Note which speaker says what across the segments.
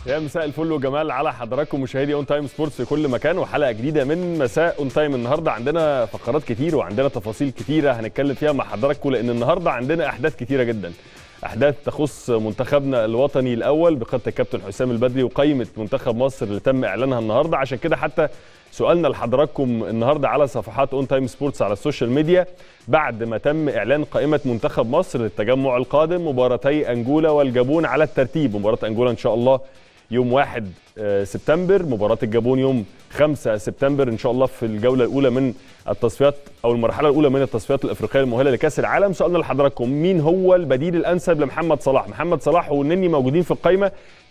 Speaker 1: يا مساء الفل وجمال على حضراتكم مشاهدي اون تايم سبورتس في كل مكان وحلقه جديده من مساء اون تايم النهارده عندنا فقرات كتير وعندنا تفاصيل كتيره هنتكلم فيها مع حضراتكم لان النهارده عندنا احداث كتيره جدا احداث تخص منتخبنا الوطني الاول بقياده الكابتن حسام البدري وقائمه منتخب مصر اللي تم اعلانها النهارده عشان كده حتى سؤالنا لحضراتكم النهارده على صفحات اون تايم سبورتس على السوشيال ميديا بعد ما تم اعلان قائمه منتخب مصر للتجمع القادم مباراتي انجولا والجابون على الترتيب مباراه انجولا ان شاء الله يوم 1 سبتمبر مباراه الجابون يوم 5 سبتمبر ان شاء الله في الجوله الاولى من التصفيات او المرحله الاولى من التصفيات الافريقيه المؤهله لكاس العالم سؤالنا لحضراتكم مين هو البديل الانسب لمحمد صلاح محمد صلاح والنني موجودين في القائمه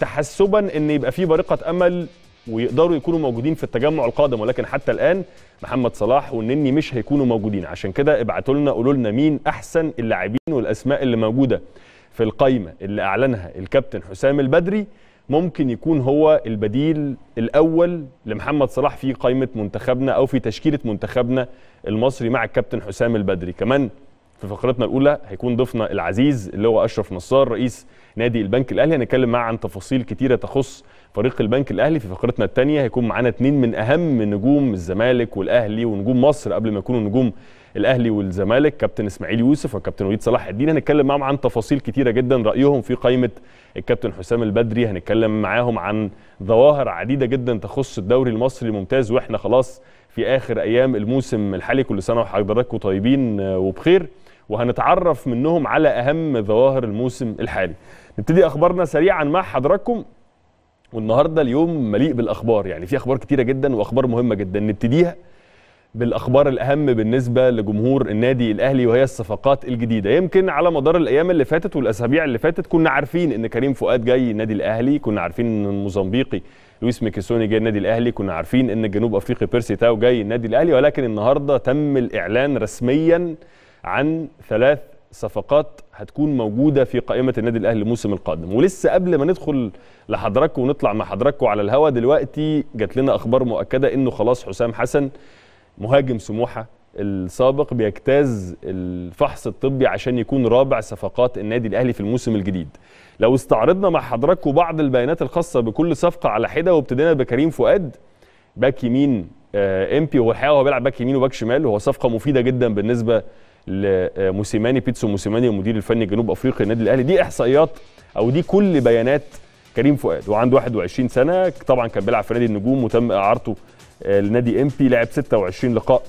Speaker 1: تحسبا ان يبقى في بارقه امل ويقدروا يكونوا موجودين في التجمع القادم ولكن حتى الان محمد صلاح والنني مش هيكونوا موجودين عشان كده ابعتوا لنا قولوا لنا مين احسن اللاعبين والاسماء اللي موجوده في القائمه اللي اعلنها الكابتن حسام البدري ممكن يكون هو البديل الاول لمحمد صلاح في قائمه منتخبنا او في تشكيله منتخبنا المصري مع الكابتن حسام البدري كمان في فقرتنا الاولى هيكون ضيفنا العزيز اللي هو اشرف نصار رئيس نادي البنك الاهلي هنتكلم معاه عن تفاصيل كتيره تخص فريق البنك الاهلي في فقرتنا الثانيه هيكون معانا اثنين من اهم نجوم الزمالك والاهلي ونجوم مصر قبل ما يكونوا نجوم الاهلي والزمالك كابتن اسماعيل يوسف وكابتن وليد صلاح الدين هنتكلم معاهم عن تفاصيل كتيره جدا رايهم في قائمه الكابتن حسام البدري هنتكلم معاهم عن ظواهر عديده جدا تخص الدوري المصري الممتاز واحنا خلاص في اخر ايام الموسم الحالي كل سنه وحضراتكم طيبين وبخير وهنتعرف منهم على اهم ظواهر الموسم الحالي نبتدي اخبارنا سريعا مع حضراتكم والنهارده اليوم مليء بالاخبار يعني في اخبار كتيره جدا واخبار مهمه جدا نبتديها بالاخبار الاهم بالنسبه لجمهور النادي الاهلي وهي الصفقات الجديده يمكن على مدار الايام اللي فاتت والاسابيع اللي فاتت كنا عارفين ان كريم فؤاد جاي النادي الاهلي كنا عارفين ان الموزمبيقي لويس ميكيسوني جاي النادي الاهلي كنا عارفين ان الجنوب افريقي بيرسي تاو جاي النادي الاهلي ولكن النهارده تم الاعلان رسميا عن ثلاث صفقات هتكون موجوده في قائمه النادي الاهلي الموسم القادم ولسه قبل ما ندخل لحضراتكم ونطلع مع حضراتكم على الهوا دلوقتي جات لنا اخبار مؤكده انه خلاص حسام حسن مهاجم سموحه السابق بيجتاز الفحص الطبي عشان يكون رابع صفقات النادي الاهلي في الموسم الجديد لو استعرضنا مع حضراتكم بعض البيانات الخاصه بكل صفقه على حده وابتدينا بكريم فؤاد باك يمين امبي هو الحقيقه هو بيلعب باك يمين وباك شمال وهو صفقه مفيده جدا بالنسبه لموسيماني بيتسو موسيماني المدير الفني جنوب افريقيا النادي الاهلي دي احصائيات او دي كل بيانات كريم فؤاد وعنده 21 سنه طبعا كان بيلعب في نادي النجوم وتم اعارته لنادي امبي لعب 26 لقاء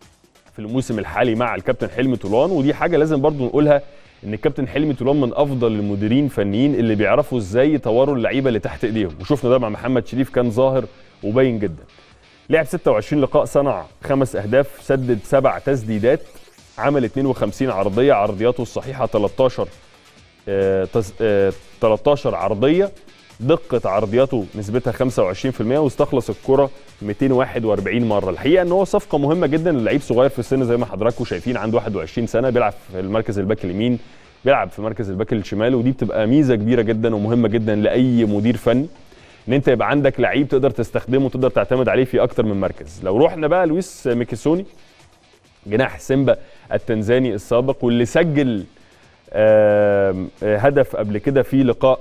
Speaker 1: في الموسم الحالي مع الكابتن حلمي طولان ودي حاجه لازم برضو نقولها ان الكابتن حلمي طولان من افضل المديرين الفنيين اللي بيعرفوا ازاي يطوروا اللعيبه اللي تحت ايديهم وشفنا ده مع محمد شريف كان ظاهر وباين جدا لعب 26 لقاء صنع خمس اهداف سدد سبع تسديدات عمل 52 عرضيه عرضياته الصحيحه 13 آه 13 عرضيه دقة عرضياته نسبتها 25% واستخلص الكرة 241 مرة الحقيقة ان هو صفقة مهمة جدا للعيب صغير في السن زي ما حضراتكم شايفين عنده 21 سنة بيلعب في المركز الباك اليمين بيلعب في مركز الباك الشمال ودي بتبقى ميزة كبيرة جدا ومهمة جدا لأي مدير فني ان انت يبقى عندك لعيب تقدر تستخدمه وتقدر تعتمد عليه في اكتر من مركز لو رحنا بقى لويس ميكيسوني جناح سيمبا التنزاني السابق واللي سجل هدف قبل كده في لقاء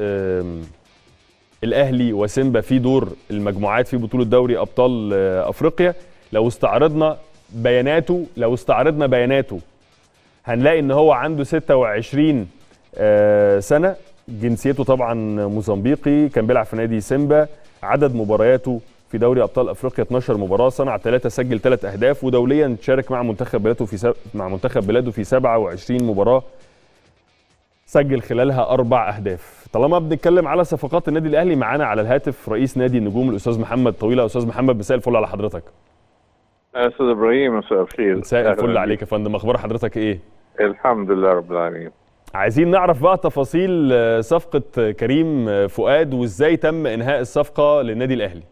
Speaker 1: الاهلي وسيمبا في دور المجموعات في بطوله دوري ابطال افريقيا لو استعرضنا بياناته لو استعرضنا بياناته هنلاقي ان هو عنده 26 سنه جنسيته طبعا موزمبيقي كان بيلعب في نادي سيمبا عدد مبارياته في دوري ابطال افريقيا 12 مباراه صنع ثلاثه سجل ثلاث اهداف ودوليا شارك مع منتخب بلاده في سب... مع منتخب بلاده في 27 مباراه سجل خلالها اربع اهداف طالما بنتكلم على صفقات النادي الاهلي معانا على الهاتف رئيس نادي النجوم الاستاذ محمد طويله استاذ محمد مساء الفل على حضرتك
Speaker 2: استاذ ابراهيم مساء الخير
Speaker 1: مساء الفل عليك يا فندم اخبار حضرتك ايه
Speaker 2: الحمد لله رب العالمين
Speaker 1: عايزين نعرف بقى تفاصيل صفقه كريم فؤاد وازاي تم انهاء الصفقه للنادي الاهلي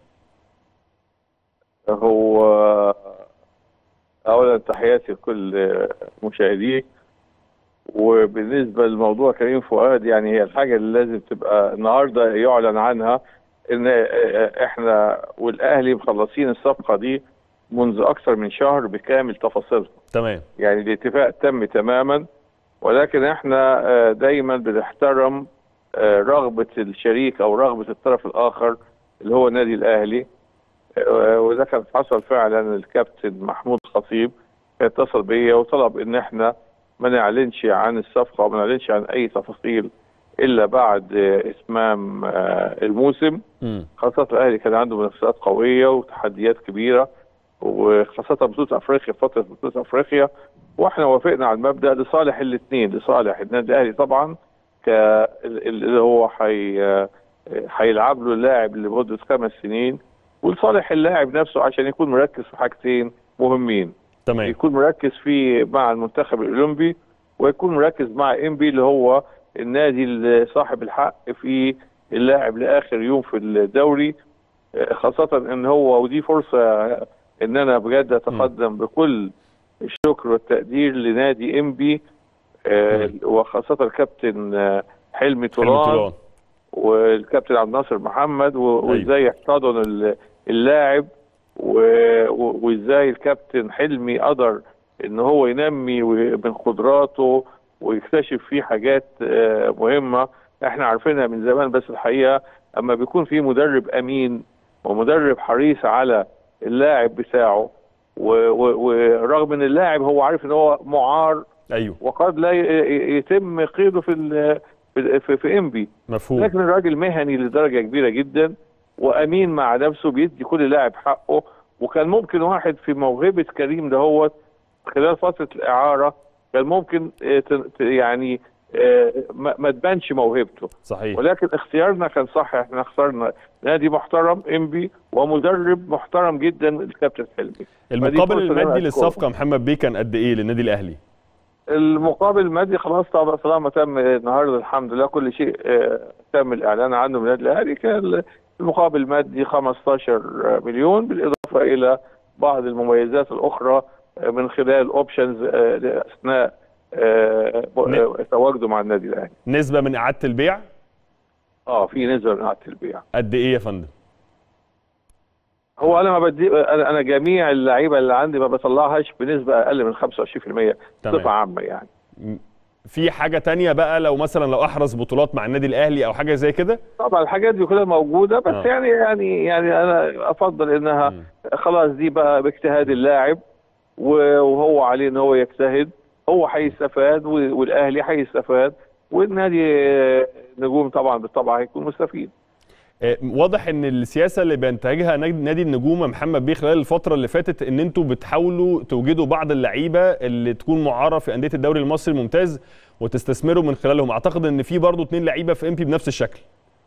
Speaker 2: هو اولا تحياتي لكل مشاهديك وبالنسبه لموضوع كريم فؤاد يعني هي الحاجه اللي لازم تبقى النهارده يعلن عنها ان احنا والاهلي مخلصين الصفقه دي منذ اكثر من شهر بكامل تفاصيلها
Speaker 1: تمام
Speaker 2: يعني الاتفاق تم تماما ولكن احنا دايما بنحترم آه، رغبه الشريك او رغبه الطرف الاخر اللي هو النادي الاهلي آه، وده كان حصل فعلا الكابتن محمود خطيب اتصل بيا وطلب ان احنا ما نعلنش عن الصفقه وما نعلنش عن اي تفاصيل الا بعد آه، اتمام آه، الموسم
Speaker 1: مم.
Speaker 2: خاصة الأهلي كان عنده منافسات قوية وتحديات كبيرة وخاصة بطولة أفريقيا فترة بطولة أفريقيا وإحنا وافقنا على المبدأ لصالح الاثنين لصالح النادي الأهلي طبعا ك اللي هو حي... هيلعب له اللاعب لمدة خمس سنين ولصالح اللاعب نفسه عشان يكون مركز في حاجتين مهمين
Speaker 1: تمام
Speaker 2: يكون مركز في مع المنتخب الاولمبي ويكون مركز مع انبي اللي هو النادي اللي صاحب الحق في اللاعب لاخر يوم في الدوري آه، خاصة ان هو ودي فرصة ان انا بجد اتقدم بكل الشكر والتقدير لنادي انبي آه،
Speaker 1: مم.
Speaker 2: وخاصة الكابتن آه، حلمي
Speaker 1: حلمي
Speaker 2: طولان
Speaker 1: طولان
Speaker 2: والكابتن عبد الناصر محمد و- وازاي يحتضن ال- اللاعب و- و- وازاي الكابتن حلمي قدر ان هو ينمي و- من قدراته ويكتشف فيه حاجات آه، مهمه احنا عارفينها من زمان بس الحقيقه اما بيكون في مدرب امين ومدرب حريص على اللاعب بتاعه و- و- ورغم ان اللاعب هو عارف ان هو معار
Speaker 1: ايوه
Speaker 2: وقد لا ي- ي- يتم قيده في ال- في في, في انبي
Speaker 1: مفهوم
Speaker 2: لكن الراجل مهني لدرجه كبيره جدا وامين مع نفسه بيدي كل لاعب حقه وكان ممكن واحد في موهبه كريم دهوت خلال فتره الاعاره كان ممكن آه، ت- ت- يعني آه، ما ما تبانش موهبته
Speaker 1: صحيح
Speaker 2: ولكن اختيارنا كان صح احنا اخترنا نادي محترم انبي ومدرب محترم جدا الكابتن حلمي
Speaker 1: المقابل
Speaker 2: فرصة إن أنا
Speaker 1: المادي
Speaker 2: أشكره.
Speaker 1: للصفقه محمد بيه كان قد ايه للنادي الاهلي
Speaker 2: المقابل المادي خلاص طبعا طالما تم النهارده الحمد لله كل شيء آه، تم الاعلان عنه من النادي الاهلي كان المقابل المادي 15 مليون بالاضافه الى بعض المميزات الاخرى آه، من خلال اوبشنز اثناء آه، آه، تواجده مع النادي الاهلي.
Speaker 1: نسبه من اعاده البيع
Speaker 2: اه في نسبه من اعاده البيع.
Speaker 1: قد ايه يا فندم
Speaker 2: هو انا ما بدي انا أنا جميع اللعيبه اللي عندي ما بطلعهاش بنسبه اقل من 25%
Speaker 1: تمام.
Speaker 2: بصفه عامه يعني.
Speaker 1: في حاجه تانية بقى لو مثلا لو احرز بطولات مع النادي الاهلي او حاجه زي كده
Speaker 2: طبعا الحاجات دي كلها موجوده بس
Speaker 1: آه.
Speaker 2: يعني يعني يعني انا افضل انها
Speaker 1: مم.
Speaker 2: خلاص دي بقى باجتهاد اللاعب و- وهو عليه ان هو يجتهد هو هيستفاد و- والاهلي هيستفاد والنادي آه، نجوم طبعا بالطبع هيكون مستفيد
Speaker 1: آه، واضح ان السياسه اللي بينتهجها نادي نادي النجوم يا محمد بيه خلال الفتره اللي فاتت ان انتوا بتحاولوا توجدوا بعض اللعيبه اللي تكون معاره في انديه الدوري المصري الممتاز وتستثمروا من خلالهم اعتقد ان في برضه اثنين لعيبه في ام بي بنفس الشكل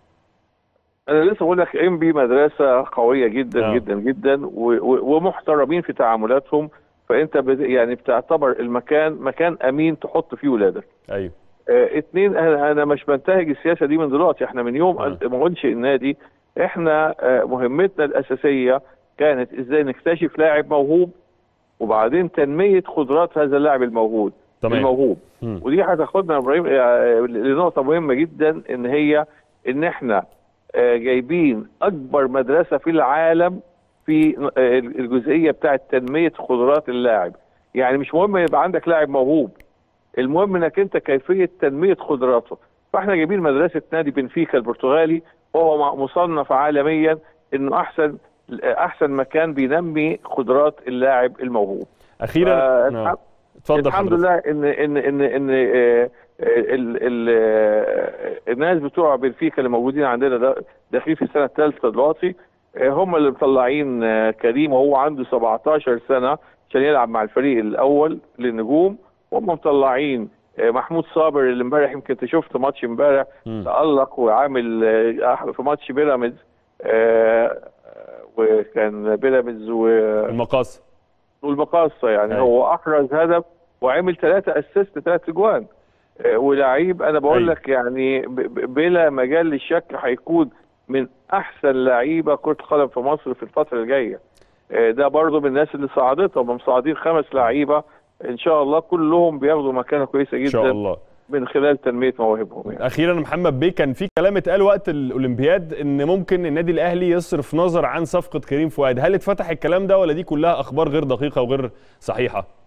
Speaker 2: انا لسه بقول لك ام بي مدرسه قويه جدا
Speaker 1: آه.
Speaker 2: جدا جدا و- و- ومحترمين في تعاملاتهم فانت بت- يعني بتعتبر المكان مكان امين تحط فيه ولادك
Speaker 1: ايوه
Speaker 2: آه، اتنين انا أنا مش بنتهج السياسه دي من دلوقتي احنا من يوم
Speaker 1: آه.
Speaker 2: أن- ما انشئ النادي احنا آه، مهمتنا الاساسيه كانت ازاي نكتشف لاعب موهوب وبعدين تنميه قدرات هذا اللاعب الموهوب
Speaker 1: تمام
Speaker 2: الموهوب
Speaker 1: مم.
Speaker 2: ودي هتاخدنا يا ابراهيم آه، لنقطه مهمه جدا ان هي ان احنا آه، جايبين اكبر مدرسه في العالم في آه، الجزئيه بتاعه تنميه قدرات اللاعب يعني مش مهم يبقى عندك لاعب موهوب المهم انك انت كيفيه تنميه قدراته فاحنا جايبين مدرسه نادي بنفيكا البرتغالي وهو مع- مصنف عالميا انه احسن احسن مكان بينمي قدرات اللاعب الموهوب
Speaker 1: اخيرا
Speaker 2: آه،
Speaker 1: آه. اتفضل
Speaker 2: الحمد
Speaker 1: حضرتك.
Speaker 2: لله ان ان ان ان آه، ال ال آه، الناس بتوع بنفيكا اللي موجودين عندنا ده داخلين في السنه الثالثه دلوقتي آه، هم اللي مطلعين آه، كريم وهو عنده 17 سنه عشان يلعب مع الفريق الاول للنجوم وهم مطلعين آه، محمود صابر اللي امبارح يمكن انت شفت ماتش امبارح
Speaker 1: مم.
Speaker 2: تألق وعامل آه، في ماتش بيراميدز آه، آه، وكان بيراميدز و
Speaker 1: المقاصه
Speaker 2: والمقاصه يعني
Speaker 1: أيوة.
Speaker 2: هو احرز هدف وعمل ثلاثه اسيست ثلاث اجوان آه، ولعيب انا بقول
Speaker 1: أيوة.
Speaker 2: لك يعني ب- ب- بلا مجال للشك هيكون من احسن لعيبه كره القدم في مصر في الفتره الجايه آه، ده برضه من الناس اللي صعدتهم هم مصعدين خمس لعيبه ان شاء الله كلهم بياخدوا مكانه كويسه
Speaker 1: ان شاء
Speaker 2: جدا
Speaker 1: الله
Speaker 2: من خلال تنميه مواهبهم يعني.
Speaker 1: اخيرا محمد بيه كان في كلام اتقال وقت الاولمبياد ان ممكن النادي الاهلي يصرف نظر عن صفقه كريم فؤاد هل اتفتح الكلام ده ولا دي كلها اخبار غير دقيقه وغير صحيحه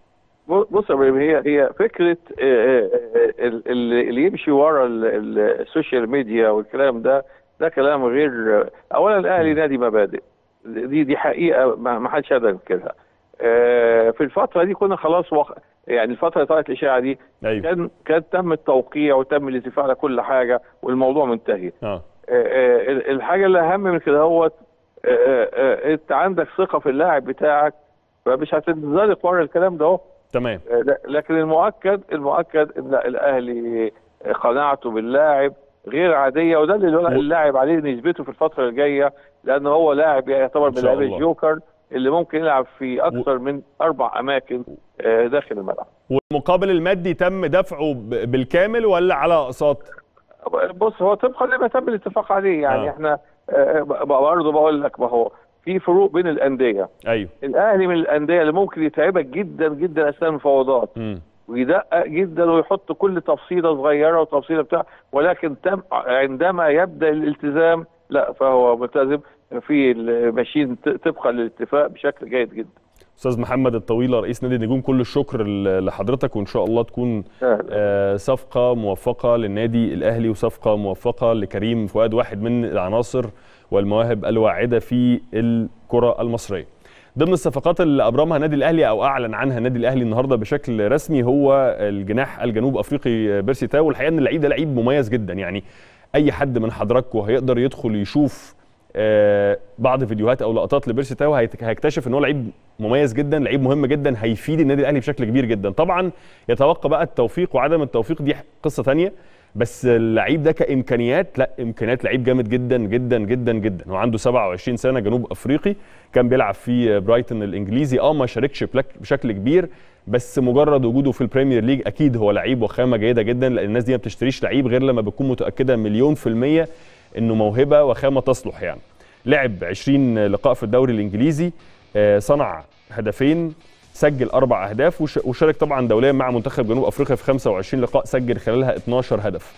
Speaker 2: بص يا ابراهيم هي هي فكره آه، آه، ال- ال- اللي يمشي ورا ال- ال- السوشيال ميديا والكلام ده ده كلام غير اولا الاهلي نادي مبادئ دي دي حقيقه ما ما حدش يقدر ينكرها آه، في الفتره دي كنا خلاص وخ... يعني الفتره اللي طلعت الاشاعه دي
Speaker 1: ايوه
Speaker 2: كان كان تم التوقيع وتم الاتفاق على كل حاجه والموضوع منتهي
Speaker 1: اه
Speaker 2: آه، آه، الحاجه اللي اهم من كده هو انت عندك ثقه في اللاعب بتاعك فمش هتنزلق ورا الكلام ده اهو
Speaker 1: تمام
Speaker 2: آه، لا- لكن المؤكد المؤكد ان الاهلي قناعته باللاعب غير عاديه وده اللي
Speaker 1: و-
Speaker 2: اللاعب عليه نسبته في الفتره الجايه لان هو لاعب يعتبر
Speaker 1: إن
Speaker 2: من
Speaker 1: شاء
Speaker 2: لاعبي
Speaker 1: الله.
Speaker 2: الجوكر اللي ممكن يلعب في اكثر من اربع اماكن آه، داخل الملعب
Speaker 1: والمقابل المادي تم دفعه ب- بالكامل ولا على اقساط؟
Speaker 2: بص هو طبقا لما تم الاتفاق عليه يعني
Speaker 1: آه.
Speaker 2: احنا آه، ب- برضه بقول لك ما هو في فروق بين الانديه
Speaker 1: ايوه
Speaker 2: الاهلي من الانديه اللي ممكن يتعبك جدا جدا اثناء المفاوضات
Speaker 1: امم
Speaker 2: ويدقق جدا ويحط كل تفصيله صغيره وتفصيله بتاع ولكن تم عندما يبدا الالتزام لا فهو ملتزم في ماشيين ت- طبقا للاتفاق بشكل جيد جدا
Speaker 1: استاذ محمد الطويله رئيس نادي النجوم كل الشكر ل- لحضرتك وان شاء الله تكون آه، صفقه موفقه للنادي الاهلي وصفقه موفقه لكريم فؤاد واحد من العناصر والمواهب الواعده في الكره المصريه. ضمن الصفقات اللي ابرمها النادي الاهلي او اعلن عنها النادي الاهلي النهارده بشكل رسمي هو الجناح الجنوب افريقي بيرسي تاو والحقيقه ان اللعيب ده لعيب مميز جدا يعني اي حد من حضراتكم هيقدر يدخل يشوف آه، بعض فيديوهات او لقطات لبيرسي تاو هيت- هيكتشف ان هو لعيب مميز جدا لعيب مهم جدا هيفيد النادي الاهلي بشكل كبير جدا طبعا يتوقع بقى التوفيق وعدم التوفيق دي قصه ثانيه بس اللعيب ده كامكانيات لا امكانيات لعيب جامد جدا جدا جدا جدا هو عنده 27 سنه جنوب افريقي كان بيلعب في برايتون الانجليزي اه ما شاركش بلك- بشكل كبير بس مجرد وجوده في البريمير ليج اكيد هو لعيب وخامه جيده جدا لان الناس دي ما بتشتريش لعيب غير لما بتكون متاكده مليون في الميه انه موهبه وخامه تصلح يعني لعب 20 لقاء في الدوري الانجليزي آه، صنع هدفين سجل اربع اهداف وش- وشارك طبعا دوليا مع منتخب جنوب افريقيا في 25 لقاء سجل خلالها 12 هدف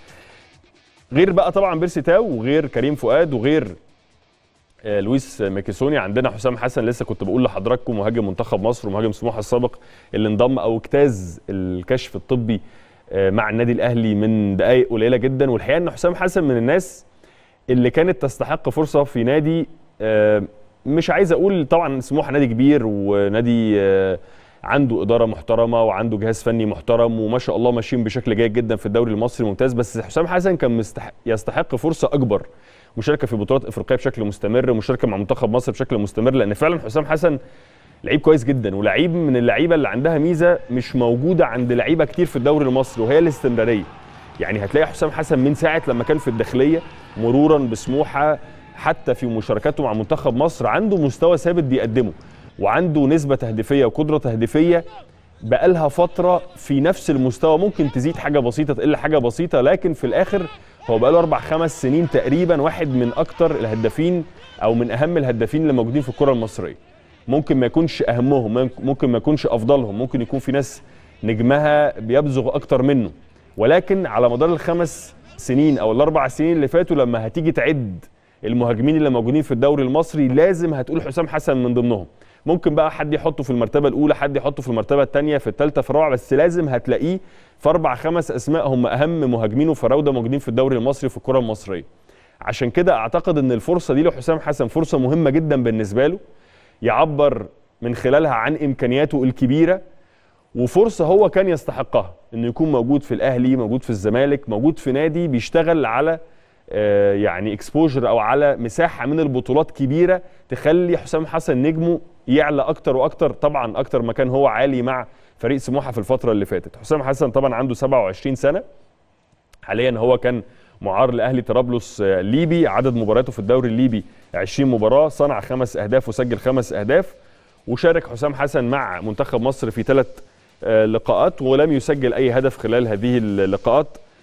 Speaker 1: غير بقى طبعا بيرسي تاو وغير كريم فؤاد وغير آه، لويس ميكيسوني عندنا حسام حسن لسه كنت بقول لحضراتكم مهاجم منتخب مصر ومهاجم سموحه السابق اللي انضم او اجتاز الكشف الطبي آه، مع النادي الاهلي من دقائق قليله جدا والحقيقه ان حسام حسن من الناس اللي كانت تستحق فرصه في نادي آه، مش عايز اقول طبعا سموحه نادي كبير ونادي آه، عنده اداره محترمه وعنده جهاز فني محترم وما شاء الله ماشيين بشكل جيد جدا في الدوري المصري ممتاز بس حسام حسن كان مستحق يستحق فرصه اكبر مشاركه في بطولات افريقيه بشكل مستمر مشاركه مع منتخب مصر بشكل مستمر لان فعلا حسام حسن لعيب كويس جدا ولعيب من اللعيبه اللي عندها ميزه مش موجوده عند لعيبه كتير في الدوري المصري وهي الاستمراريه يعني هتلاقي حسام حسن من ساعه لما كان في الداخليه مرورا بسموحه حتى في مشاركاته مع منتخب مصر عنده مستوى ثابت بيقدمه وعنده نسبه تهديفيه وقدره تهديفيه بقالها فتره في نفس المستوى ممكن تزيد حاجه بسيطه تقل حاجه بسيطه لكن في الاخر هو بقاله اربع خمس سنين تقريبا واحد من اكتر الهدافين او من اهم الهدافين اللي موجودين في الكره المصريه ممكن ما يكونش اهمهم ممكن ما يكونش افضلهم ممكن يكون في ناس نجمها بيبزغ اكتر منه ولكن على مدار الخمس سنين او الاربع سنين اللي فاتوا لما هتيجي تعد المهاجمين اللي موجودين في الدوري المصري لازم هتقول حسام حسن من ضمنهم ممكن بقى حد يحطه في المرتبه الاولى حد يحطه في المرتبه الثانيه في الثالثه في الرابعه بس لازم هتلاقيه في اربع خمس اسماء هم اهم مهاجمين وفراوده موجودين في الدوري المصري في الكره المصريه عشان كده اعتقد ان الفرصه دي لحسام حسن فرصه مهمه جدا بالنسبه له يعبر من خلالها عن امكانياته الكبيره وفرصه هو كان يستحقها انه يكون موجود في الاهلي موجود في الزمالك موجود في نادي بيشتغل على آه، يعني اكسبوجر او على مساحه من البطولات كبيره تخلي حسام حسن نجمه يعلى اكتر واكتر طبعا اكتر ما كان هو عالي مع فريق سموحه في الفتره اللي فاتت حسام حسن طبعا عنده 27 سنه حاليا هو كان معار لاهلي طرابلس آه، الليبي عدد مبارياته في الدوري الليبي 20 مباراه صنع خمس اهداف وسجل خمس اهداف وشارك حسام حسن مع منتخب مصر في ثلاث لقاءات ولم يسجل اي هدف خلال هذه اللقاءات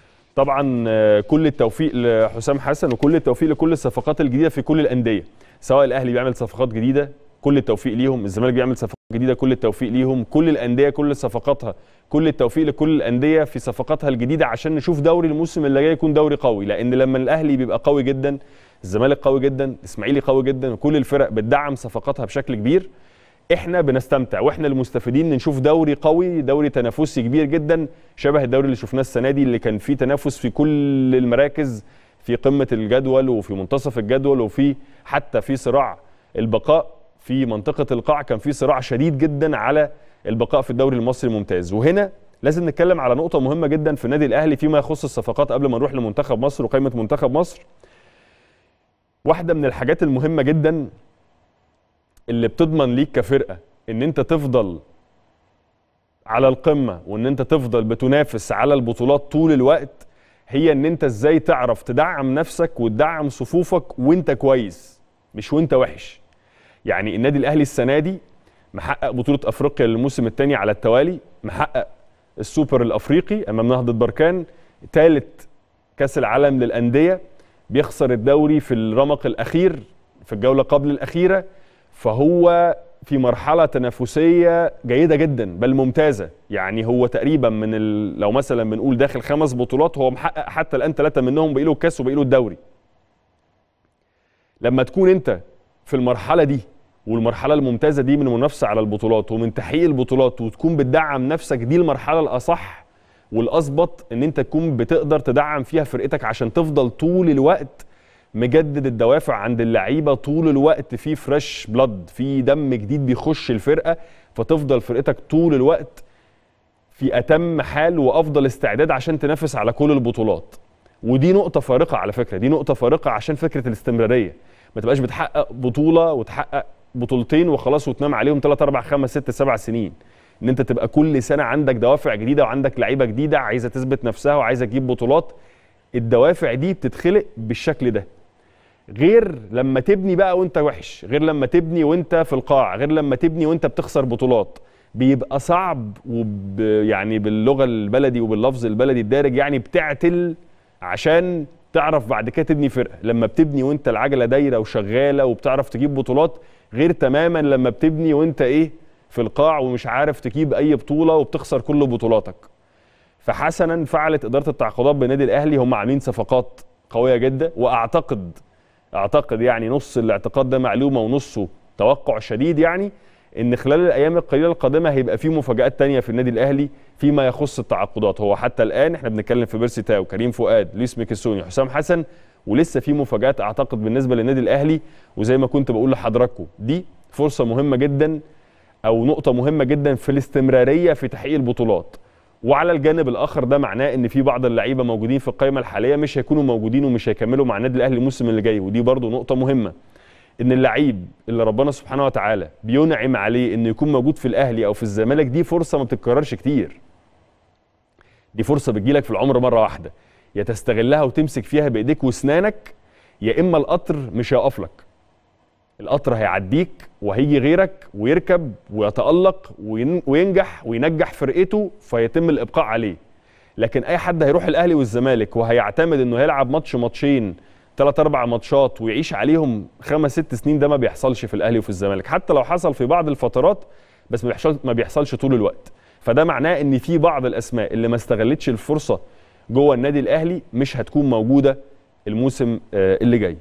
Speaker 1: طبعا آه، كل التوفيق لحسام حسن وكل التوفيق لكل الصفقات الجديده في كل الانديه سواء الاهلي بيعمل صفقات جديده كل التوفيق ليهم الزمالك بيعمل صفقات جديده كل التوفيق ليهم كل الانديه كل صفقاتها كل التوفيق لكل الانديه في صفقاتها الجديده عشان نشوف دوري الموسم اللي جاي يكون دوري قوي لان لما الاهلي بيبقى قوي جدا الزمالك قوي جدا الاسماعيلي قوي جدا وكل الفرق بتدعم صفقاتها بشكل كبير احنا بنستمتع واحنا المستفيدين نشوف دوري قوي دوري تنافسي كبير جدا شبه الدوري اللي شفناه السنه دي اللي كان فيه تنافس في كل المراكز في قمه الجدول وفي منتصف الجدول وفي حتى في صراع البقاء في منطقه القاع كان في صراع شديد جدا على البقاء في الدوري المصري الممتاز وهنا لازم نتكلم على نقطه مهمه جدا في النادي الاهلي فيما يخص الصفقات قبل ما نروح لمنتخب مصر وقائمه منتخب مصر واحده من الحاجات المهمه جدا اللي بتضمن ليك كفرقه ان انت تفضل على القمه وان انت تفضل بتنافس على البطولات طول الوقت هي ان انت ازاي تعرف تدعم نفسك وتدعم صفوفك وانت كويس مش وانت وحش يعني النادي الاهلي السنه دي محقق بطوله افريقيا للموسم الثاني على التوالي محقق السوبر الافريقي امام نهضه بركان ثالث كاس العالم للانديه بيخسر الدوري في الرمق الاخير في الجوله قبل الاخيره فهو في مرحله تنافسيه جيده جدا بل ممتازه يعني هو تقريبا من ال... لو مثلا بنقول داخل خمس بطولات هو محقق حتى الان ثلاثه منهم باقي له الكاس وباقي له الدوري لما تكون انت في المرحله دي والمرحله الممتازه دي من المنافسه على البطولات ومن تحقيق البطولات وتكون بتدعم نفسك دي المرحله الاصح والاظبط ان انت تكون بتقدر تدعم فيها فرقتك عشان تفضل طول الوقت مجدد الدوافع عند اللعيبه طول الوقت في فريش بلاد في دم جديد بيخش الفرقه فتفضل فرقتك طول الوقت في اتم حال وافضل استعداد عشان تنافس على كل البطولات ودي نقطه فارقه على فكره دي نقطه فارقه عشان فكره الاستمراريه ما تبقاش بتحقق بطوله وتحقق بطولتين وخلاص وتنام عليهم 3 4 5 6 7 سنين ان انت تبقى كل سنه عندك دوافع جديده وعندك لعيبه جديده عايزه تثبت نفسها وعايزه تجيب بطولات الدوافع دي بتتخلق بالشكل ده غير لما تبني بقى وانت وحش غير لما تبني وانت في القاع غير لما تبني وانت بتخسر بطولات بيبقى صعب وب يعني باللغه البلدي وباللفظ البلدي الدارج يعني بتعتل عشان تعرف بعد كده تبني فرقه لما بتبني وانت العجله دايره وشغاله وبتعرف تجيب بطولات غير تماما لما بتبني وانت ايه في القاع ومش عارف تجيب اي بطوله وبتخسر كل بطولاتك فحسنا فعلت اداره التعاقدات بالنادي الاهلي هم عاملين صفقات قويه جدا واعتقد اعتقد يعني نص الاعتقاد ده معلومه ونصه توقع شديد يعني ان خلال الايام القليله القادمه هيبقى في مفاجات تانية في النادي الاهلي فيما يخص التعاقدات هو حتى الان احنا بنتكلم في بيرسي تاو كريم فؤاد لويس ميكيسوني حسام حسن ولسه في مفاجات اعتقد بالنسبه للنادي الاهلي وزي ما كنت بقول لحضراتكم دي فرصه مهمه جدا او نقطه مهمه جدا في الاستمراريه في تحقيق البطولات وعلى الجانب الاخر ده معناه ان في بعض اللعيبه موجودين في القائمه الحاليه مش هيكونوا موجودين ومش هيكملوا مع النادي الاهلي الموسم اللي جاي ودي برضو نقطه مهمه ان اللعيب اللي ربنا سبحانه وتعالى بينعم عليه انه يكون موجود في الاهلي او في الزمالك دي فرصه ما بتتكررش كتير دي فرصه بتجيلك في العمر مره واحده يا تستغلها وتمسك فيها بايديك واسنانك يا اما القطر مش هيقف لك القطر هيعديك وهيجي غيرك ويركب ويتالق وينجح وينجح فرقته فيتم الابقاء عليه لكن اي حد هيروح الاهلي والزمالك وهيعتمد انه هيلعب ماتش ماتشين ثلاث اربع ماتشات ويعيش عليهم خمس ست سنين ده ما بيحصلش في الاهلي وفي الزمالك حتى لو حصل في بعض الفترات بس ما بيحصل ما بيحصلش طول الوقت فده معناه ان في بعض الاسماء اللي ما استغلتش الفرصه جوه النادي الاهلي مش هتكون موجوده الموسم اللي جاي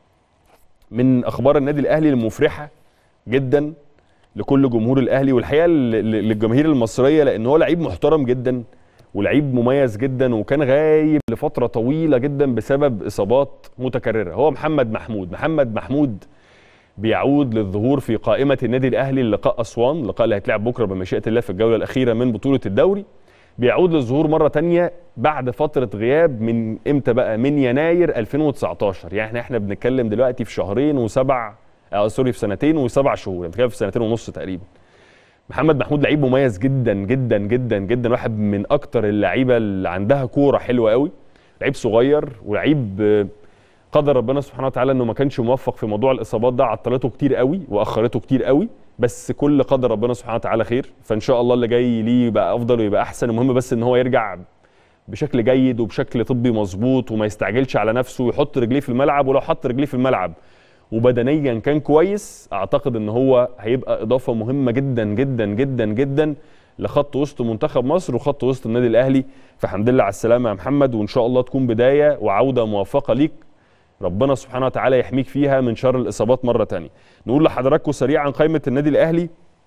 Speaker 1: من اخبار النادي الاهلي المفرحه جدا لكل جمهور الاهلي والحقيقه للجماهير المصريه لان هو لعيب محترم جدا ولعيب مميز جدا وكان غايب لفتره طويله جدا بسبب اصابات متكرره هو محمد محمود محمد محمود بيعود للظهور في قائمه النادي الاهلي لقاء اسوان اللقاء اللي هيتلعب بكره بمشيئه الله في الجوله الاخيره من بطوله الدوري بيعود للظهور مره تانية بعد فتره غياب من امتى بقى من يناير 2019 يعني احنا بنتكلم دلوقتي في شهرين وسبع آه سوري في سنتين وسبع شهور بنتكلم في سنتين ونص تقريبا محمد محمود لعيب مميز جدا جدا جدا جدا واحد من اكتر اللعيبه اللي عندها كوره حلوه قوي لعيب صغير ولعيب قدر ربنا سبحانه وتعالى انه ما كانش موفق في موضوع الاصابات ده عطلته كتير قوي واخرته كتير قوي بس كل قدر ربنا سبحانه وتعالى خير فان شاء الله اللي جاي ليه يبقى افضل ويبقى احسن المهم بس ان هو يرجع بشكل جيد وبشكل طبي مظبوط وما يستعجلش على نفسه ويحط رجليه في الملعب ولو حط رجليه في الملعب وبدنيا كان كويس اعتقد ان هو هيبقى اضافه مهمه جدا جدا جدا جدا لخط وسط منتخب مصر وخط وسط النادي الاهلي فحمد لله على السلامه يا محمد وان شاء الله تكون بدايه وعوده موفقه ليك ربنا سبحانه وتعالى يحميك فيها من شر الاصابات مره تانية نقول لحضراتكم سريعا قائمه النادي الاهلي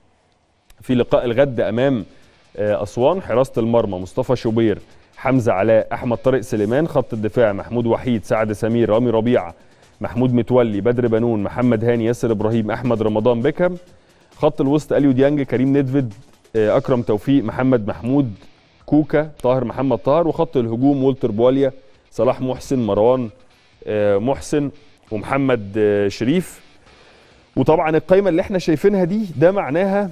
Speaker 1: في لقاء الغد امام آه، اسوان حراسه المرمى مصطفى شوبير حمزه علاء احمد طارق سليمان خط الدفاع محمود وحيد سعد سمير رامي ربيعه محمود متولي بدر بنون محمد هاني ياسر ابراهيم احمد رمضان بيكهام خط الوسط اليو ديانج كريم ندفد آه، اكرم توفيق محمد محمود كوكا طاهر محمد طاهر وخط الهجوم والتر بواليا صلاح محسن مروان آه، محسن ومحمد آه، شريف وطبعا القائمه اللي احنا شايفينها دي ده معناها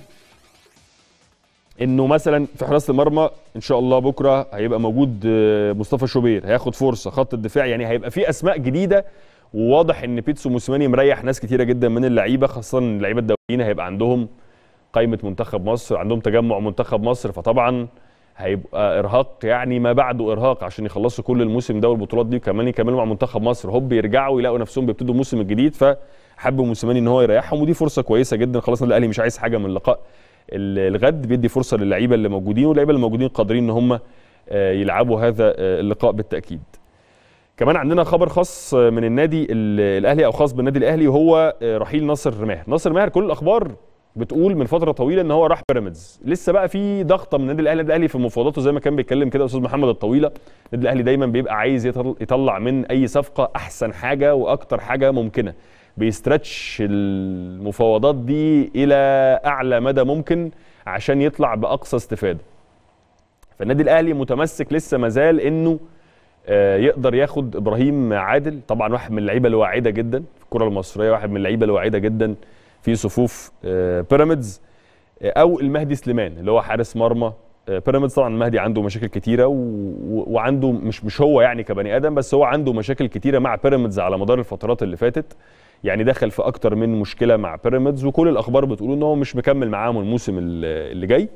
Speaker 1: انه مثلا في حراسه المرمى ان شاء الله بكره هيبقى موجود آه، مصطفى شوبير هياخد فرصه خط الدفاع يعني هيبقى في اسماء جديده وواضح ان بيتسو موسيماني مريح ناس كتيره جدا من اللعيبه خاصه اللعيبه الدوليين هيبقى عندهم قائمه منتخب مصر عندهم تجمع منتخب مصر فطبعا هيبقى ارهاق يعني ما بعده ارهاق عشان يخلصوا كل الموسم ده والبطولات دي وكمان يكملوا مع منتخب مصر هوب يرجعوا يلاقوا نفسهم بيبتدوا الموسم الجديد فحب موسيماني ان هو يريحهم ودي فرصه كويسه جدا خلاص النادي الاهلي مش عايز حاجه من اللقاء ال- الغد بيدي فرصه للعيبه اللي موجودين واللعيبه اللي موجودين قادرين ان هم آه، يلعبوا هذا آه، اللقاء بالتاكيد كمان عندنا خبر خاص من النادي ال- الاهلي او خاص بالنادي الاهلي وهو آه، رحيل ناصر ماهر ناصر ماهر كل الاخبار بتقول من فتره طويله ان هو راح بيراميدز لسه بقى في ضغطه من النادي الاهلي النادي الاهلي في مفاوضاته زي ما كان بيتكلم كده استاذ محمد الطويله النادي الاهلي دايما بيبقى عايز يطل- يطلع من اي صفقه احسن حاجه واكتر حاجه ممكنه بيسترتش المفاوضات دي الى اعلى مدى ممكن عشان يطلع باقصى استفاده فالنادي الاهلي متمسك لسه مازال انه آه، يقدر ياخد ابراهيم عادل طبعا واحد من اللعيبه الواعده جدا في الكره المصريه واحد من اللعيبه الواعده جدا في صفوف آه، بيراميدز آه، او المهدي سليمان اللي هو حارس مرمى آه، بيراميدز طبعا المهدي عنده مشاكل كتيره و... و- وعنده مش مش هو يعني كبني ادم بس هو عنده مشاكل كتيره مع بيراميدز على مدار الفترات اللي فاتت يعني دخل في اكتر من مشكله مع بيراميدز وكل الاخبار بتقول ان هو مش مكمل معاهم الموسم ال- اللي جاي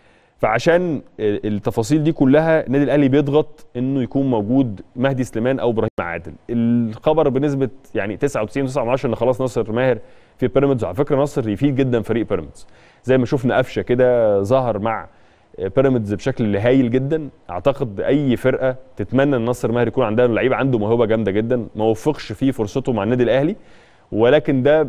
Speaker 1: فعشان التفاصيل دي كلها النادي الاهلي بيضغط انه يكون موجود مهدي سليمان او ابراهيم عادل الخبر بنسبه يعني 99 9 ان خلاص ناصر ماهر في بيراميدز وعلى فكره ناصر يفيد جدا فريق بيراميدز زي ما شفنا قفشه كده ظهر مع بيراميدز بشكل هايل جدا اعتقد اي فرقه تتمنى ان ناصر ماهر يكون عندها لعيب عنده موهبه جامده جدا ما وفقش فيه فرصته مع النادي الاهلي ولكن ده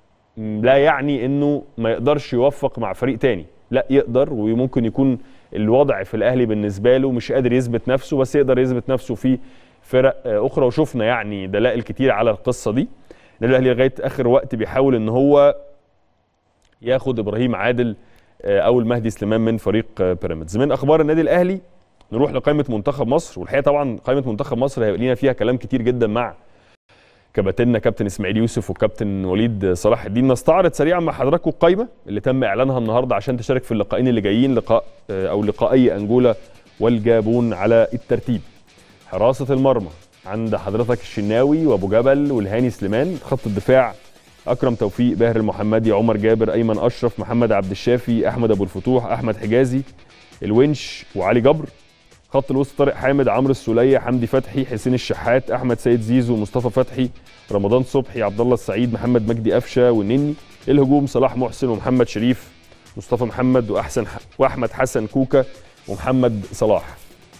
Speaker 1: لا يعني انه ما يقدرش يوفق مع فريق تاني لا يقدر وممكن يكون الوضع في الاهلي بالنسبه له مش قادر يثبت نفسه بس يقدر يثبت نفسه في فرق آه، اخرى وشفنا يعني دلائل كتير على القصه دي النادي الاهلي لغايه اخر وقت بيحاول ان هو ياخد ابراهيم عادل آه، او المهدي سليمان من فريق آه، بيراميدز من اخبار النادي الاهلي نروح لقائمه منتخب مصر والحقيقه طبعا قائمه منتخب مصر هيبقى لينا فيها كلام كتير جدا مع كباتننا كابتن اسماعيل يوسف وكابتن وليد صلاح الدين نستعرض سريعا مع حضراتكم القائمه اللي تم اعلانها النهارده عشان تشارك في اللقاءين اللي جايين لقاء آه، او لقائي انجولا والجابون على الترتيب حراسه المرمى عند حضرتك الشناوي وابو جبل والهاني سليمان خط الدفاع اكرم توفيق باهر المحمدي عمر جابر ايمن اشرف محمد عبد الشافي احمد ابو الفتوح احمد حجازي الونش وعلي جبر خط الوسط طارق حامد عمرو السوليه حمدي فتحي حسين الشحات احمد سيد زيزو مصطفى فتحي رمضان صبحي عبد الله السعيد محمد مجدي قفشه والنني الهجوم صلاح محسن ومحمد شريف مصطفى محمد واحسن ح... واحمد حسن كوكا ومحمد صلاح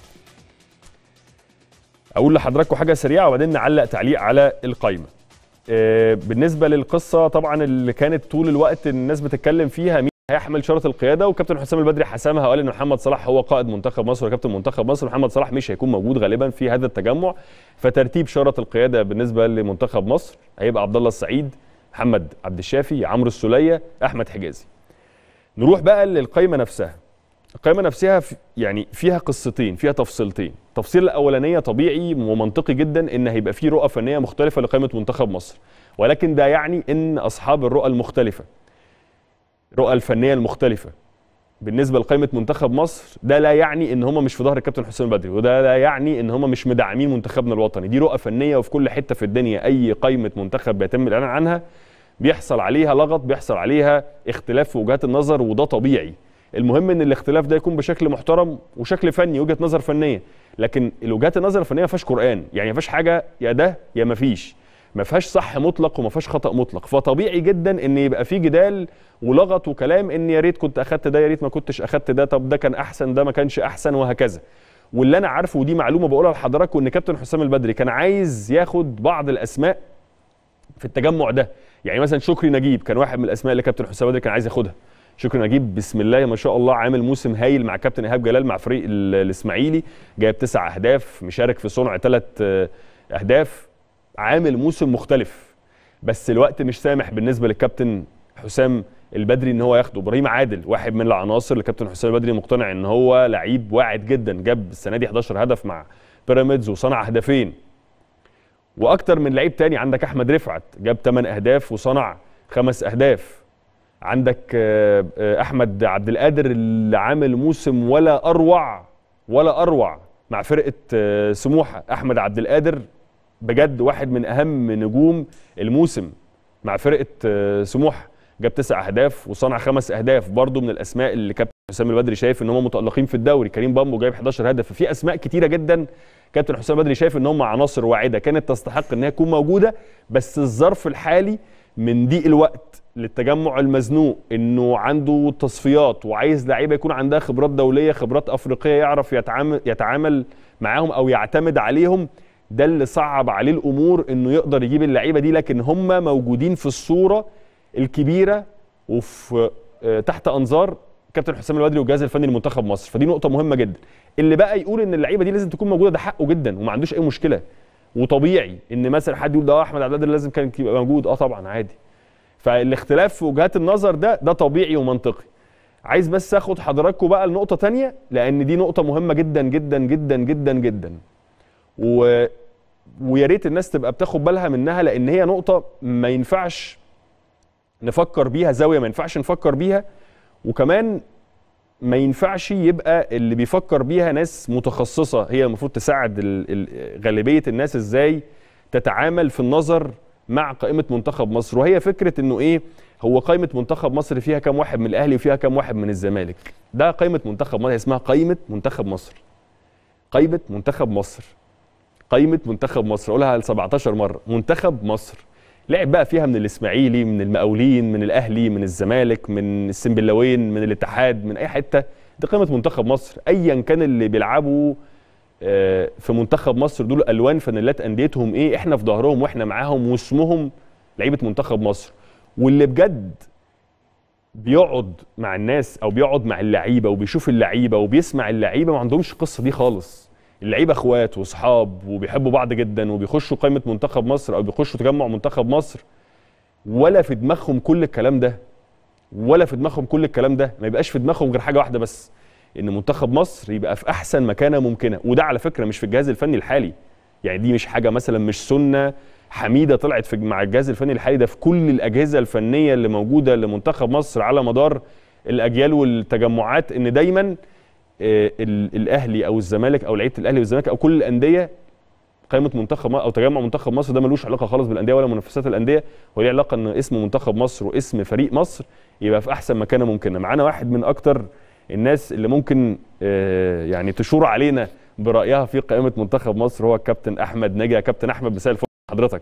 Speaker 1: اقول لحضراتكم حاجه سريعه وبعدين نعلق تعليق على القائمه آه، بالنسبه للقصه طبعا اللي كانت طول الوقت الناس بتتكلم فيها مين هيحمل شرط القياده وكابتن حسام البدري حسمها وقال ان محمد صلاح هو قائد منتخب مصر وكابتن منتخب مصر محمد صلاح مش هيكون موجود غالبا في هذا التجمع فترتيب شرط القياده بالنسبه لمنتخب مصر هيبقى عبد الله السعيد محمد عبد الشافي عمرو السوليه احمد حجازي نروح بقى للقائمه نفسها القائمه نفسها في يعني فيها قصتين فيها تفصيلتين التفصيل الاولانيه طبيعي ومنطقي جدا ان هيبقى في رؤى فنيه مختلفه لقائمه منتخب مصر ولكن ده يعني ان اصحاب الرؤى المختلفه الرؤى الفنيه المختلفه بالنسبه لقائمه منتخب مصر ده لا يعني ان هم مش في ظهر الكابتن حسام البدري وده لا يعني ان هم مش مدعمين منتخبنا الوطني دي رؤى فنيه وفي كل حته في الدنيا اي قائمه منتخب بيتم الاعلان عنها بيحصل عليها لغط بيحصل عليها اختلاف في وجهات النظر وده طبيعي المهم ان الاختلاف ده يكون بشكل محترم وشكل فني وجهه نظر فنيه لكن الوجهات النظر الفنيه ما فيهاش قران يعني ما فيهاش حاجه يا ده يا ما فيش ما فيهاش صح مطلق وما فيهاش خطا مطلق فطبيعي جدا ان يبقى في جدال ولغط وكلام ان يا ريت كنت اخدت ده يا ريت ما كنتش اخدت ده طب ده كان احسن ده ما كانش احسن وهكذا واللي انا عارفه ودي معلومه بقولها لحضراتكم ان كابتن حسام البدري كان عايز ياخد بعض الاسماء في التجمع ده يعني مثلا شكري نجيب كان واحد من الاسماء اللي كابتن حسام البدري كان عايز ياخدها شكري نجيب بسم الله ما شاء الله عامل موسم هايل مع كابتن ايهاب جلال مع فريق ال- الاسماعيلي جايب تسع اهداف مشارك في صنع ثلاث اهداف عامل موسم مختلف بس الوقت مش سامح بالنسبه للكابتن حسام البدري ان هو ياخده ابراهيم عادل واحد من العناصر اللي كابتن حسام البدري مقتنع ان هو لعيب واعد جدا جاب السنه دي 11 هدف مع بيراميدز وصنع هدفين واكتر من لعيب تاني عندك احمد رفعت جاب 8 اهداف وصنع خمس اهداف عندك آه، آه، احمد عبد القادر اللي عامل موسم ولا اروع ولا اروع مع فرقه آه، سموحه احمد عبد القادر بجد واحد من اهم نجوم الموسم مع فرقه آه، سموحه جاب تسع اهداف وصنع خمس اهداف برضه من الاسماء اللي كابتن حسام البدري شايف ان هم متالقين في الدوري كريم بامبو جايب 11 هدف ففي اسماء كتيره جدا كابتن حسام البدري شايف ان هم عناصر واعده كانت تستحق ان هي تكون موجوده بس الظرف الحالي من ضيق الوقت للتجمع المزنوق انه عنده تصفيات وعايز لعيبه يكون عندها خبرات دوليه خبرات افريقيه يعرف يتعامل يتعامل معاهم او يعتمد عليهم ده اللي صعب عليه الامور انه يقدر يجيب اللعيبه دي لكن هم موجودين في الصوره الكبيره وفي آه، تحت انظار كابتن حسام البدري والجهاز الفني لمنتخب مصر فدي نقطه مهمه جدا اللي بقى يقول ان اللعيبه دي لازم تكون موجوده ده حقه جدا وما عندوش اي مشكله وطبيعي ان مثلا حد يقول ده احمد عبد القادر لازم كان يبقى موجود اه طبعا عادي فالاختلاف في وجهات النظر ده ده طبيعي ومنطقي عايز بس اخد حضراتكم بقى لنقطه تانية لان دي نقطه مهمه جدا جدا جدا جدا جدا و ويا ريت الناس تبقى بتاخد بالها منها لان هي نقطه ما ينفعش نفكر بيها زاويه ما ينفعش نفكر بيها وكمان ما ينفعش يبقى اللي بيفكر بيها ناس متخصصه هي المفروض تساعد ال- ال- غالبيه الناس ازاي تتعامل في النظر مع قائمه منتخب مصر وهي فكره انه ايه هو قائمه منتخب مصر فيها كام واحد من الاهلي وفيها كام واحد من الزمالك ده قائمه منتخب مصر اسمها قائمه منتخب مصر قائمه منتخب مصر قائمه منتخب مصر اقولها 17 مره منتخب مصر لعب بقى فيها من الاسماعيلي من المقاولين من الاهلي من الزمالك من السنبلاوين من الاتحاد من اي حته دي قائمه منتخب مصر ايا كان اللي بيلعبوا آه، في منتخب مصر دول الوان فانيلات انديتهم ايه احنا في ظهرهم واحنا معاهم واسمهم لعيبه منتخب مصر واللي بجد بيقعد مع الناس او بيقعد مع اللعيبه وبيشوف اللعيبه وبيسمع اللعيبه ما عندهمش القصه دي خالص اللعيبه اخوات واصحاب وبيحبوا بعض جدا وبيخشوا قائمه منتخب مصر او بيخشوا تجمع منتخب مصر ولا في دماغهم كل الكلام ده ولا في دماغهم كل الكلام ده ما يبقاش في دماغهم غير حاجه واحده بس ان منتخب مصر يبقى في احسن مكانه ممكنه وده على فكره مش في الجهاز الفني الحالي يعني دي مش حاجه مثلا مش سنه حميده طلعت في مع الجهاز الفني الحالي ده في كل الاجهزه الفنيه اللي موجوده لمنتخب مصر على مدار الاجيال والتجمعات ان دايما آه، ال- الاهلي او الزمالك او لعيبه الاهلي والزمالك او كل الانديه قائمه منتخب م- او تجمع منتخب مصر ده ملوش علاقه خالص بالانديه ولا منافسات الانديه هو ليه علاقه ان اسم منتخب مصر واسم فريق مصر يبقى في احسن مكانه ممكنه معانا واحد من اكتر الناس اللي ممكن آه، يعني تشور علينا برايها في قائمه منتخب مصر هو الكابتن احمد ناجي يا كابتن احمد مساء الفل حضرتك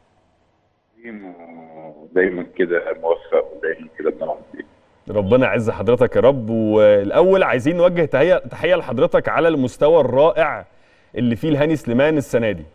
Speaker 3: دايما كده موفق ودايما كده بنلعب بيه
Speaker 1: ربنا يعز حضرتك يا رب والاول عايزين نوجه تحيه تحيه لحضرتك على المستوى الرائع اللي فيه الهاني سليمان السنه دي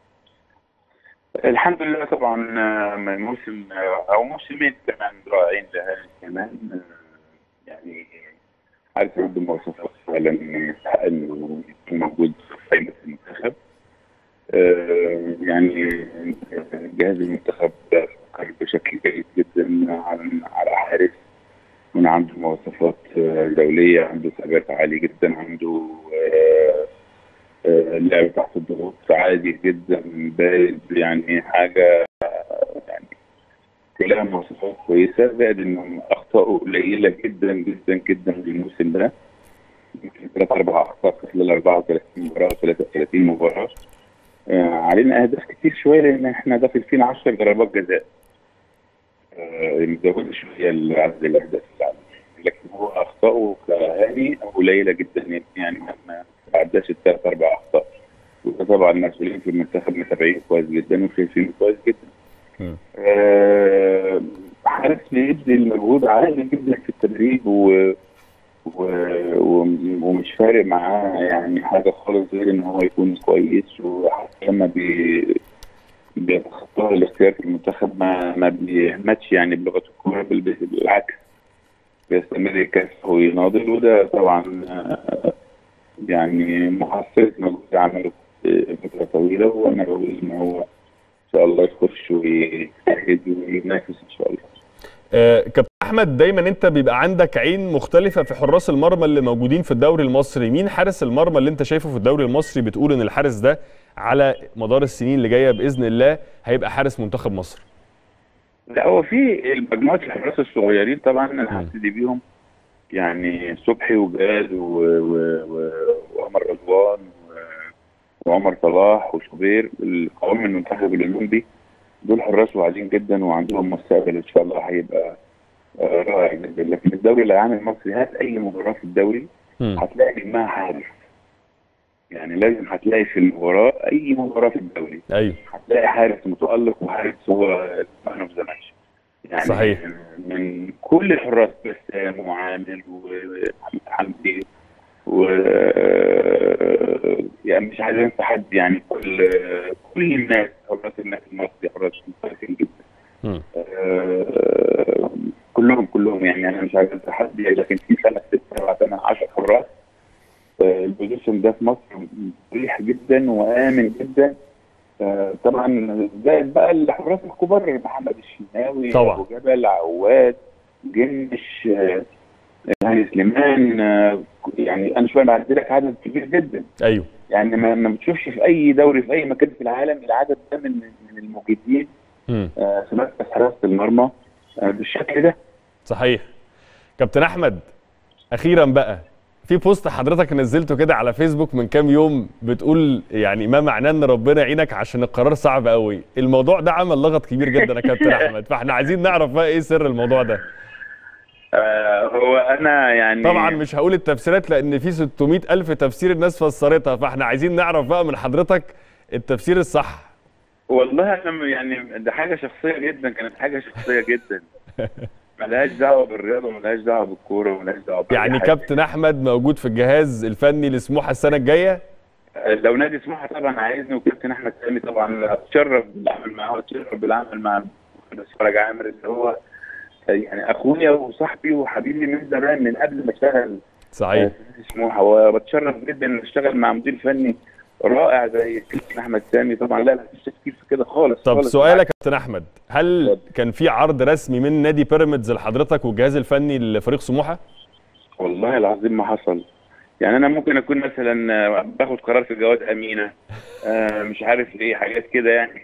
Speaker 3: الحمد لله طبعا آه، من موسم آه، او موسمين كمان رائعين لهذا كمان آه، يعني عارف عنده مواصفات فعلا يستحق انه يكون موجود في قائمه المنتخب آه، يعني آه، جهاز المنتخب فكر بشكل جيد جدا على على حارس يكون عنده مواصفات آه، دوليه عنده ثبات عالي جدا عنده آه، آه، لعب تحت الضغوط عادي جدا بارد يعني حاجه آه، يعني كلها مواصفات كويسه زائد انه اخطائه قليله جدا جدا جدا في الموسم ده يمكن ثلاث اربع اخطاء في خلال 34 مباراه 33 مباراه آه، علينا اهداف كتير شويه لان احنا داخل فينا 10 ضربات جزاء آه، مزود شويه عدد الاهداف اللي عليه لكن هو اخطائه كهاني قليله جدا يعني ما ما تعداش الثلاث اربع اخطاء وده طبعا المسؤولين في المنتخب متابعين كويس جدا وشايفينه كويس جدا.
Speaker 1: مم.
Speaker 3: آه، حارس بيدي المجهود عالي جدا في التدريب و و... و... ومش فارق معاه يعني حاجه خالص غير ان هو يكون كويس وحتى لما بي بيتخطى الاختيار في المنتخب ما ما بيهمتش يعني بلغه الكوره بل بالعكس بيستمر يكافح ويناضل وده طبعا آه، يعني محصلة مجهود عمله فترة طويلة وأنا بقول إن هو إن شاء الله يخش ويجتهد وينافس إن شاء الله.
Speaker 1: آه، كابتن احمد دايما انت بيبقى عندك عين مختلفه في حراس المرمى اللي موجودين في الدوري المصري مين حارس المرمى اللي انت شايفه في الدوري المصري بتقول ان الحارس ده على مدار السنين اللي جايه باذن الله هيبقى حارس منتخب مصر
Speaker 3: لا هو في مجموعة الحراس الصغيرين طبعا أنا هبتدي بيهم يعني صبحي وجاد و- و- و- وعمر رضوان و- وعمر صلاح وشوبير القوام المنتخب الأولمبي دول حراس واعدين جدا وعندهم مستقبل إن شاء الله هيبقى آه، رائع جدا لكن الدوري العام المصري هات أي مباراة في الدوري
Speaker 1: مم.
Speaker 3: هتلاقي منها حارس يعني لازم هتلاقي في المباراة أي مباراة في الدوري
Speaker 1: ايوه
Speaker 3: هتلاقي حارس متألق وحارس هو مان اوف ذا ماتش يعني
Speaker 1: صحيح.
Speaker 3: من كل الحراس بسام وعامر ومحمد حمدي و يعني مش عايز انسى حد يعني كل كل الناس حراس الناس المصري حراس ممتازين جدا
Speaker 1: مم.
Speaker 3: آه، كلهم كلهم يعني انا مش عايز انسى حد يعني لكن في سنه ست سبع سنه 10 حراس آه، البوزيشن ده في مصر مريح جدا وامن جدا آه، طبعا زائد بقى الحراس الكبار محمد الشناوي
Speaker 1: طبعا.
Speaker 3: ابو جبل عواد جنش آه، يعني سليمان آه، يعني انا شويه بعد لك عدد كبير جدا
Speaker 1: ايوه
Speaker 3: يعني ما ما بتشوفش في اي دوري في اي مكان في العالم العدد ده من من المجيدين
Speaker 1: مم.
Speaker 3: آه، في مركز حراسه المرمى آه، بالشكل ده
Speaker 1: صحيح كابتن احمد اخيرا بقى في بوست حضرتك نزلته كده على فيسبوك من كام يوم بتقول يعني ما معناه ان ربنا يعينك عشان القرار صعب قوي الموضوع ده عمل لغط كبير جدا يا كابتن احمد فاحنا عايزين نعرف بقى ايه سر الموضوع ده
Speaker 3: آه، هو انا يعني
Speaker 1: طبعا مش هقول التفسيرات لان في 600 الف تفسير الناس فسرتها فاحنا عايزين نعرف بقى من حضرتك التفسير الصح
Speaker 3: والله انا يعني ده حاجه شخصيه جدا كانت حاجه شخصيه جدا ملهاش دعوه بالرياضه ملهاش دعوه بالكوره وملهاش دعوه بأي
Speaker 1: يعني
Speaker 3: حاجة.
Speaker 1: كابتن احمد موجود في الجهاز الفني لسموحه السنه الجايه
Speaker 3: لو نادي سموحه طبعا عايزني وكابتن احمد سامي طبعا اتشرف بالعمل معاه واتشرف بالعمل مع المهندس فرج عامر اللي هو يعني اخويا وصاحبي وحبيبي من زمان من قبل ما اشتغل
Speaker 1: صحيح
Speaker 3: في نادي سموحه وبتشرف جدا ان اشتغل مع مدير فني رائع زي كابتن احمد سامي طبعا لا لا مفيش تفكير في كده خالص
Speaker 1: طب
Speaker 3: خالص.
Speaker 1: سؤالك يا كابتن احمد هل
Speaker 3: اتفضل.
Speaker 1: كان في عرض رسمي من نادي بيراميدز لحضرتك والجهاز الفني لفريق سموحه
Speaker 3: والله العظيم ما حصل يعني انا ممكن اكون مثلا آه، باخد قرار في جواز امينه آه، مش عارف ايه حاجات كده يعني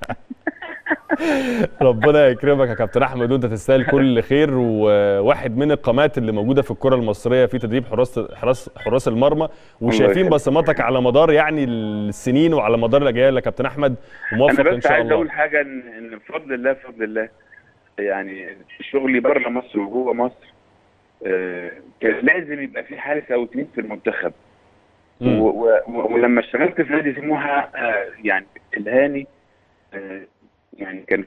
Speaker 1: ربنا يكرمك يا كابتن احمد وانت تستاهل كل خير وواحد من القامات اللي موجوده في الكره المصريه في تدريب حراس حراس حراس المرمى وشايفين
Speaker 3: يخليك.
Speaker 1: بصماتك على مدار يعني السنين وعلى مدار الاجيال يا كابتن احمد
Speaker 3: انا
Speaker 1: وموفق ان
Speaker 3: بس
Speaker 1: شاء
Speaker 3: عايز
Speaker 1: الله
Speaker 3: اقول حاجه ان ان بفضل الله بفضل الله يعني شغلي بره مصر وجوه مصر آه، كان لازم يبقى في حارس او اتنين في المنتخب
Speaker 1: مم.
Speaker 3: و- و- و- ولما اشتغلت في نادي سموحه آه، يعني الهاني آه، يعني كان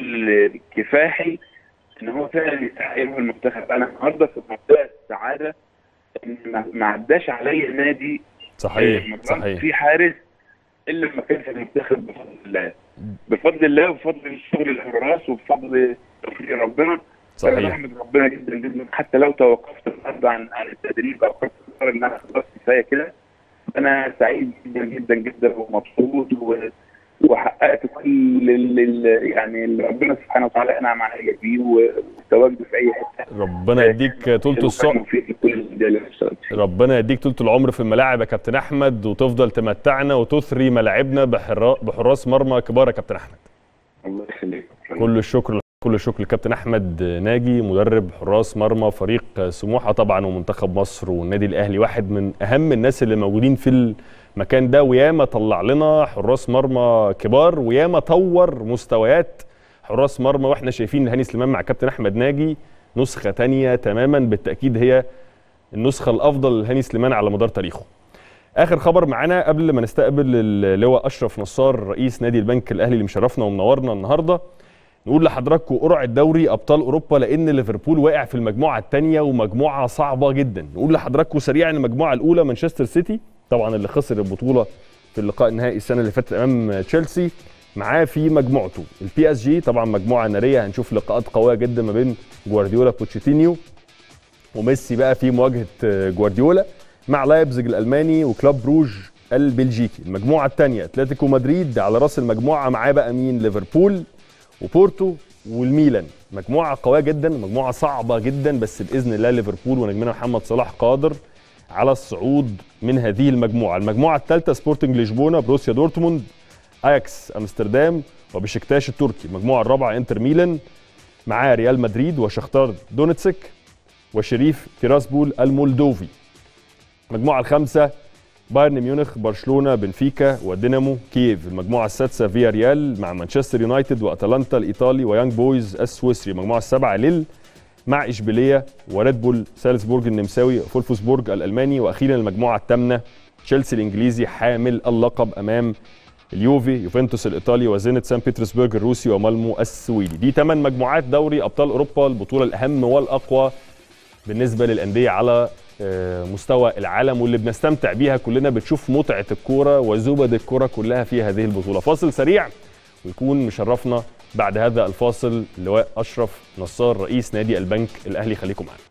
Speaker 3: كل كفاحي ان هو فعلا يستحق يروح المنتخب انا النهارده في منتهى السعاده ان ما- ما عداش عليا نادي
Speaker 1: صحيح
Speaker 3: آه،
Speaker 1: صحيح
Speaker 3: في حارس الا لما كان في المنتخب بفضل الله بفضل الله وبفضل شغل الحراس وبفضل توفيق ربنا انا
Speaker 1: صحيح
Speaker 3: بحمد ربنا جدا جدا حتى لو توقفت النهارده عن عن التدريب او خدت قرار ان انا خلاص كفايه كده انا سعيد جدا جدا جدا ومبسوط و... وحققت كل ال... ال- يعني اللي ربنا سبحانه وتعالى انعم عليا بيه والتواجد في اي حته
Speaker 1: ربنا يديك طولة الصبر
Speaker 3: في كل الانديه اللي أنا اشتغلت فيها
Speaker 1: ربنا يديك طولة العمر في الملاعب يا كابتن احمد وتفضل تمتعنا وتثري ملاعبنا بحرا- بحراس مرمى كبار يا كابتن احمد
Speaker 3: الله يخليك
Speaker 1: كل الشكر كل الشكر للكابتن احمد ناجي مدرب حراس مرمى فريق سموحه طبعا ومنتخب مصر والنادي الاهلي واحد من اهم الناس اللي موجودين في المكان ده وياما طلع لنا حراس مرمى كبار وياما طور مستويات حراس مرمى واحنا شايفين هاني سليمان مع كابتن احمد ناجي نسخه تانية تماما بالتاكيد هي النسخه الافضل لهاني سليمان على مدار تاريخه اخر خبر معانا قبل ما نستقبل اللواء اشرف نصار رئيس نادي البنك الاهلي اللي مشرفنا ومنورنا النهارده نقول لحضراتكم قرعه دوري ابطال اوروبا لان ليفربول واقع في المجموعه الثانيه ومجموعه صعبه جدا نقول لحضراتكم سريعا المجموعه الاولى مانشستر سيتي طبعا اللي خسر البطوله في اللقاء النهائي السنه اللي فاتت امام تشيلسي معاه في مجموعته البي اس جي طبعا مجموعه ناريه هنشوف لقاءات قويه جدا ما بين جوارديولا بوتشيتينيو وميسي بقى في مواجهه جوارديولا مع لايبزيج الالماني وكلوب بروج البلجيكي المجموعه الثانيه اتلتيكو مدريد على راس المجموعه معاه بقى مين ليفربول وبورتو والميلان مجموعه قويه جدا مجموعه صعبه جدا بس باذن الله ليفربول ونجمنا محمد صلاح قادر على الصعود من هذه المجموعه المجموعه الثالثه سبورتنج لشبونه بروسيا دورتموند اياكس امستردام وبشكتاش التركي المجموعه الرابعه انتر ميلان معاه ريال مدريد وشختار دونتسك وشريف تيراسبول المولدوفي المجموعه الخامسه بايرن ميونخ برشلونه بنفيكا ودينامو كييف المجموعه السادسه فيا ريال مع مانشستر يونايتد واتلانتا الايطالي ويانج بويز السويسري المجموعه السابعه ليل مع اشبيليه وريد بول سالزبورج النمساوي وفولفسبورج الالماني واخيرا المجموعه الثامنه تشيلسي الانجليزي حامل اللقب امام اليوفي يوفنتوس الايطالي وزينت سان بيترسبرج الروسي ومالمو السويدي دي ثمان مجموعات دوري ابطال اوروبا البطوله الاهم والاقوى بالنسبه للانديه على مستوى العالم واللي بنستمتع بيها كلنا بتشوف متعه الكوره وزبد الكوره كلها في هذه البطوله فاصل سريع ويكون مشرفنا بعد هذا الفاصل اللواء اشرف نصار رئيس نادي البنك الاهلي خليكم معانا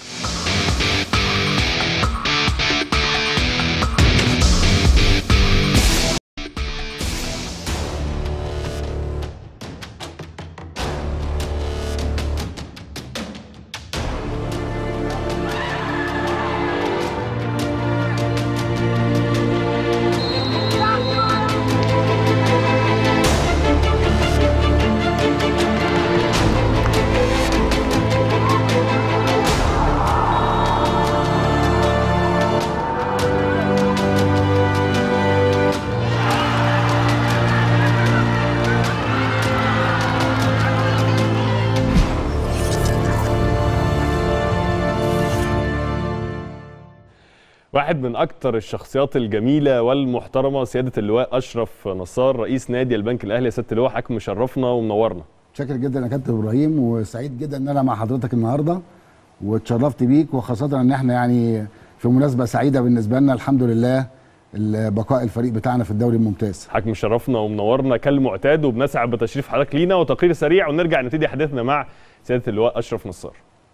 Speaker 1: واحد من اكثر الشخصيات الجميله والمحترمه سياده اللواء اشرف نصار رئيس نادي البنك الاهلي يا سياده اللواء حضرتك مشرفنا ومنورنا
Speaker 4: شاكر جدا يا كابتن ابراهيم وسعيد جدا ان انا مع حضرتك النهارده واتشرفت بيك وخاصه ان احنا يعني في مناسبه سعيده بالنسبه لنا الحمد لله بقاء الفريق بتاعنا في الدوري الممتاز
Speaker 1: حضرتك مشرفنا ومنورنا كالمعتاد وبنسعد بتشريف حضرتك لينا وتقرير سريع ونرجع نبتدي حديثنا مع سياده اللواء اشرف نصار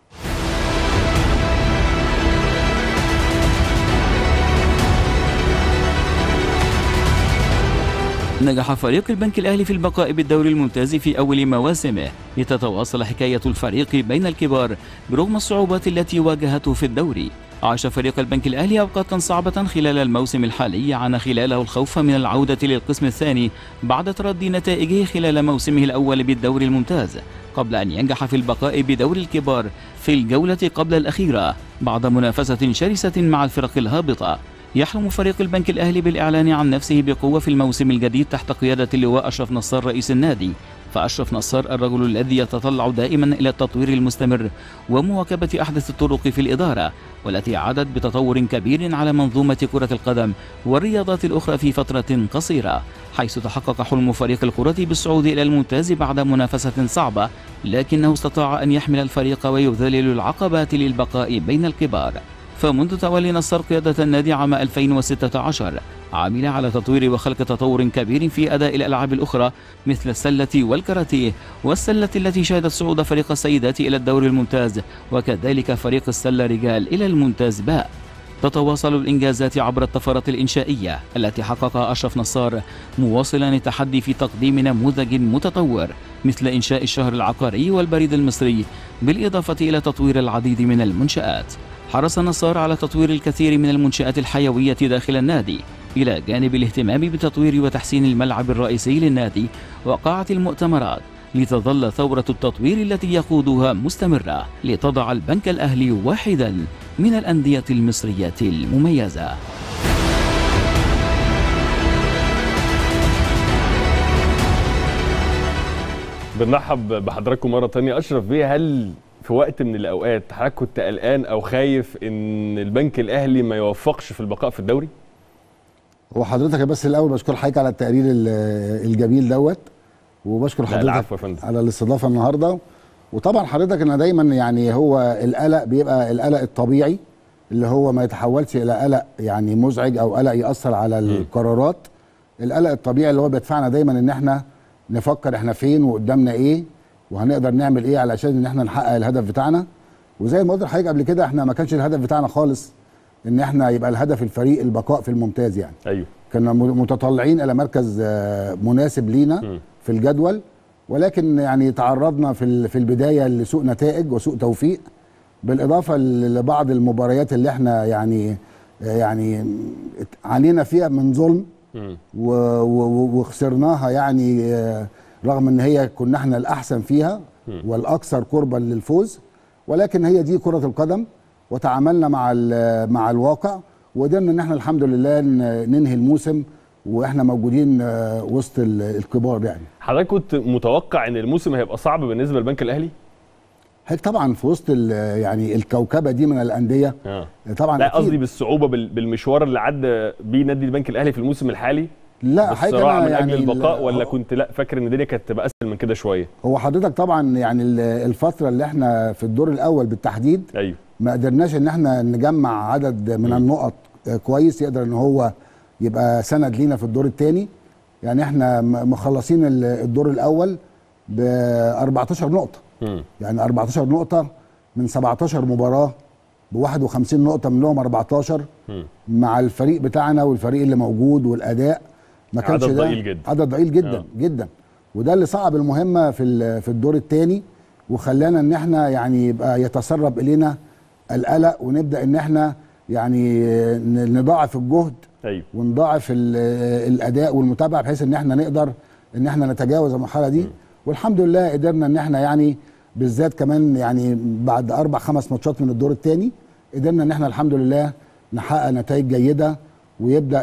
Speaker 5: نجح فريق البنك الأهلي في البقاء بالدوري الممتاز في أول مواسمه لتتواصل حكاية الفريق بين الكبار برغم الصعوبات التي واجهته في الدوري عاش فريق البنك الأهلي أوقاتا صعبة خلال الموسم الحالي عانى خلاله الخوف من العودة للقسم الثاني بعد تردي نتائجه خلال موسمه الأول بالدوري الممتاز قبل أن ينجح في البقاء بدور الكبار في الجولة قبل الأخيرة بعد منافسة شرسة مع الفرق الهابطة يحلم فريق البنك الأهلي بالإعلان عن نفسه بقوة في الموسم الجديد تحت قيادة اللواء أشرف نصار رئيس النادي فأشرف نصار الرجل الذي يتطلع دائما إلى التطوير المستمر ومواكبة أحدث الطرق في الإدارة والتي عادت بتطور كبير على منظومة كرة القدم والرياضات الأخرى في فترة قصيرة حيث تحقق حلم فريق الكرة بالصعود إلى الممتاز بعد منافسة صعبة لكنه استطاع أن يحمل الفريق ويذلل العقبات للبقاء بين الكبار فمنذ تولي نصر قيادة النادي عام 2016 عمل على تطوير وخلق تطور كبير في أداء الألعاب الأخرى مثل السلة والكاراتيه والسلة التي شهدت صعود فريق السيدات إلى الدور الممتاز وكذلك فريق السلة رجال إلى الممتاز باء تتواصل الإنجازات عبر الطفرات الإنشائية التي حققها أشرف نصار مواصلا التحدي في تقديم نموذج متطور مثل إنشاء الشهر العقاري والبريد المصري بالإضافة إلى تطوير العديد من المنشآت حرص نصار على تطوير الكثير من المنشآت الحيوية داخل النادي إلى جانب الاهتمام بتطوير وتحسين الملعب الرئيسي للنادي وقاعة المؤتمرات لتظل ثورة التطوير التي يقودها مستمرة لتضع البنك الأهلي واحدا من الأندية المصرية المميزة
Speaker 1: بنرحب بحضراتكم مره تانية اشرف بيه هل في وقت من الاوقات حضرتك كنت قلقان او خايف ان البنك الاهلي ما يوفقش في البقاء في الدوري
Speaker 4: هو حضرتك بس الاول بشكر حضرتك على التقرير ال- الجميل دوت وبشكر
Speaker 1: لا،
Speaker 4: حضرتك
Speaker 1: العفو يا فندم.
Speaker 4: على الاستضافه النهارده وطبعا حضرتك انا دايما يعني هو القلق بيبقى القلق الطبيعي اللي هو ما يتحولش الى قلق يعني مزعج او قلق ياثر على القرارات القلق الطبيعي اللي هو بيدفعنا دايما ان احنا نفكر احنا فين وقدامنا ايه وهنقدر نعمل ايه علشان ان احنا نحقق الهدف بتاعنا وزي ما قلت لحضرتك قبل كده احنا ما كانش الهدف بتاعنا خالص ان احنا يبقى الهدف الفريق البقاء في الممتاز يعني
Speaker 1: ايوه
Speaker 4: كنا م- متطلعين الى مركز آه، مناسب لينا
Speaker 1: مم.
Speaker 4: في الجدول ولكن يعني تعرضنا في ال- في البدايه لسوء نتائج وسوء توفيق بالاضافه ل- لبعض المباريات اللي احنا يعني آه، يعني ات- عانينا فيها من ظلم
Speaker 1: مم.
Speaker 4: و- و- وخسرناها يعني آه، رغم ان هي كنا احنا الاحسن فيها والاكثر قربا للفوز ولكن هي دي كره القدم وتعاملنا مع ال- مع الواقع وقدرنا ان احنا الحمد لله ن- ننهي الموسم واحنا موجودين آه، وسط ال- الكبار يعني
Speaker 1: حضرتك كنت متوقع ان الموسم هيبقى صعب بالنسبه للبنك الاهلي
Speaker 4: هيك طبعا في وسط ال- يعني الكوكبه دي من الانديه
Speaker 1: اه
Speaker 4: طبعا
Speaker 1: لا
Speaker 4: أكيد.
Speaker 1: قصدي بالصعوبه بال- بالمشوار اللي عدى بيه نادي البنك الاهلي في الموسم الحالي
Speaker 4: لا حقيقة
Speaker 1: بالصراع
Speaker 4: أنا
Speaker 1: من
Speaker 4: يعني
Speaker 1: اجل البقاء
Speaker 4: ال-
Speaker 1: ولا كنت لا فاكر ان الدنيا كانت تبقى اسهل من كده شويه
Speaker 4: هو حضرتك طبعا يعني ال- الفتره اللي احنا في الدور الاول بالتحديد
Speaker 1: ايوه
Speaker 4: ما قدرناش ان احنا نجمع عدد من النقط آه، كويس يقدر ان هو يبقى سند لينا في الدور الثاني يعني احنا م- مخلصين ال- الدور الاول ب 14 نقطه
Speaker 1: مم.
Speaker 4: يعني 14 نقطه من 17 مباراه ب 51 نقطه منهم 14
Speaker 1: مم.
Speaker 4: مع الفريق بتاعنا والفريق اللي موجود والاداء ما كانش
Speaker 1: عدد
Speaker 4: ده
Speaker 1: ضئيل جدا.
Speaker 4: عدد ضئيل جدا
Speaker 1: آه.
Speaker 4: آه. جدا وده اللي صعب المهمه في ال- في الدور الثاني وخلانا ان احنا يعني يبقى يتسرب الينا القلق ونبدا ان احنا يعني ن- نضاعف الجهد
Speaker 1: ايوه
Speaker 4: ونضاعف ال- الاداء والمتابعه بحيث ان احنا نقدر ان احنا نتجاوز المرحله دي والحمد لله قدرنا ان احنا يعني بالذات كمان يعني بعد اربع خمس ماتشات من الدور الثاني قدرنا ان احنا الحمد لله نحقق نتائج جيده ويبدا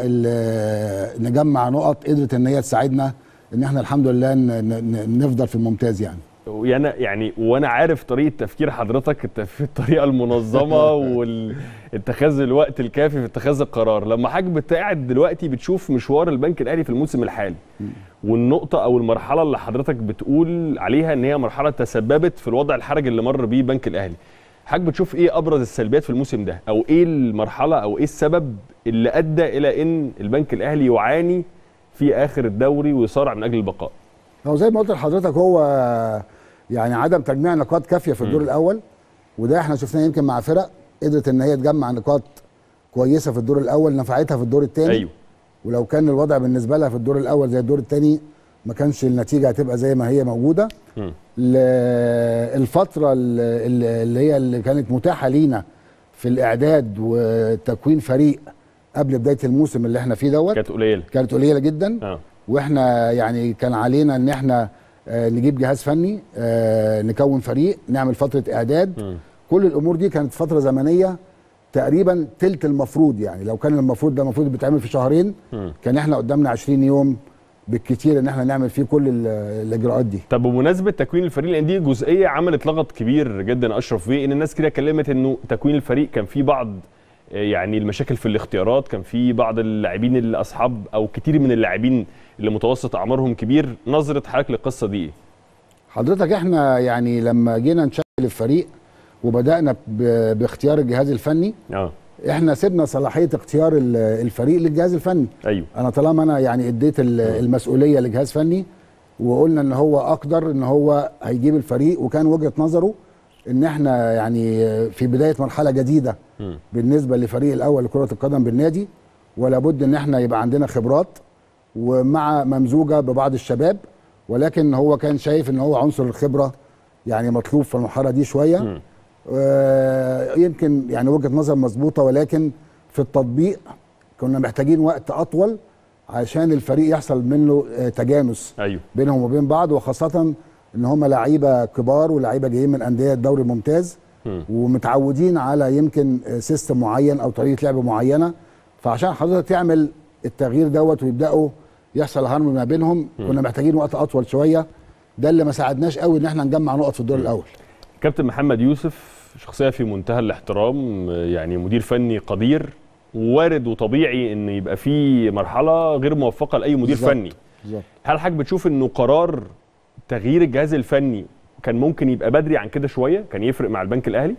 Speaker 4: ال- نجمع نقط قدرت ان هي تساعدنا ان احنا الحمد لله ن- ن- نفضل في الممتاز يعني
Speaker 1: وانا يعني وانا عارف طريقه تفكير حضرتك الت- في الطريقه المنظمه والاتخاذ الوقت الكافي في اتخاذ القرار لما حضرتك قاعد دلوقتي بتشوف مشوار البنك الاهلي في الموسم الحالي والنقطه او المرحله اللي حضرتك بتقول عليها ان هي مرحله تسببت في الوضع الحرج اللي مر بيه البنك الاهلي حضرتك بتشوف ايه ابرز السلبيات في الموسم ده او ايه المرحله او ايه السبب اللي ادى الى ان البنك الاهلي يعاني في اخر الدوري ويصارع من اجل البقاء
Speaker 4: هو زي ما قلت لحضرتك هو يعني عدم تجميع نقاط كافيه في الدور الاول وده احنا شفناه يمكن مع فرق قدرت ان هي تجمع نقاط كويسه في الدور الاول نفعتها في الدور الثاني
Speaker 1: ايوه
Speaker 4: ولو كان الوضع بالنسبه لها في الدور الاول زي الدور الثاني ما كانش النتيجه هتبقى زي ما هي موجوده
Speaker 1: مم.
Speaker 4: ل- الفتره اللي اللي هي اللي كانت متاحه لينا في الاعداد وتكوين فريق قبل بدايه الموسم اللي احنا فيه دوت
Speaker 1: كانت قليله
Speaker 4: كانت قليله جدا
Speaker 1: اه
Speaker 4: واحنا يعني كان علينا ان احنا آه، نجيب جهاز فني آه، نكون فريق نعمل فتره اعداد
Speaker 1: مم.
Speaker 4: كل الامور دي كانت فتره زمنيه تقريبا تلت المفروض يعني لو كان المفروض ده المفروض بيتعمل في شهرين
Speaker 1: مم.
Speaker 4: كان احنا قدامنا 20 يوم بالكتير ان احنا نعمل فيه كل ال- الاجراءات دي
Speaker 1: طب بمناسبه تكوين الفريق لان دي جزئيه عملت لغط كبير جدا اشرف بيه ان الناس كده اتكلمت انه تكوين الفريق كان فيه بعض آه، يعني المشاكل في الاختيارات كان في بعض اللاعبين اللي اصحاب او كتير من اللاعبين اللي متوسط اعمارهم كبير نظره حضرتك للقصه دي ايه؟
Speaker 4: حضرتك احنا يعني لما جينا نشكل الفريق وبدانا ب- باختيار الجهاز الفني
Speaker 1: اه
Speaker 4: احنا سيبنا صلاحيه اختيار ال- الفريق للجهاز الفني
Speaker 1: ايوه
Speaker 4: انا طالما انا يعني اديت ال- المسؤوليه لجهاز فني وقلنا ان هو اقدر ان هو هيجيب الفريق وكان وجهه نظره ان احنا يعني في بدايه مرحله جديده
Speaker 1: مم.
Speaker 4: بالنسبه لفريق الاول لكره القدم بالنادي ولا بد ان احنا يبقى عندنا خبرات ومع ممزوجه ببعض الشباب ولكن هو كان شايف ان هو عنصر الخبره يعني مطلوب في المرحله دي شويه
Speaker 1: مم.
Speaker 4: آه، يمكن يعني وجهه نظر مظبوطه ولكن في التطبيق كنا محتاجين وقت اطول عشان الفريق يحصل منه آه، تجانس
Speaker 1: ايوه
Speaker 4: بينهم وبين بعض وخاصه ان هم لعيبه كبار ولعيبه جايين من انديه الدوري الممتاز
Speaker 1: مم.
Speaker 4: ومتعودين على يمكن آه، سيستم معين او طريقه لعب معينه فعشان حضرتك تعمل التغيير دوت ويبداوا يحصل هرم ما بينهم كنا محتاجين وقت اطول شويه ده اللي ما ساعدناش قوي ان احنا نجمع نقط في الدور الاول
Speaker 1: كابتن محمد يوسف شخصيه في منتهى الاحترام آه، يعني مدير فني قدير وارد وطبيعي ان يبقى في مرحله غير موفقه لاي مدير
Speaker 4: بالظبط.
Speaker 1: فني
Speaker 4: بالظبط
Speaker 1: هل حضرتك بتشوف انه قرار تغيير الجهاز الفني كان ممكن يبقى بدري عن كده شويه كان يفرق مع البنك الاهلي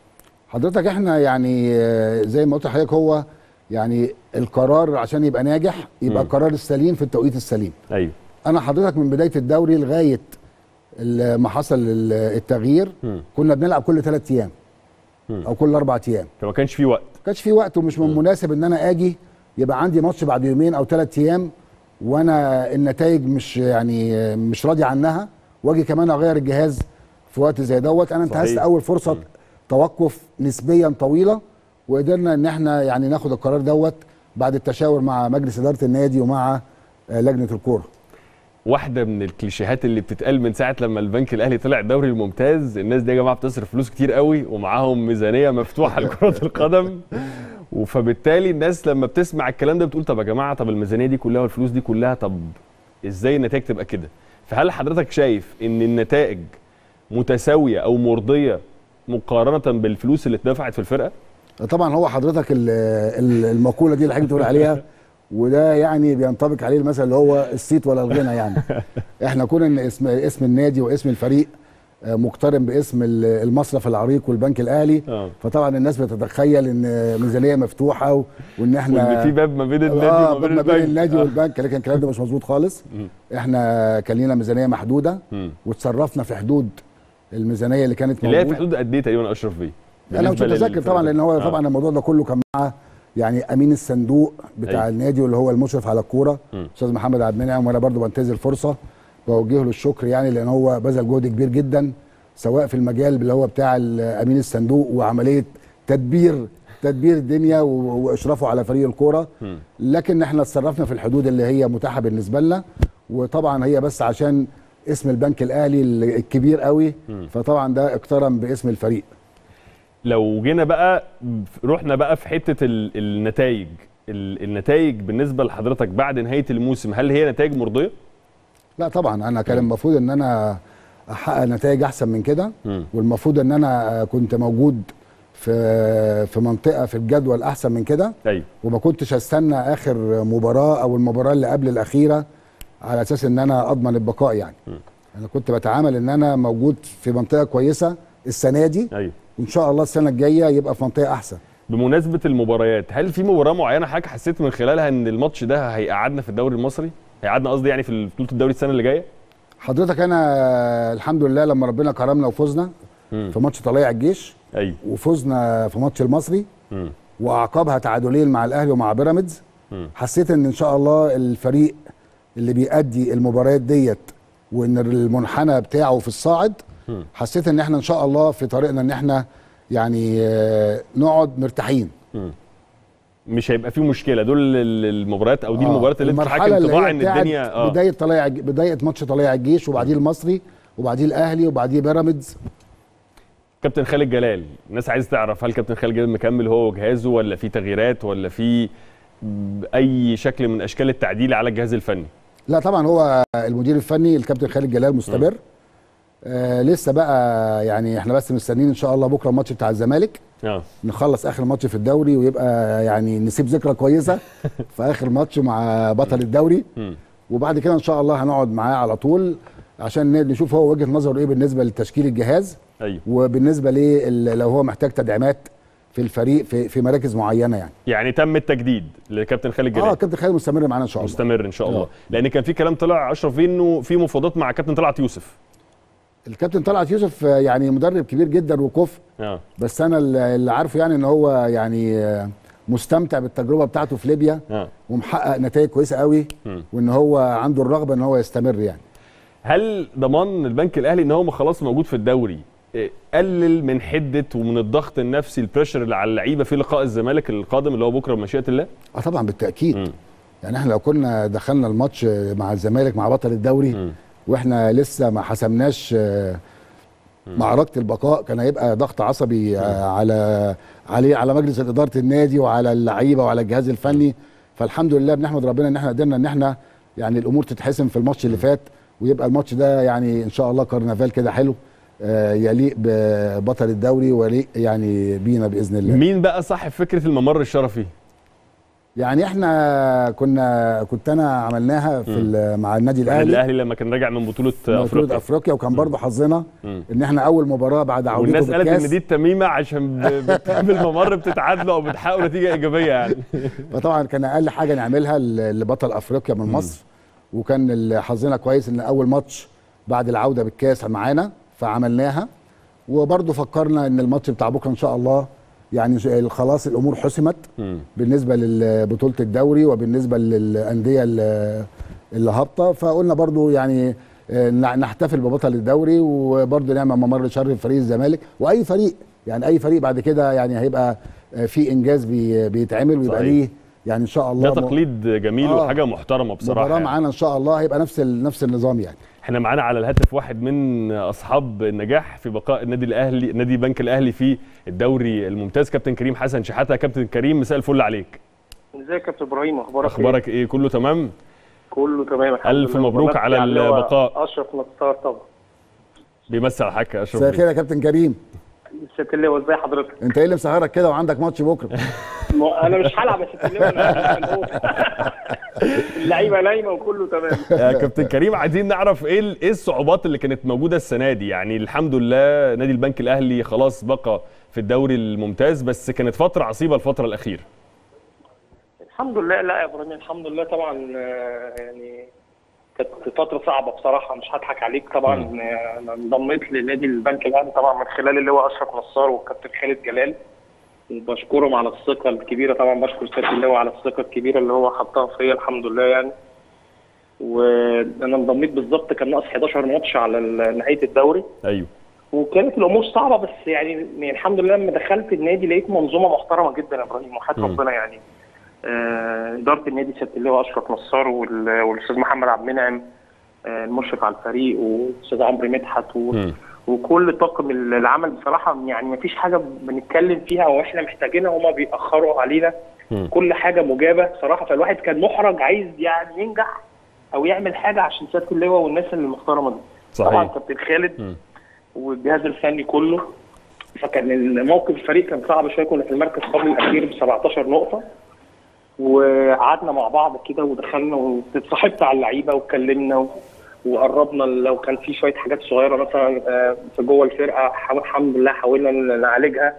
Speaker 4: حضرتك احنا يعني آه، زي ما قلت لحضرتك هو يعني القرار عشان يبقى ناجح يبقى
Speaker 1: مم.
Speaker 4: القرار السليم في التوقيت السليم
Speaker 1: ايوه
Speaker 4: انا حضرتك من بدايه الدوري لغايه ال- ما حصل ال- التغيير
Speaker 1: مم.
Speaker 4: كنا بنلعب كل ثلاث ايام او كل اربع ايام
Speaker 1: فما كانش في وقت
Speaker 4: ما كانش في وقت ومش من مناسب ان انا اجي يبقى عندي ماتش بعد يومين او ثلاث ايام وانا النتائج مش يعني مش راضي عنها واجي كمان اغير الجهاز في وقت زي دوت انا انتهزت
Speaker 1: صحيح.
Speaker 4: اول فرصه توقف نسبيا طويله وقدرنا ان احنا يعني ناخد القرار دوت بعد التشاور مع مجلس اداره النادي ومع آه، لجنه الكوره
Speaker 1: واحده من الكليشيهات اللي بتتقال من ساعه لما البنك الاهلي طلع الدوري الممتاز الناس دي يا جماعه بتصرف فلوس كتير قوي ومعاهم ميزانيه مفتوحه لكره القدم فبالتالي الناس لما بتسمع الكلام ده بتقول طب يا جماعه طب الميزانيه دي كلها والفلوس دي كلها طب ازاي النتائج تبقى كده فهل حضرتك شايف ان النتائج متساويه او مرضيه مقارنه بالفلوس اللي اتدفعت في الفرقه
Speaker 4: طبعا هو حضرتك ال- ال- المقوله دي اللي حضرتك بتقول عليها وده يعني بينطبق عليه المثل اللي هو الصيت ولا الغنى يعني احنا كون ان اسم اسم النادي واسم الفريق آه، مقترن باسم ال- المصرف العريق والبنك الاهلي
Speaker 1: اه
Speaker 4: فطبعا الناس بتتخيل ان ميزانيه مفتوحه و- وان احنا
Speaker 1: وان في باب ما بين النادي
Speaker 4: اه
Speaker 1: وما بين
Speaker 4: ما بين
Speaker 1: البنك
Speaker 4: النادي
Speaker 1: آه.
Speaker 4: والبنك لكن الكلام ده مش مظبوط خالص
Speaker 1: مم.
Speaker 4: احنا كان لينا ميزانيه محدوده
Speaker 1: مم.
Speaker 4: وتصرفنا في حدود الميزانيه اللي كانت
Speaker 1: اللي هي في
Speaker 4: موجوده
Speaker 1: حدود قد ايه تقريبا اشرف بيه
Speaker 4: انا مش
Speaker 1: بالنسبة
Speaker 4: متذكر
Speaker 1: للفرقة
Speaker 4: طبعا
Speaker 1: دي؟
Speaker 4: لان هو
Speaker 1: آه.
Speaker 4: طبعا الموضوع ده كله كان مع يعني امين الصندوق بتاع
Speaker 1: أيوة.
Speaker 4: النادي واللي هو المشرف على الكوره
Speaker 1: مم.
Speaker 4: استاذ محمد عبد المنعم وانا برضو بنتهز الفرصه بوجه له الشكر يعني لان هو بذل جهد كبير جدا سواء في المجال اللي هو بتاع ال- امين الصندوق وعمليه تدبير تدبير الدنيا و- واشرافه على فريق الكوره
Speaker 1: مم.
Speaker 4: لكن احنا اتصرفنا في الحدود اللي هي متاحه بالنسبه لنا وطبعا هي بس عشان اسم البنك الاهلي الكبير قوي
Speaker 1: مم.
Speaker 4: فطبعا ده اقترن باسم الفريق
Speaker 1: لو جينا بقى رحنا بقى في حته ال- النتائج ال- النتائج بالنسبه لحضرتك بعد نهايه الموسم هل هي نتائج مرضيه؟
Speaker 4: لا طبعا انا كان المفروض ان انا احقق نتائج احسن من كده
Speaker 1: مم.
Speaker 4: والمفروض ان انا كنت موجود في في منطقه في الجدول احسن من كده
Speaker 1: ايوه
Speaker 4: وما كنتش هستنى اخر مباراه او المباراه اللي قبل الاخيره على اساس ان انا اضمن البقاء يعني انا كنت بتعامل ان انا موجود في منطقه كويسه السنه دي
Speaker 1: ايوه
Speaker 4: وان شاء الله السنه الجايه يبقى في منطقه احسن
Speaker 1: بمناسبه المباريات هل في مباراه معينه حضرتك حسيت من خلالها ان الماتش ده هيقعدنا في الدوري المصري؟ هيقعدنا قصدي يعني في بطوله الدوري السنه اللي جايه؟
Speaker 4: حضرتك انا الحمد لله لما ربنا كرمنا وفزنا
Speaker 1: مم.
Speaker 4: في ماتش طلائع الجيش
Speaker 1: ايوه
Speaker 4: وفزنا في ماتش المصري
Speaker 1: مم.
Speaker 4: واعقابها تعادلين مع الاهلي ومع بيراميدز
Speaker 1: مم.
Speaker 4: حسيت ان ان شاء الله الفريق اللي بيأدي المباريات ديت وان المنحنى بتاعه في الصاعد
Speaker 1: مم.
Speaker 4: حسيت ان احنا ان شاء الله في طريقنا ان احنا يعني آه، نقعد مرتاحين
Speaker 1: مم. مش هيبقى فيه مشكله دول ال- المباريات او دي
Speaker 4: آه،
Speaker 1: المباريات اللي انت
Speaker 4: المرحلة
Speaker 1: حاكم
Speaker 4: اللي
Speaker 1: طباع
Speaker 4: هي
Speaker 1: ان
Speaker 4: بتاعت
Speaker 1: الدنيا اه
Speaker 4: بدايه طلائع بدايه ماتش طلائع الجيش وبعديه المصري وبعديه الاهلي وبعديه بيراميدز
Speaker 1: كابتن خالد جلال الناس عايزه تعرف هل كابتن خالد جلال مكمل هو وجهازه ولا في تغييرات ولا في اي شكل من اشكال التعديل على الجهاز الفني
Speaker 4: لا طبعا هو المدير الفني الكابتن خالد جلال مستمر آه لسه بقى يعني احنا بس مستنيين ان شاء الله بكره الماتش بتاع الزمالك
Speaker 1: اه
Speaker 4: نخلص اخر ماتش في الدوري ويبقى يعني نسيب ذكرى كويسه في اخر ماتش مع بطل الدوري
Speaker 1: مم.
Speaker 4: وبعد كده ان شاء الله هنقعد معاه على طول عشان نشوف هو وجهه نظره ايه بالنسبه لتشكيل الجهاز
Speaker 1: ايوه
Speaker 4: وبالنسبه ليه ال- لو هو محتاج تدعيمات في الفريق في في مراكز معينه يعني
Speaker 1: يعني تم التجديد لكابتن خالد جلال
Speaker 4: اه كابتن خالد مستمر معانا ان شاء الله
Speaker 1: مستمر ان شاء الله
Speaker 4: آه.
Speaker 1: لان كان في كلام طلع اشرف فيه انه في مفاوضات مع كابتن طلعت يوسف
Speaker 4: الكابتن طلعت يوسف آه، يعني مدرب كبير جدا وكفء
Speaker 1: اه
Speaker 4: بس انا اللي اللي عارفه يعني ان هو يعني آه، مستمتع بالتجربه بتاعته في ليبيا
Speaker 1: اه
Speaker 4: ومحقق نتائج كويسه قوي
Speaker 1: مم.
Speaker 4: وان هو عنده الرغبه ان هو يستمر يعني
Speaker 1: هل ضمان البنك الاهلي ان هو خلاص موجود في الدوري إيه، قلل من حده ومن الضغط النفسي البريشر اللي على اللعيبه في لقاء الزمالك القادم اللي هو بكره بمشيئه الله
Speaker 4: اه طبعا بالتاكيد
Speaker 1: مم.
Speaker 4: يعني احنا لو كنا دخلنا الماتش مع الزمالك مع بطل الدوري
Speaker 1: مم.
Speaker 4: واحنا لسه ما حسمناش آه، معركه البقاء كان هيبقى ضغط عصبي آه، على عليه على مجلس اداره النادي وعلى اللعيبه وعلى الجهاز الفني فالحمد لله بنحمد ربنا ان احنا قدرنا ان احنا يعني الامور تتحسم في الماتش اللي فات ويبقى الماتش ده يعني ان شاء الله كرنفال كده حلو آه، يليق ببطل الدوري ويليق يعني بينا باذن الله
Speaker 1: مين بقى صاحب فكره الممر الشرفي
Speaker 4: يعني احنا كنا كنت انا عملناها في ال- مع النادي
Speaker 1: النادي
Speaker 4: الاهلي
Speaker 1: الاهلي لما كان راجع من بطوله
Speaker 4: بطولة
Speaker 1: افريقيا
Speaker 4: افريقيا وكان برضه حظنا
Speaker 1: مم.
Speaker 4: ان احنا اول مباراه بعد عودته
Speaker 1: والناس قالت
Speaker 4: بالكاس
Speaker 1: ان دي التميمه عشان ب- بتعمل ممر بتتعادلوا او بتحققوا نتيجه ايجابيه يعني
Speaker 4: فطبعا كان اقل حاجه نعملها ل- لبطل افريقيا من مصر وكان ال- حظنا كويس ان اول ماتش بعد العوده بالكاس معانا فعملناها وبرضه فكرنا ان الماتش بتاع بكره ان شاء الله يعني ش- خلاص الامور حسمت
Speaker 1: مم.
Speaker 4: بالنسبه لبطوله الدوري وبالنسبه للانديه ال- اللي هابطه فقلنا برضو يعني آه، نع- نحتفل ببطل الدوري وبرضو نعمل ممر شر فريق الزمالك واي فريق يعني اي فريق بعد كده يعني هيبقى آه، في انجاز بي- بيتعمل ويبقى
Speaker 1: صحيح.
Speaker 4: ليه يعني ان شاء الله
Speaker 1: ده
Speaker 4: م-
Speaker 1: تقليد جميل
Speaker 4: آه.
Speaker 1: وحاجه محترمه بصراحه
Speaker 4: مباراه
Speaker 1: يعني.
Speaker 4: معانا ان شاء الله هيبقى نفس ال- نفس النظام يعني
Speaker 1: احنا معانا على الهاتف واحد من اصحاب النجاح في بقاء النادي الاهلي نادي البنك الاهلي في الدوري الممتاز كابتن كريم حسن شحاته كابتن كريم مساء الفل عليك
Speaker 6: ازيك يا كابتن ابراهيم اخبارك ايه؟
Speaker 1: اخبارك ايه كله تمام
Speaker 6: كله تمام الحمد
Speaker 1: ألف
Speaker 6: لله.
Speaker 1: مبروك
Speaker 6: وبمسي
Speaker 1: على
Speaker 6: اللي هو
Speaker 1: البقاء.
Speaker 6: اشرف نصار طبعا
Speaker 1: بيمثل على حاجه اشرف
Speaker 4: مساء
Speaker 1: بيه.
Speaker 4: الخير يا كابتن كريم
Speaker 6: ست اللواء ازي حضرتك؟
Speaker 4: انت ايه اللي مسهرك كده وعندك ماتش بكره
Speaker 6: ما- انا مش هلعب يا ست اللواء أنا اللعيبه نايمه وكله تمام
Speaker 1: يا كابتن كريم عايزين نعرف ايه ال- ايه الصعوبات اللي كانت موجوده السنه دي يعني الحمد لله نادي البنك الاهلي خلاص بقى في الدوري الممتاز بس كانت فتره عصيبه الفتره الاخيره
Speaker 6: الحمد لله لا يا ابراهيم الحمد لله طبعا آه، يعني كانت فترة صعبة بصراحة مش هضحك عليك طبعا آه، انا انضميت لنادي البنك الاهلي طبعا من خلال اللواء اشرف نصار والكابتن خالد جلال وبشكرهم على الثقة الكبيرة طبعا بشكر سيادة اللواء على الثقة الكبيرة اللي هو حطها فيا الحمد لله يعني وانا انضميت بالظبط كان ناقص 11 ماتش على ال- نهاية الدوري
Speaker 1: ايوه
Speaker 6: وكانت الامور صعبه بس يعني, يعني الحمد لله لما دخلت النادي لقيت منظومه محترمه جدا يا ابراهيم وحياه
Speaker 1: مم.
Speaker 6: ربنا يعني آه، اداره النادي سياده اللواء اشرف نصار وال- والاستاذ محمد عبد المنعم آه، المشرف على الفريق والاستاذ عمرو مدحت و-
Speaker 1: مم.
Speaker 6: وكل طاقم العمل بصراحه يعني ما فيش حاجه بنتكلم فيها واحنا محتاجينها هما بيأخروا علينا
Speaker 1: مم.
Speaker 6: كل حاجه مجابه صراحه فالواحد كان محرج عايز يعني ينجح او يعمل حاجه عشان سياده اللواء والناس المحترمه دي طبعا
Speaker 1: صحيح
Speaker 6: كابتن خالد
Speaker 1: مم.
Speaker 6: والجهاز الفني كله فكان الموقف الفريق كان صعب شويه كنا في المركز قبل الاخير ب 17 نقطه وقعدنا مع بعض كده ودخلنا واتصاحبت على اللعيبه واتكلمنا و- وقربنا لو كان في شويه حاجات صغيره مثلا آه، في جوه الفرقه حاول- الحمد لله حاولنا ن- نعالجها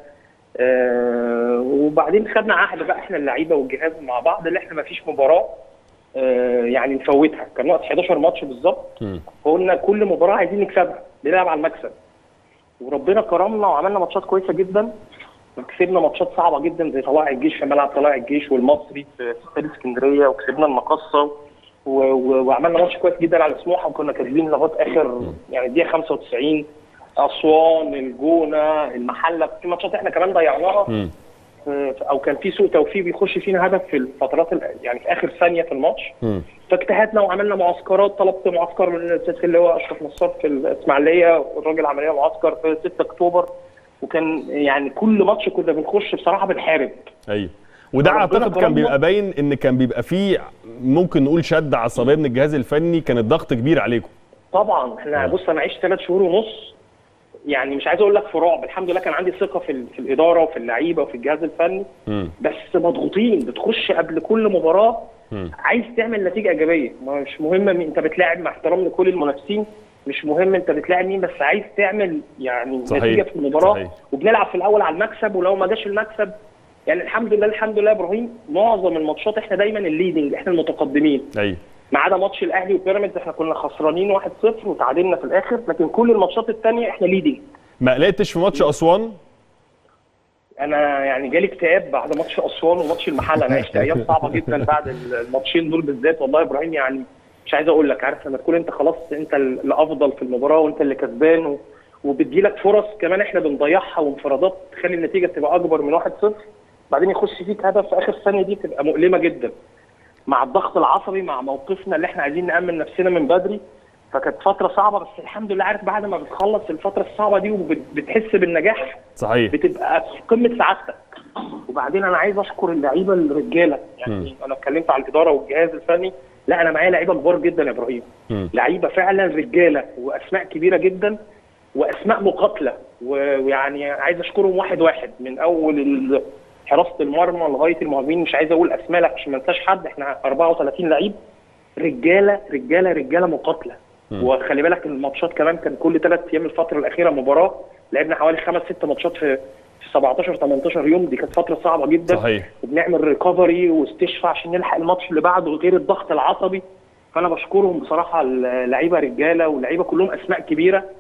Speaker 6: آه، وبعدين خدنا عهد بقى احنا اللعيبه والجهاز مع بعض اللي احنا ما فيش مباراه آه، يعني نفوتها كان ناقص 11 ماتش بالظبط
Speaker 1: مم.
Speaker 6: فقلنا كل مباراه عايزين نكسبها بنلعب على المكسب وربنا كرمنا وعملنا ماتشات كويسه جدا وكسبنا ماتشات صعبه جدا زي طلائع الجيش في ملعب طلائع الجيش والمصري في في استاد اسكندريه وكسبنا المقصه و- و- وعملنا ماتش كويس جدا على سموحه وكنا كاسبين لغايه اخر يعني الدقيقه 95 اسوان الجونه المحله في ماتشات احنا كمان ضيعناها
Speaker 1: مم.
Speaker 6: في- او كان في سوء توفيق بيخش فينا هدف في الفترات ال- يعني في اخر ثانيه في الماتش
Speaker 1: مم.
Speaker 6: فاجتهدنا وعملنا معسكرات طلبت معسكر من الاستاذ اللي هو اشرف نصار في الاسماعيليه والراجل عمليه معسكر في 6 اكتوبر وكان يعني كل ماتش كنا بنخش بصراحه بنحارب
Speaker 1: ايوه وده
Speaker 6: ربنا
Speaker 1: اعتقد كان
Speaker 6: كرمنا.
Speaker 1: بيبقى باين ان كان بيبقى فيه ممكن نقول شد عصبيه من الجهاز الفني كان الضغط كبير عليكم
Speaker 6: طبعا احنا بص انا عشت ثلاث شهور ونص يعني مش عايز اقول لك في رعب الحمد لله كان عندي ثقه في, ال- في الاداره وفي اللعيبه وفي الجهاز الفني
Speaker 1: مم.
Speaker 6: بس مضغوطين بتخش قبل كل مباراه
Speaker 1: مم.
Speaker 6: عايز تعمل نتيجه ايجابيه مش مهم مين انت بتلاعب مع احترام لكل المنافسين مش مهم انت بتلاعب مين بس عايز تعمل يعني
Speaker 1: صحيح.
Speaker 6: نتيجه في المباراه
Speaker 1: صحيح.
Speaker 6: وبنلعب في الاول على المكسب ولو ما جاش المكسب يعني الحمد لله الحمد لله يا ابراهيم معظم الماتشات احنا دايما الليدنج احنا المتقدمين
Speaker 1: ايوه
Speaker 6: ما عدا ماتش الاهلي وبيراميدز احنا كنا خسرانين 1-0 وتعادلنا في الاخر لكن كل الماتشات الثانيه احنا ليدنج
Speaker 1: ما قلقتش في ماتش اسوان
Speaker 6: انا يعني جالي اكتئاب بعد ماتش اسوان وماتش المحله انا عشت ايام صعبه جدا بعد الماتشين دول بالذات والله يا ابراهيم يعني مش عايز اقول لك عارف لما تكون انت خلاص انت الافضل في المباراه وانت اللي كسبان و... وبتجيلك فرص كمان احنا بنضيعها وانفرادات تخلي النتيجه تبقى اكبر من 1-0 بعدين يخش فيك هدف في اخر ثانيه دي تبقى مؤلمه جدا مع الضغط العصبي مع موقفنا اللي احنا عايزين نامن نفسنا من بدري فكانت فتره صعبه بس الحمد لله عارف بعد ما بتخلص الفتره الصعبه دي وبتحس بالنجاح
Speaker 1: صحيح
Speaker 6: بتبقى في قمه سعادتك وبعدين انا عايز اشكر اللعيبه الرجاله يعني انا اتكلمت على الاداره والجهاز الفني لا انا معايا لعيبه كبار جدا يا ابراهيم
Speaker 1: مم.
Speaker 6: لعيبه فعلا رجاله واسماء كبيره جدا واسماء مقاتله و- ويعني عايز اشكرهم واحد واحد من اول ال- حراسه المرمى لغايه المهاجمين مش عايز اقول اسماء لا عشان ما انساش حد احنا 34 لعيب رجاله رجاله رجاله مقاتله وخلي بالك الماتشات كمان كان كل ثلاث ايام الفتره الاخيره مباراه لعبنا حوالي خمس ست ماتشات في في 17 18 يوم دي كانت فتره صعبه جدا
Speaker 1: صحيح.
Speaker 6: وبنعمل ريكفري واستشفاء عشان نلحق الماتش اللي بعده غير الضغط العصبي فانا بشكرهم بصراحه اللعيبه رجاله واللعيبه كلهم اسماء كبيره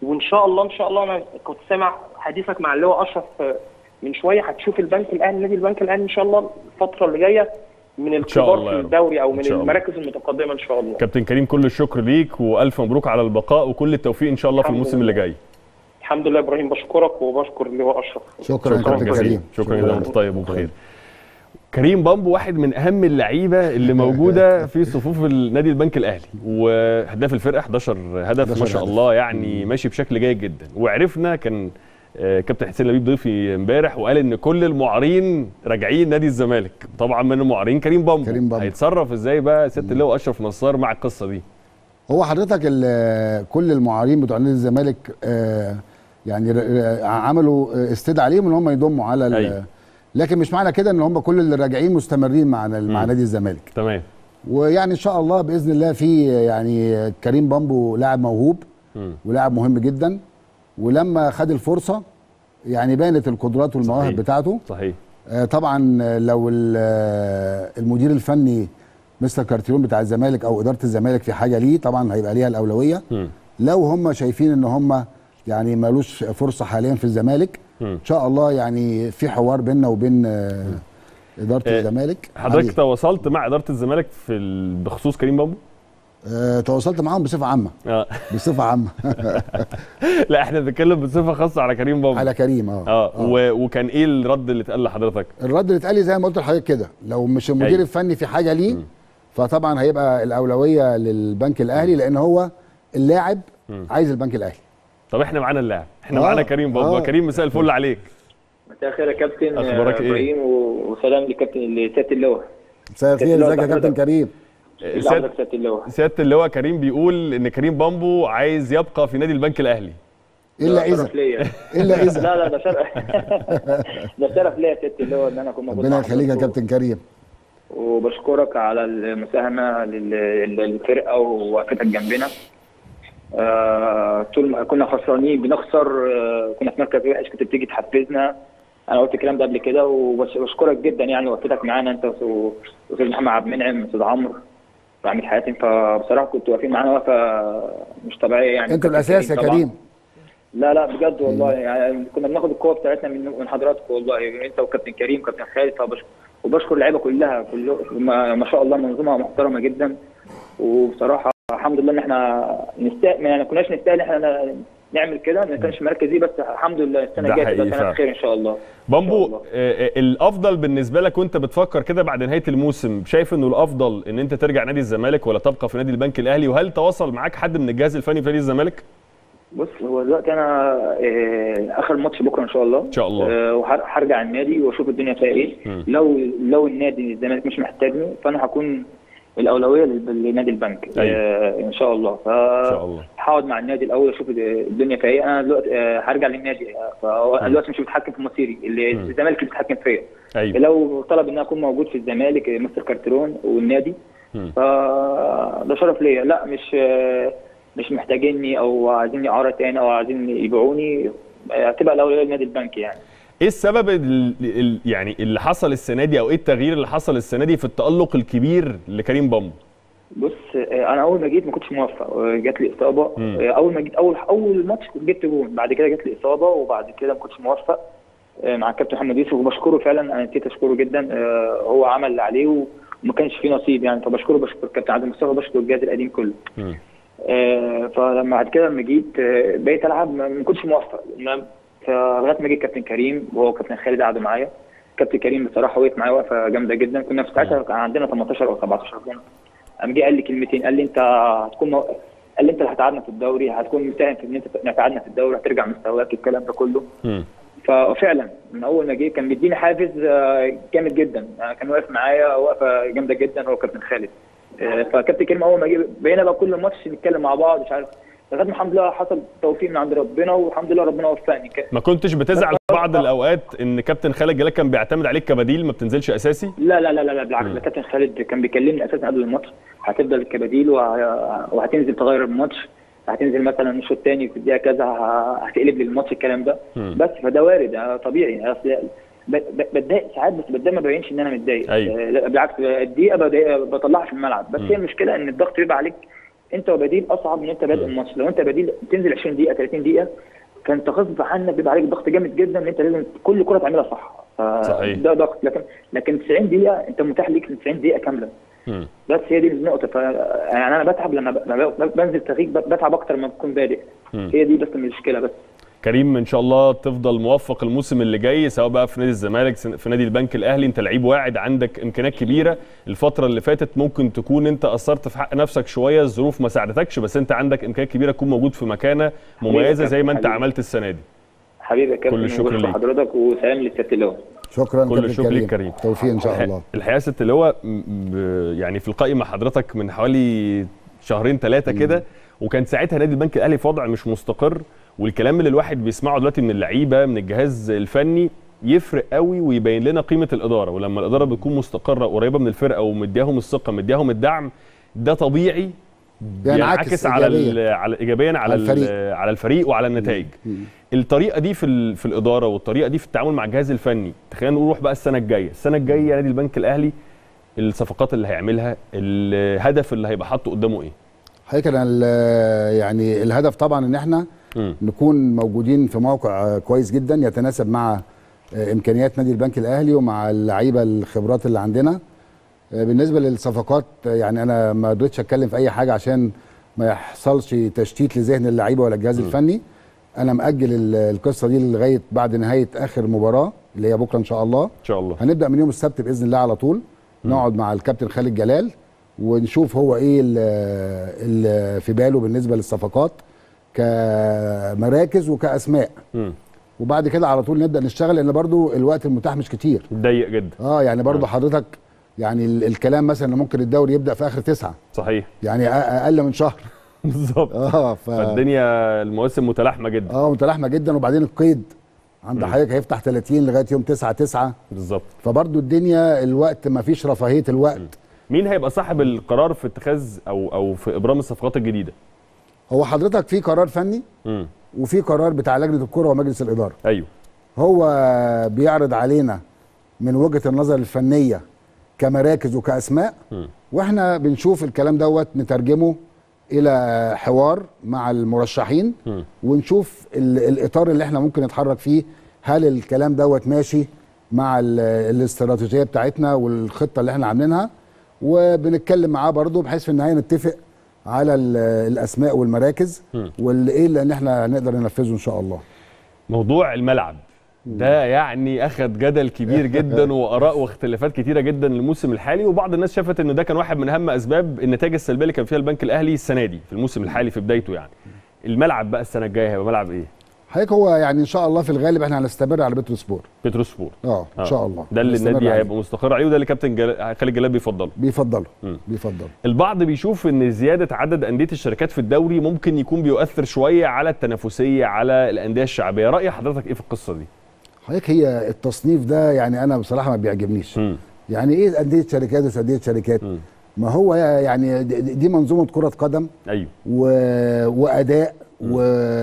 Speaker 6: وان شاء الله ان شاء الله انا كنت سامع حديثك مع اللي هو اشرف آه، من شويه هتشوف البنك الاهلي نادي البنك الاهلي ان شاء الله الفتره اللي جايه من
Speaker 1: شاء
Speaker 6: الكبار
Speaker 1: الله
Speaker 6: في
Speaker 1: يا رب.
Speaker 6: الدوري او
Speaker 1: إن
Speaker 6: من
Speaker 1: شاء الله.
Speaker 6: المراكز المتقدمه ان شاء الله
Speaker 1: كابتن كريم كل الشكر ليك والف مبروك على البقاء وكل التوفيق ان شاء الله في
Speaker 6: الحمد
Speaker 1: الموسم
Speaker 6: لله.
Speaker 1: اللي جاي
Speaker 6: الحمد لله ابراهيم بشكرك وبشكر اللي هو اشرف
Speaker 4: شكرا يا كابتن
Speaker 1: جزيلا.
Speaker 4: كريم
Speaker 1: شكرا جزيلا وانت طيب وبخير كريم بامبو واحد من اهم اللعيبه اللي موجوده في صفوف النادي البنك الاهلي وهداف الفرقه 11 هدف
Speaker 4: 11
Speaker 1: ما شاء
Speaker 4: هدف.
Speaker 1: الله يعني ماشي بشكل جيد جدا وعرفنا كان آه، كابتن حسين لبيب ضيفي امبارح وقال ان كل المعارين راجعين نادي الزمالك طبعا من المعارين كريم بامبو
Speaker 4: كريم بامبو.
Speaker 1: هيتصرف ازاي بقى ست اللواء اشرف نصار مع القصه دي
Speaker 4: هو حضرتك ال- كل المعارين بتوع نادي الزمالك آه، يعني ر- ر- عملوا آه، استدعاء عليهم ان هم يضموا على ال-
Speaker 1: أيوة.
Speaker 4: لكن مش معنى كده ان هم كل اللي راجعين مستمرين مع مع
Speaker 1: مم.
Speaker 4: نادي الزمالك
Speaker 1: تمام
Speaker 4: ويعني ان شاء الله باذن الله في يعني كريم بامبو لاعب موهوب
Speaker 1: مم.
Speaker 4: ولاعب مهم جدا ولما خد الفرصه يعني بانت القدرات والمواهب
Speaker 1: صحيح.
Speaker 4: بتاعته
Speaker 1: صحيح
Speaker 4: آه، طبعا آه، لو ال- آه، المدير الفني مستر كارتيرون بتاع الزمالك او اداره الزمالك في حاجه ليه طبعا هيبقى ليها الاولويه
Speaker 1: مم.
Speaker 4: لو هم شايفين ان هم يعني مالوش فرصه حاليا في الزمالك
Speaker 1: مم.
Speaker 4: ان شاء الله يعني في حوار بيننا وبين آه، اداره
Speaker 1: آه،
Speaker 4: الزمالك
Speaker 1: حضرتك
Speaker 4: عليه.
Speaker 1: تواصلت مع اداره الزمالك في ال- بخصوص كريم بامبو
Speaker 4: آه، تواصلت معاهم بصفه عامه
Speaker 1: اه
Speaker 4: بصفه عامه
Speaker 1: لا احنا بنتكلم بصفه خاصه على كريم بامبو
Speaker 4: على كريم اه
Speaker 1: اه و... وكان ايه الرد اللي اتقال لحضرتك
Speaker 4: الرد اللي اتقال لي زي ما قلت لحضرتك كده لو مش المدير
Speaker 1: أيوة.
Speaker 4: الفني في حاجه ليه فطبعا هيبقى الاولويه للبنك الاهلي لان هو اللاعب عايز البنك الاهلي
Speaker 1: طب احنا معانا اللاعب احنا
Speaker 4: آه،
Speaker 1: معانا كريم بابا
Speaker 4: آه.
Speaker 1: كريم مساء الفل عليك
Speaker 7: مساء الخير يا كابتن
Speaker 1: أخبارك إيه؟
Speaker 7: ابراهيم و- وسلام لكابتن اللي سياده اللواء
Speaker 4: مساء الخير
Speaker 7: كابتن
Speaker 4: ازيك يا
Speaker 7: لو
Speaker 4: كابتن
Speaker 7: حضرتك-
Speaker 4: كريم
Speaker 7: اللي
Speaker 1: سيادة
Speaker 7: حضرتك سياده اللواء
Speaker 1: سيادة اللواء كريم بيقول ان كريم بامبو عايز يبقى في نادي البنك الاهلي
Speaker 4: الا
Speaker 7: ده
Speaker 4: اذا
Speaker 7: شرف ليا
Speaker 4: الا اذا
Speaker 7: لا لا ده شرف ده شرف ليا يا سياده اللواء ان انا اكون موجود
Speaker 4: ربنا
Speaker 7: مع
Speaker 4: يخليك يا
Speaker 7: حضرتك.
Speaker 4: كابتن كريم
Speaker 7: وبشكرك على المساهمه لل- للفرقه ووقفتك جنبنا آه، طول ما كنا خسرانين بنخسر آه، كنا في مركز وحش كنت بتيجي تحفزنا انا قلت الكلام ده قبل كده وبشكرك جدا يعني وقفتك معانا انت و- واستاذ محمد عبد المنعم استاذ عمرو وعميد حاتم فبصراحه كنتوا واقفين معانا وقفه مش طبيعيه يعني
Speaker 4: انتوا الاساس يا
Speaker 7: طبعاً.
Speaker 4: كريم
Speaker 7: لا لا بجد والله يعني كنا بناخد القوه بتاعتنا من من حضراتكم والله انت وكابتن كريم وكابتن خالد فبشكر وبشكر اللعيبه كلها كله ما, ما شاء الله منظومه محترمه جدا وبصراحه الحمد لله ان احنا نستاهل يعني ما كناش نستاهل ان احنا نعمل كده ما كانش مركزي بس الحمد لله السنه
Speaker 1: ده
Speaker 7: الجايه
Speaker 1: حقيقي
Speaker 7: تبقى
Speaker 1: فعلا.
Speaker 7: سنه خير ان شاء الله إن شاء
Speaker 1: بامبو
Speaker 7: الله.
Speaker 1: آه، آه، الافضل بالنسبه لك وانت بتفكر كده بعد نهايه الموسم شايف انه الافضل ان انت ترجع نادي الزمالك ولا تبقى في نادي البنك الاهلي وهل تواصل معاك حد من الجهاز الفني في نادي الزمالك
Speaker 7: بص هو دلوقتي انا آه، اخر ماتش بكره ان شاء الله
Speaker 1: ان شاء الله
Speaker 7: آه، وهرجع النادي واشوف الدنيا فيها ايه
Speaker 1: مم.
Speaker 7: لو لو النادي الزمالك مش محتاجني فانا هكون الاولويه لل- لنادي البنك
Speaker 1: أيوة.
Speaker 7: آه، ان شاء الله ف
Speaker 1: ان شاء الله
Speaker 7: هقعد مع النادي الاول اشوف الدنيا فيها ايه انا دلوقتي آه، هرجع للنادي آه، فهو أنا دلوقتي مش بتحكم في مصيري اللي
Speaker 1: مم.
Speaker 7: الزمالك اللي بيتحكم فيا
Speaker 1: ايوه
Speaker 7: لو طلب ان انا اكون موجود في الزمالك آه، مستر كارترون والنادي
Speaker 1: مم.
Speaker 7: فده شرف ليا لا مش آه، مش محتاجيني او عايزيني اعاره تاني او عايزين يبيعوني آه، هتبقى الاولويه لنادي البنك يعني
Speaker 1: ايه السبب ال- ال- يعني اللي حصل السنه دي او ايه التغيير اللي حصل السنه دي في التالق الكبير لكريم بامبو
Speaker 7: بص آه، انا اول ما جيت ما كنتش موفق آه، جات لي اصابه
Speaker 1: مم.
Speaker 7: آه، اول ما جيت اول اول ماتش كنت جبت جون بعد كده جات لي اصابه وبعد كده ما كنتش موفق آه، مع الكابتن محمد يوسف وبشكره فعلا انا نسيت اشكره جدا آه، هو عمل اللي عليه وما كانش فيه نصيب يعني فبشكره بشكر الكابتن عادل مصطفى بشكر الجهاز القديم كله
Speaker 1: مم.
Speaker 7: آه، فلما بعد كده لما جيت آه، بقيت العب ما ما كنتش موفق ما- فلغايه ما جه كابتن كريم وهو كابتن خالد قعدوا معايا كابتن كريم بصراحه وقف معايا وقفه جامده جدا كنا في ساعتها كان عندنا 18 او 17 جون قام جه قال لي كلمتين قال لي انت هتكون مو... قال لي انت اللي هتقعدنا في الدوري هتكون مساهم في ان انت نقعدنا في الدوري هترجع مستواك الكلام ده كله
Speaker 1: مم.
Speaker 7: ففعلا من اول ما جه كان بيديني حافز آه، جامد جدا آه، كان واقف معايا وقفه جامده جدا هو كابتن خالد آه، فكابتن كريم اول ما جه بقينا بقى كل ماتش نتكلم مع بعض مش عارف لغايه ما الحمد لله حصل توفيق من عند ربنا والحمد لله ربنا وفقني ك-
Speaker 1: ما كنتش بتزعل في بعض الاوقات ان كابتن خالد جلال كان بيعتمد عليك كبديل ما بتنزلش اساسي
Speaker 7: لا لا لا لا, لا بالعكس
Speaker 1: مم.
Speaker 7: ده كابتن خالد كان بيكلمني اساسا قبل الماتش هتفضل كبديل وه- وهتنزل تغير الماتش هتنزل مثلا الشوط الثاني في الدقيقه كذا ه- هتقلب لي الماتش الكلام ده
Speaker 1: مم.
Speaker 7: بس فده وارد آه، طبيعي اصل ب- ب- بتضايق ساعات بس بتضايق ما ببينش ان انا متضايق
Speaker 1: أيوة.
Speaker 7: آه، لا، بالعكس الدقيقه بضايق- بطلعها في الملعب بس
Speaker 1: مم.
Speaker 7: هي المشكله ان الضغط بيبقى عليك انت وبديل اصعب من انت بادئ الماتش لو انت بديل تنزل 20 دقيقه 30 دقيقه فانت غصب عنك بيبقى عليك ضغط جامد جدا ان انت لازم كل كره تعملها صح ف-
Speaker 1: صحيح.
Speaker 7: ده ضغط لكن لكن 90 دقيقه انت متاح ليك 90 دقيقه كامله
Speaker 1: مم.
Speaker 7: بس هي دي النقطه ف يعني انا بتعب لما ب- لما ب- بنزل تغيير ب- بتعب اكتر لما بكون بادئ
Speaker 1: مم.
Speaker 7: هي دي بس المشكله بس
Speaker 1: كريم ان شاء الله تفضل موفق الموسم اللي جاي سواء بقى في نادي الزمالك في نادي البنك الاهلي انت لعيب واعد عندك امكانيات كبيره الفتره اللي فاتت ممكن تكون انت قصرت في حق نفسك شويه الظروف ما ساعدتكش بس انت عندك امكانيات كبيره تكون موجود في مكانه مميزه زي ما انت
Speaker 7: حبيبي.
Speaker 1: عملت السنه دي
Speaker 7: حبيبي يا كابتن
Speaker 1: كل الشكر
Speaker 7: وبشكر
Speaker 1: ليك.
Speaker 7: حضرتك وسلام للسياده اللواء
Speaker 4: شكرا
Speaker 1: كل
Speaker 4: كابتن
Speaker 1: الشكر ليك كريم.
Speaker 4: توفيق ان شاء
Speaker 1: الح-
Speaker 4: الله
Speaker 1: الحقيقه ست اللي هو م- ب- يعني في لقائي مع حضرتك من حوالي شهرين ثلاثه كده وكان ساعتها نادي البنك الاهلي في وضع مش مستقر والكلام اللي الواحد بيسمعه دلوقتي من اللعيبه من الجهاز الفني يفرق قوي ويبين لنا قيمه الاداره ولما الاداره بتكون مستقره قريبه من الفرقه ومدياهم الثقه مدياهم الدعم ده طبيعي
Speaker 4: بينعكس
Speaker 1: بينعكس على ال-
Speaker 4: إيجابياً.
Speaker 1: على ايجابيا على
Speaker 4: على الفريق.
Speaker 1: الفريق على الفريق وعلى النتائج الطريقه دي في ال- في الاداره والطريقه دي في التعامل مع الجهاز الفني تخيل نروح بقى السنه الجايه السنه الجايه نادي البنك الاهلي الصفقات اللي هيعملها الهدف اللي هيبقى حاطه قدامه ايه
Speaker 4: حضرتك انا ال- يعني الهدف طبعا ان احنا
Speaker 1: مم.
Speaker 4: نكون موجودين في موقع آه، كويس جدا يتناسب مع آه، امكانيات نادي البنك الاهلي ومع اللعيبه الخبرات اللي عندنا آه، بالنسبه للصفقات آه، يعني انا ما رضيتش اتكلم في اي حاجه عشان ما يحصلش تشتيت لذهن اللعيبه ولا الجهاز الفني انا مأجل ال- القصه دي لغايه بعد نهايه اخر مباراه اللي هي بكره ان شاء الله
Speaker 1: ان شاء الله
Speaker 4: هنبدا من يوم السبت باذن الله على طول نقعد مع الكابتن خالد جلال ونشوف هو ايه اللي في باله بالنسبه للصفقات كمراكز وكاسماء
Speaker 1: مم.
Speaker 4: وبعد كده على طول نبدا نشتغل لان برضو الوقت المتاح مش كتير
Speaker 1: ضيق جدا
Speaker 4: اه يعني برضو حضرتك يعني ال- الكلام مثلا إن ممكن الدوري يبدا في اخر تسعة
Speaker 1: صحيح
Speaker 4: يعني أ- اقل من شهر
Speaker 1: بالظبط
Speaker 4: اه ف
Speaker 1: فالدنيا المواسم متلاحمه جدا
Speaker 4: اه متلاحمه جدا وبعدين القيد عند
Speaker 1: مم.
Speaker 4: حضرتك هيفتح 30 لغايه يوم 9 9
Speaker 1: بالظبط
Speaker 4: فبرضو الدنيا الوقت ما فيش رفاهيه الوقت
Speaker 1: مين هيبقى صاحب القرار في اتخاذ او او في ابرام الصفقات الجديده
Speaker 4: هو حضرتك في قرار فني
Speaker 1: امم
Speaker 4: وفي قرار بتاع لجنه الكره ومجلس الاداره
Speaker 1: ايوه
Speaker 4: هو بيعرض علينا من وجهه النظر الفنيه كمراكز وكاسماء
Speaker 1: مم.
Speaker 4: واحنا بنشوف الكلام دوت نترجمه الى حوار مع المرشحين
Speaker 1: مم.
Speaker 4: ونشوف ال- الاطار اللي احنا ممكن نتحرك فيه هل الكلام دوت ماشي مع ال- الاستراتيجيه بتاعتنا والخطه اللي احنا عاملينها وبنتكلم معاه برضه بحيث في النهايه نتفق على ال- الاسماء والمراكز
Speaker 1: مم.
Speaker 4: والايه اللي احنا نقدر ننفذه ان شاء الله
Speaker 1: موضوع الملعب ده يعني اخذ جدل كبير جدا واراء واختلافات كتيره جدا الموسم الحالي وبعض الناس شافت ان ده كان واحد من اهم اسباب النتائج السلبيه اللي كان فيها البنك الاهلي السنه دي في الموسم الحالي في بدايته يعني الملعب بقى السنه الجايه هيبقى ملعب ايه
Speaker 4: حضرتك هو يعني ان شاء الله في الغالب احنا هنستمر على بيترو سبور
Speaker 1: بترو سبور
Speaker 4: اه ان شاء الله
Speaker 1: ده اللي
Speaker 4: هنستمر
Speaker 1: النادي
Speaker 4: عليه.
Speaker 1: هيبقى مستقر عليه وده اللي كابتن جلال خالد جلال بيفضله
Speaker 4: بيفضلوا
Speaker 1: مم.
Speaker 4: بيفضلوا
Speaker 1: البعض بيشوف ان زياده عدد انديه الشركات في الدوري ممكن يكون بيؤثر شويه على التنافسيه على الانديه الشعبيه راي حضرتك ايه في القصه دي
Speaker 4: حضرتك هي التصنيف ده يعني انا بصراحه ما بيعجبنيش
Speaker 1: مم.
Speaker 4: يعني ايه انديه شركات ومش انديه شركات
Speaker 1: مم.
Speaker 4: ما هو يعني دي دي منظومه كره قدم
Speaker 1: ايوه
Speaker 4: و... واداء و...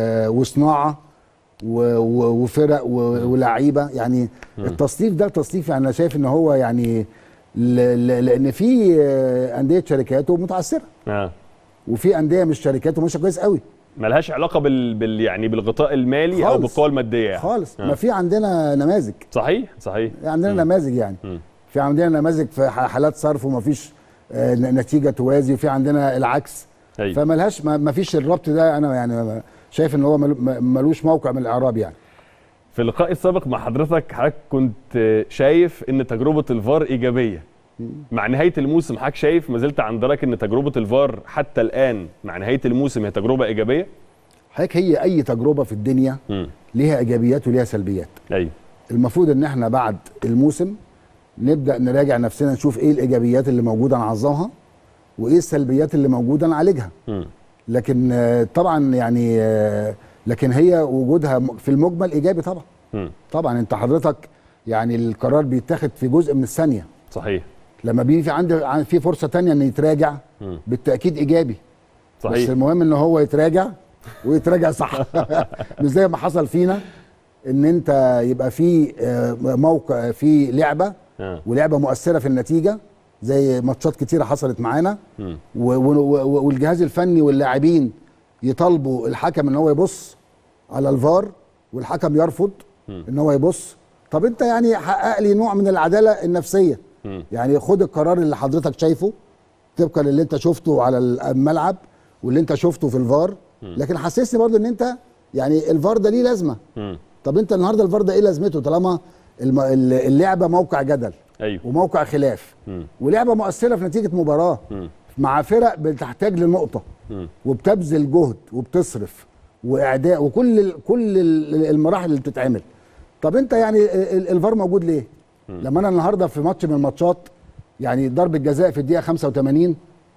Speaker 4: وصناعه و... و... وفرق و... ولعيبه يعني التصنيف ده تصنيف يعني انا شايف ان هو يعني ل... ل... لان في آه، انديه شركات ومتعثره
Speaker 1: اه
Speaker 4: وفي انديه مش شركات وماشيه كويس قوي
Speaker 1: ملهاش علاقه بال... بال يعني بالغطاء المالي او
Speaker 4: خالص.
Speaker 1: بالقوى الماديه يعني
Speaker 4: خالص
Speaker 1: آه.
Speaker 4: ما في عندنا نماذج
Speaker 1: صحيح صحيح
Speaker 4: عندنا نماذج يعني
Speaker 1: مم.
Speaker 4: في عندنا نماذج في ح- حالات صرف ومفيش آه، ن- نتيجه توازي وفي عندنا العكس
Speaker 1: ايوه
Speaker 4: فملهاش ما ما فيش الربط ده انا يعني ما- شايف ان هو ملو- م- ملوش موقع من الاعراب يعني
Speaker 1: في اللقاء السابق مع حضرتك حضرتك كنت شايف ان تجربه الفار ايجابيه مع نهايه الموسم حضرتك شايف ما زلت عند رايك ان تجربه الفار حتى الان مع نهايه الموسم هي تجربه ايجابيه
Speaker 4: حضرتك هي اي تجربه في الدنيا
Speaker 1: امم
Speaker 4: ليها ايجابيات وليها سلبيات
Speaker 1: ايوه
Speaker 4: المفروض ان احنا بعد الموسم نبدا نراجع نفسنا نشوف ايه الايجابيات اللي موجوده نعظمها وايه السلبيات اللي موجوده نعالجها
Speaker 1: امم
Speaker 4: لكن آه، طبعا يعني آه، لكن هي وجودها م- في المجمل ايجابي طبعا
Speaker 1: امم
Speaker 4: طبعا انت حضرتك يعني القرار بيتاخد في جزء من الثانيه
Speaker 1: صحيح
Speaker 4: لما بيجي في عندي عن- في فرصه تانية ان يتراجع
Speaker 1: مم.
Speaker 4: بالتاكيد ايجابي بس
Speaker 1: صحيح
Speaker 4: المهم ان هو يتراجع ويتراجع صح مش زي ما حصل فينا ان انت يبقى في آه، موقع في لعبه
Speaker 1: آه.
Speaker 4: ولعبه مؤثره في النتيجه زي ماتشات كتيره حصلت معانا
Speaker 1: مم.
Speaker 4: و- و- و- والجهاز الفني واللاعبين يطالبوا الحكم ان هو يبص على الفار والحكم يرفض ان هو يبص طب انت يعني حقق لي نوع من العداله النفسيه
Speaker 1: مم.
Speaker 4: يعني خد القرار اللي حضرتك شايفه طبقا للي انت شفته على الملعب واللي انت شفته في الفار لكن حسسني برضو ان انت يعني الفار ده ليه لازمه
Speaker 1: مم.
Speaker 4: طب انت النهارده الفار ده ايه لازمته طالما الم- اللعبه موقع جدل
Speaker 1: ايوه
Speaker 4: وموقع خلاف
Speaker 1: مم.
Speaker 4: ولعبه مؤثره في نتيجه مباراه
Speaker 1: مم.
Speaker 4: مع فرق بتحتاج لنقطه
Speaker 1: مم.
Speaker 4: وبتبذل جهد وبتصرف واعداء وكل ال كل ال- المراحل اللي بتتعمل طب انت يعني ال- ال- الفار موجود ليه لما انا النهارده في ماتش من الماتشات يعني ضربه جزاء في الدقيقه 85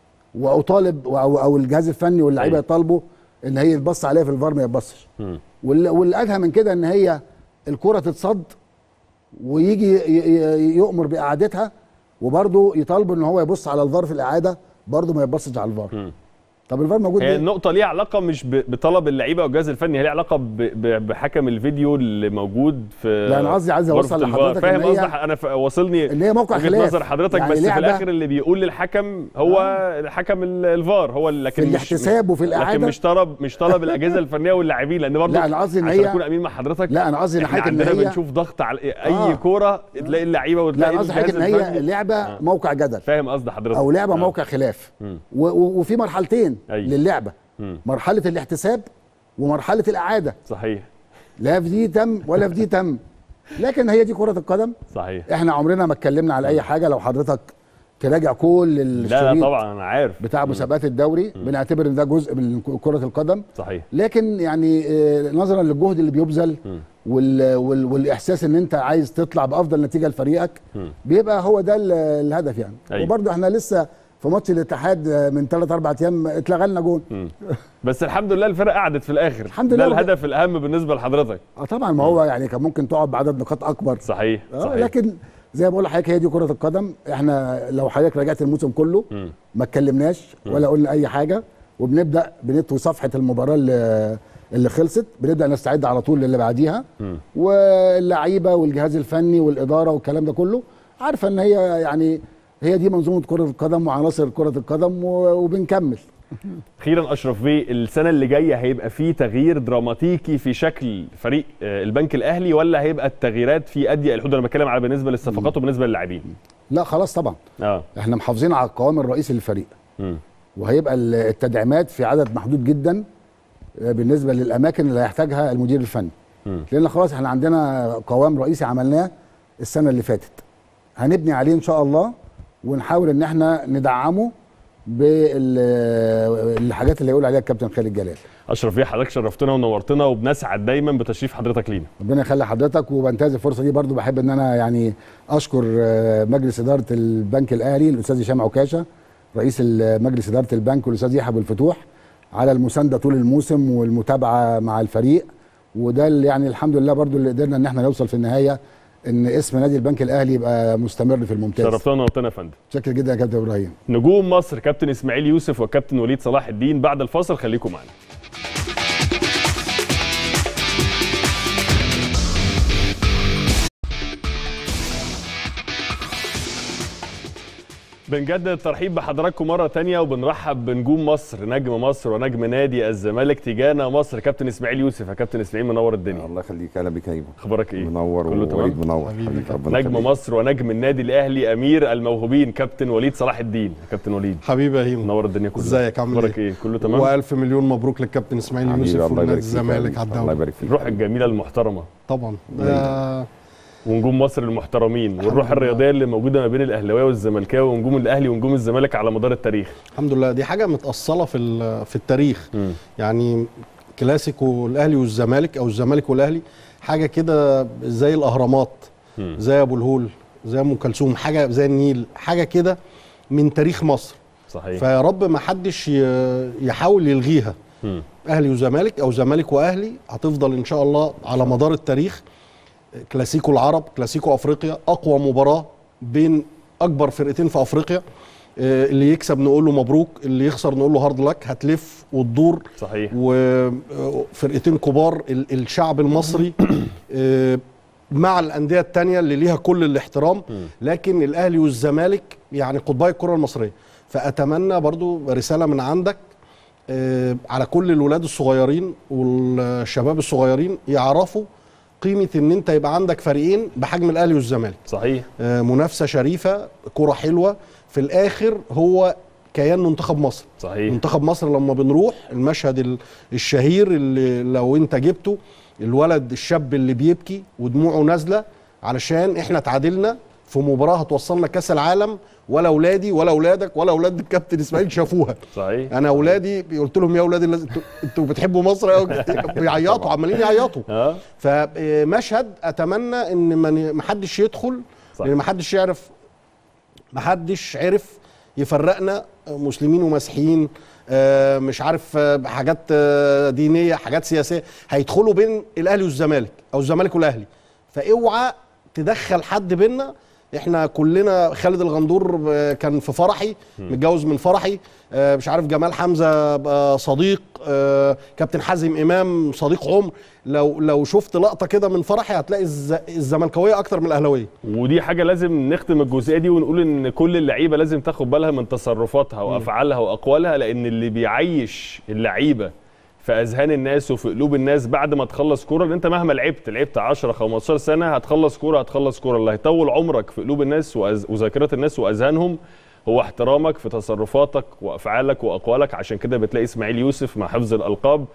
Speaker 4: واطالب او او الجهاز الفني واللعيبه
Speaker 1: أيوة.
Speaker 4: يطالبوا ان هي يتبص عليها في الفار ما يتبصش
Speaker 1: مم.
Speaker 4: وال- والادهى من كده ان هي الكره تتصد ويجي ي- ي- يؤمر باعادتها وبرضه يطالبوا ان هو يبص على الفار في الاعاده برضه ما يبصش على الفار
Speaker 1: مم.
Speaker 4: طب الفار موجود
Speaker 1: هي
Speaker 4: ليه؟
Speaker 1: النقطة ليها علاقة مش ب- بطلب اللعيبة والجهاز الفني هي ليها علاقة ب- ب- بحكم الفيديو اللي موجود في
Speaker 4: لا، أنا قصدي عايز
Speaker 1: غرفة
Speaker 4: أوصل
Speaker 1: الفار.
Speaker 4: لحضرتك
Speaker 1: فاهم
Speaker 4: إن هي-
Speaker 1: قصدي انا ف- واصلني
Speaker 4: ان هي موقع
Speaker 1: وجهة
Speaker 4: خلاف
Speaker 1: نظر حضرتك
Speaker 4: يعني
Speaker 1: بس في
Speaker 4: لعبة
Speaker 1: الاخر اللي بيقول للحكم هو حكم ال- الفار هو اللي- لكن
Speaker 4: في
Speaker 1: مش
Speaker 4: الاحتساب وفي
Speaker 1: لكن
Speaker 4: الإعادة.
Speaker 1: مش طلب مش طلب الاجهزه الفنيه واللاعبين لان برضه
Speaker 4: لا، أنا قصدي إن
Speaker 1: عشان
Speaker 4: هي-
Speaker 1: اكون امين مع حضرتك
Speaker 4: لا، أنا قصدي إن
Speaker 1: احنا
Speaker 4: حضرتك إن
Speaker 1: عندنا
Speaker 4: هي-
Speaker 1: بنشوف ضغط على اي
Speaker 4: آه.
Speaker 1: كوره تلاقي اللعيبه
Speaker 4: لا
Speaker 1: وتلاقي
Speaker 4: انا قصدي حضرتك ان
Speaker 1: الجهاز
Speaker 4: هي
Speaker 1: الفني.
Speaker 4: لعبه
Speaker 1: آه.
Speaker 4: موقع جدل
Speaker 1: فاهم قصد حضرتك
Speaker 4: او لعبه
Speaker 1: آه.
Speaker 4: موقع خلاف
Speaker 1: مم.
Speaker 4: و- و- وفي مرحلتين
Speaker 1: أيوة.
Speaker 4: للعبه
Speaker 1: مم.
Speaker 4: مرحله الاحتساب ومرحله الاعاده
Speaker 1: صحيح
Speaker 4: لا في دي تم ولا في دي تم لكن هي دي كره القدم
Speaker 1: صحيح
Speaker 4: احنا عمرنا ما اتكلمنا على اي حاجه لو حضرتك تراجع كل
Speaker 1: لا لا
Speaker 4: الشريط
Speaker 1: طبعا انا عارف
Speaker 4: بتاع مسابقات الدوري بنعتبر ان ده جزء من كره القدم
Speaker 1: صحيح
Speaker 4: لكن يعني آه، نظرا للجهد اللي بيبذل
Speaker 1: مم.
Speaker 4: وال وال والاحساس ان انت عايز تطلع بافضل نتيجه لفريقك
Speaker 1: مم.
Speaker 4: بيبقى هو ده ال- الهدف يعني
Speaker 1: أيوة.
Speaker 4: وبرده احنا لسه في ماتش الاتحاد آه، من 3 4 ايام اتلغى لنا جون
Speaker 1: مم. بس الحمد لله الفرق قعدت في الاخر
Speaker 4: الحمد
Speaker 1: ده
Speaker 4: لله.
Speaker 1: الهدف الاهم بالنسبه لحضرتك
Speaker 4: اه طبعا ما هو يعني كان ممكن تقعد بعدد نقاط اكبر
Speaker 1: صحيح
Speaker 4: آه
Speaker 1: صحيح
Speaker 4: لكن زي ما بقول لحضرتك هي دي كره القدم احنا لو حضرتك راجعت الموسم كله
Speaker 1: مم.
Speaker 4: ما اتكلمناش ولا قلنا اي حاجه وبنبدا بنطوي صفحه المباراه اللي اللي خلصت بنبدا نستعد على طول للي بعديها
Speaker 1: مم.
Speaker 4: واللعيبه والجهاز الفني والاداره والكلام ده كله عارفه ان هي يعني هي دي منظومه كره القدم وعناصر كره القدم و- وبنكمل
Speaker 1: اخيرا اشرف بيه السنه اللي جايه هيبقى فيه تغيير دراماتيكي في شكل فريق آه، البنك الاهلي ولا هيبقى التغييرات في اضيق الحدود انا بتكلم على بالنسبه للصفقات وبالنسبه للاعبين
Speaker 4: لا خلاص طبعا
Speaker 1: اه
Speaker 4: احنا محافظين على القوام الرئيسي للفريق
Speaker 1: مم.
Speaker 4: وهيبقى ال- التدعيمات في عدد محدود جدا آه، بالنسبه للاماكن اللي هيحتاجها المدير الفني
Speaker 1: مم.
Speaker 4: لان خلاص احنا عندنا قوام رئيسي عملناه السنه اللي فاتت هنبني عليه ان شاء الله ونحاول ان احنا ندعمه بالحاجات اللي يقول عليها الكابتن خالد جلال
Speaker 1: اشرف بيه حضرتك شرفتنا ونورتنا وبنسعد دايما بتشريف حضرتك لينا
Speaker 4: ربنا يخلي حضرتك وبنتهز الفرصه دي برضو بحب ان انا يعني اشكر آه، مجلس اداره البنك الاهلي الاستاذ هشام عكاشه رئيس ال- مجلس اداره البنك والاستاذ يحيى ابو الفتوح على المسانده طول الموسم والمتابعه مع الفريق وده اللي يعني الحمد لله برضو اللي قدرنا ان احنا نوصل في النهايه ان اسم نادي البنك الاهلي يبقى مستمر في الممتاز
Speaker 1: شرفتنا ونورتنا يا فندم
Speaker 4: شكرا جدا يا كابتن ابراهيم
Speaker 1: نجوم مصر كابتن اسماعيل يوسف وكابتن وليد صلاح الدين بعد الفاصل خليكم معنا بنجدد الترحيب بحضراتكم مرة تانية وبنرحب بنجوم مصر نجم مصر ونجم نادي الزمالك تيجانا مصر كابتن اسماعيل يوسف يا كابتن اسماعيل منور الدنيا
Speaker 8: الله يخليك اهلا بك ايمن
Speaker 1: اخبارك ايه؟
Speaker 8: منور
Speaker 1: كله تمام؟
Speaker 8: ووليد منور حبيبي ربنا
Speaker 1: نجم
Speaker 8: يخليك.
Speaker 1: مصر ونجم النادي الاهلي امير الموهوبين كابتن وليد صلاح الدين يا كابتن وليد
Speaker 9: حبيبي يا هيمو
Speaker 1: منور الدنيا كلها
Speaker 9: ازيك عامل
Speaker 1: اخبارك
Speaker 9: ايه؟
Speaker 1: ايه كله تمام
Speaker 9: والف مليون مبروك للكابتن اسماعيل
Speaker 8: حبيبي
Speaker 9: يوسف
Speaker 8: الله
Speaker 9: ونادي
Speaker 8: يبارك فيك
Speaker 9: الزمالك على
Speaker 8: الله
Speaker 9: الدوري
Speaker 8: يبارك فيك
Speaker 1: الروح الجميله المحترمه
Speaker 9: طبعا ده
Speaker 1: ونجوم مصر المحترمين والروح
Speaker 9: لله.
Speaker 1: الرياضيه اللي موجوده ما بين الاهلاويه والزملكاويه ونجوم الاهلي ونجوم الزمالك على مدار التاريخ
Speaker 9: الحمد لله دي حاجه متاصله في ال- في التاريخ
Speaker 1: مم.
Speaker 9: يعني كلاسيكو الاهلي والزمالك او الزمالك والاهلي حاجه كده زي الاهرامات
Speaker 1: مم.
Speaker 9: زي ابو الهول زي ام كلثوم حاجه زي النيل حاجه كده من تاريخ مصر
Speaker 1: صحيح
Speaker 9: فيا رب ما حدش ي- يحاول يلغيها
Speaker 1: مم.
Speaker 9: اهلي وزمالك او زمالك واهلي هتفضل ان شاء الله على مدار التاريخ كلاسيكو العرب كلاسيكو افريقيا اقوى مباراه بين اكبر فرقتين في افريقيا آه، اللي يكسب نقول له مبروك اللي يخسر نقول له هارد لك هتلف وتدور
Speaker 1: صحيح
Speaker 9: وفرقتين كبار ال- الشعب المصري آه، مع الانديه التانية اللي ليها كل الاحترام لكن الاهلي والزمالك يعني قطبي الكره المصريه فاتمنى برضو رساله من عندك آه، على كل الولاد الصغيرين والشباب الصغيرين يعرفوا قيمه ان انت يبقى عندك فريقين بحجم الاهلي والزمالك
Speaker 1: صحيح
Speaker 9: آه، منافسه شريفه كره حلوه في الاخر هو كيان منتخب مصر
Speaker 1: صحيح
Speaker 9: منتخب مصر لما بنروح المشهد ال- الشهير اللي لو انت جبته الولد الشاب اللي بيبكي ودموعه نازله علشان احنا تعادلنا في مباراه هتوصلنا كاس العالم ولا اولادي ولا اولادك ولا اولاد الكابتن اسماعيل شافوها
Speaker 1: صحيح
Speaker 9: انا اولادي قلت لهم يا اولادي لازم- انتوا- انتوا بتحبوا مصر قوي بيعيطوا عمالين يعيطوا
Speaker 1: اه
Speaker 9: فمشهد اتمنى ان ما ما حدش يدخل
Speaker 1: صح.
Speaker 9: لان ما حدش يعرف ما حدش عرف يفرقنا مسلمين ومسيحيين آه، مش عارف آه، حاجات آه، دينيه حاجات سياسيه هيدخلوا بين الاهلي والزمالك او الزمالك والاهلي فاوعى تدخل حد بينا احنا كلنا خالد الغندور آه، كان في فرحي متجوز من فرحي آه، مش عارف جمال حمزه آه، صديق آه، كابتن حازم امام صديق عمر لو لو شفت لقطه كده من فرحي هتلاقي الز- الزملكاويه اكتر من الاهلاويه
Speaker 1: ودي حاجه لازم نختم الجزئيه دي ونقول ان كل اللعيبه لازم تاخد بالها من تصرفاتها وافعالها واقوالها لان اللي بيعيش اللعيبه في اذهان الناس وفي قلوب الناس بعد ما تخلص كوره لان انت مهما لعبت لعبت 10 15 سنه هتخلص كوره هتخلص كوره اللي هيطول عمرك في قلوب الناس وأز- وذاكره الناس واذهانهم هو احترامك في تصرفاتك وافعالك واقوالك عشان كده بتلاقي اسماعيل يوسف مع حفظ الالقاب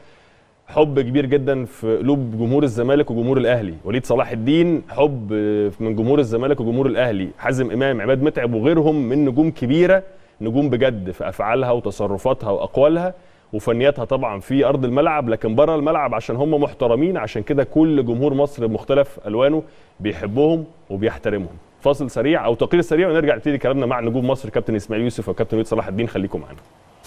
Speaker 1: حب كبير جدا في قلوب جمهور الزمالك وجمهور الاهلي وليد صلاح الدين حب من جمهور الزمالك وجمهور الاهلي حازم امام عماد متعب وغيرهم من نجوم كبيره نجوم بجد في افعالها وتصرفاتها واقوالها وفنياتها طبعا في ارض الملعب لكن بره الملعب عشان هم محترمين عشان كده كل جمهور مصر بمختلف الوانه بيحبهم وبيحترمهم فاصل سريع او تقرير سريع ونرجع نبتدي كلامنا مع نجوم مصر كابتن اسماعيل يوسف وكابتن وليد صلاح الدين خليكم معانا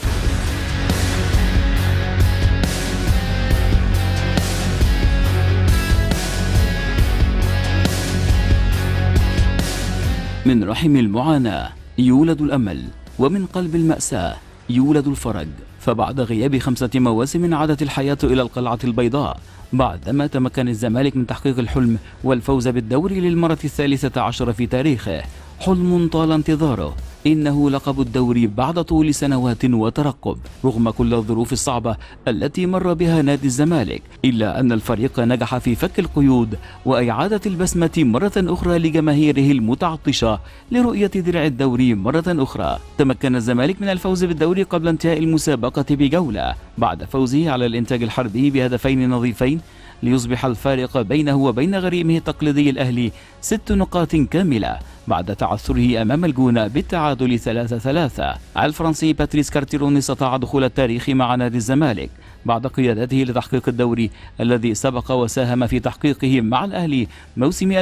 Speaker 5: من رحم المعاناة يولد الأمل ومن قلب المأساة يولد الفرج فبعد غياب خمسة مواسم عادت الحياة إلى القلعة البيضاء بعدما تمكن الزمالك من تحقيق الحلم والفوز بالدوري للمرة الثالثة عشر في تاريخه حلم طال انتظاره إنه لقب الدوري بعد طول سنوات وترقب رغم كل الظروف الصعبة التي مر بها نادي الزمالك إلا أن الفريق نجح في فك القيود وإعادة البسمة مرة أخرى لجماهيره المتعطشة لرؤية درع الدوري مرة أخرى تمكن الزمالك من الفوز بالدوري قبل انتهاء المسابقة بجولة بعد فوزه على الإنتاج الحربي بهدفين نظيفين ليصبح الفارق بينه وبين غريمه التقليدي الأهلي ست نقاط كاملة بعد تعثره أمام الجونة بالتعادل 3-3 الفرنسي باتريس كارتيرون استطاع دخول التاريخ مع نادي الزمالك بعد قيادته لتحقيق الدوري الذي سبق وساهم في تحقيقه مع الأهلي موسم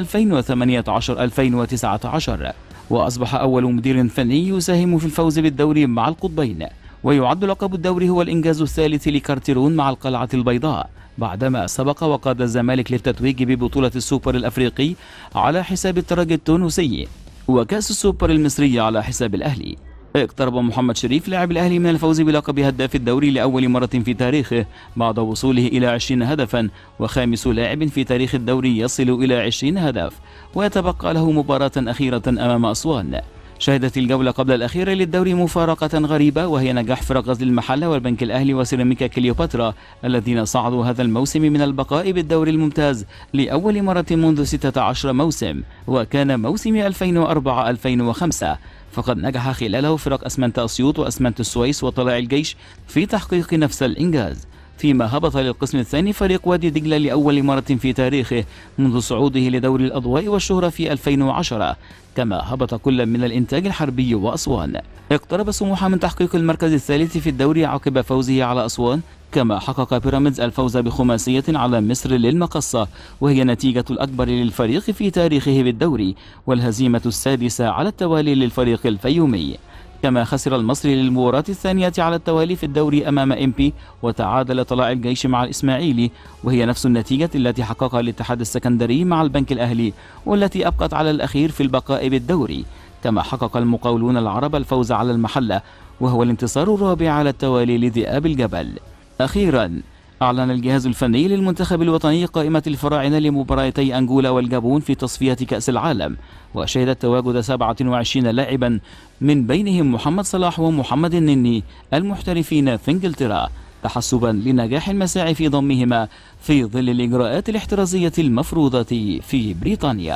Speaker 5: 2018-2019 وأصبح أول مدير فني يساهم في الفوز بالدوري مع القطبين ويعد لقب الدوري هو الإنجاز الثالث لكارتيرون مع القلعة البيضاء بعدما سبق وقاد الزمالك للتتويج ببطولة السوبر الأفريقي على حساب الترجي التونسي وكأس السوبر المصري على حساب الأهلي اقترب محمد شريف لاعب الأهلي من الفوز بلقب هداف الدوري لأول مرة في تاريخه بعد وصوله إلى 20 هدفا وخامس لاعب في تاريخ الدوري يصل إلى 20 هدف ويتبقى له مباراة أخيرة أمام أسوان شهدت الجولة قبل الأخيرة للدوري مفارقة غريبة وهي نجاح فرق غزل المحلة والبنك الأهلي وسيراميكا كليوباترا الذين صعدوا هذا الموسم من البقاء بالدوري الممتاز لأول مرة منذ 16 موسم وكان موسم 2004-2005 فقد نجح خلاله فرق أسمنت أسيوط وأسمنت السويس وطلائع الجيش في تحقيق نفس الإنجاز فيما هبط للقسم الثاني فريق وادي دجلة لأول مرة في تاريخه منذ صعوده لدوري الأضواء والشهرة في 2010 كما هبط كل من الإنتاج الحربي وأسوان اقترب سموحة من تحقيق المركز الثالث في الدوري عقب فوزه على أسوان كما حقق بيراميدز الفوز بخماسية على مصر للمقصة وهي نتيجة الأكبر للفريق في تاريخه بالدوري والهزيمة السادسة على التوالي للفريق الفيومي كما خسر المصري للمباراة الثانية على التوالي في الدوري أمام إمبي وتعادل طلائع الجيش مع الإسماعيلي وهي نفس النتيجة التي حققها الاتحاد السكندري مع البنك الأهلي والتي أبقت على الأخير في البقاء بالدوري كما حقق المقاولون العرب الفوز على المحلة وهو الانتصار الرابع على التوالي لذئاب الجبل أخيرا أعلن الجهاز الفني للمنتخب الوطني قائمة الفراعنة لمباراتي أنغولا والجابون في تصفية كأس العالم وشهدت تواجد 27 لاعبا من بينهم محمد صلاح ومحمد النني المحترفين في انجلترا تحسبا لنجاح المساعي في ضمهما في ظل الإجراءات الاحترازية المفروضة في بريطانيا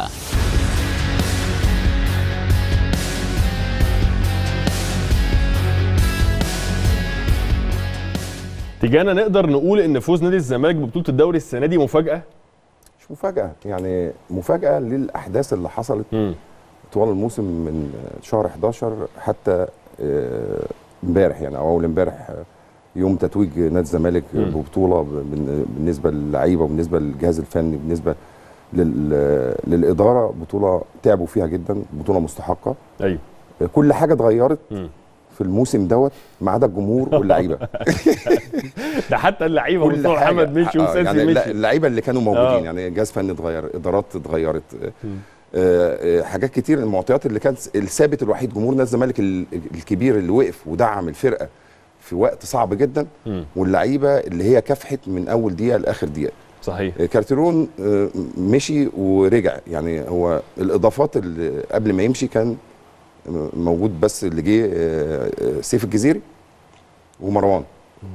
Speaker 1: تيجانا نقدر نقول ان فوز نادي الزمالك ببطوله الدوري السنه دي مفاجاه
Speaker 8: مش مفاجاه يعني مفاجاه للاحداث اللي حصلت
Speaker 1: مم.
Speaker 8: طوال الموسم من شهر 11 حتى آه، امبارح يعني او اول امبارح آه، يوم تتويج نادي الزمالك
Speaker 1: مم.
Speaker 8: ببطوله بن- بالنسبه للعيبه وبالنسبه للجهاز الفني بالنسبه لل- للاداره بطوله تعبوا فيها جدا بطوله مستحقه
Speaker 1: ايوه
Speaker 8: آه، كل حاجه اتغيرت
Speaker 1: مم.
Speaker 8: في الموسم دوت ما عدا الجمهور واللعيبه
Speaker 1: ده حتى اللعيبه
Speaker 8: كل
Speaker 1: مصطفى
Speaker 8: حاجة.
Speaker 1: محمد مشي
Speaker 8: آه،
Speaker 1: وساسي
Speaker 8: يعني
Speaker 1: مشي
Speaker 8: اللعيبه اللي كانوا موجودين
Speaker 1: آه.
Speaker 8: يعني جهاز فني اتغير ادارات اتغيرت آه،
Speaker 1: مم.
Speaker 8: آه، آه، حاجات كتير المعطيات اللي كانت الثابت الوحيد جمهور نادي الزمالك ال- الكبير اللي وقف ودعم الفرقه في وقت صعب جدا
Speaker 1: مم.
Speaker 8: واللعيبه اللي هي كافحت من اول دقيقه لاخر دقيقه
Speaker 1: صحيح
Speaker 8: آه، كارتيرون آه، مشي ورجع يعني هو الاضافات اللي قبل ما يمشي كان موجود بس اللي جه آه، آه، سيف الجزيري ومروان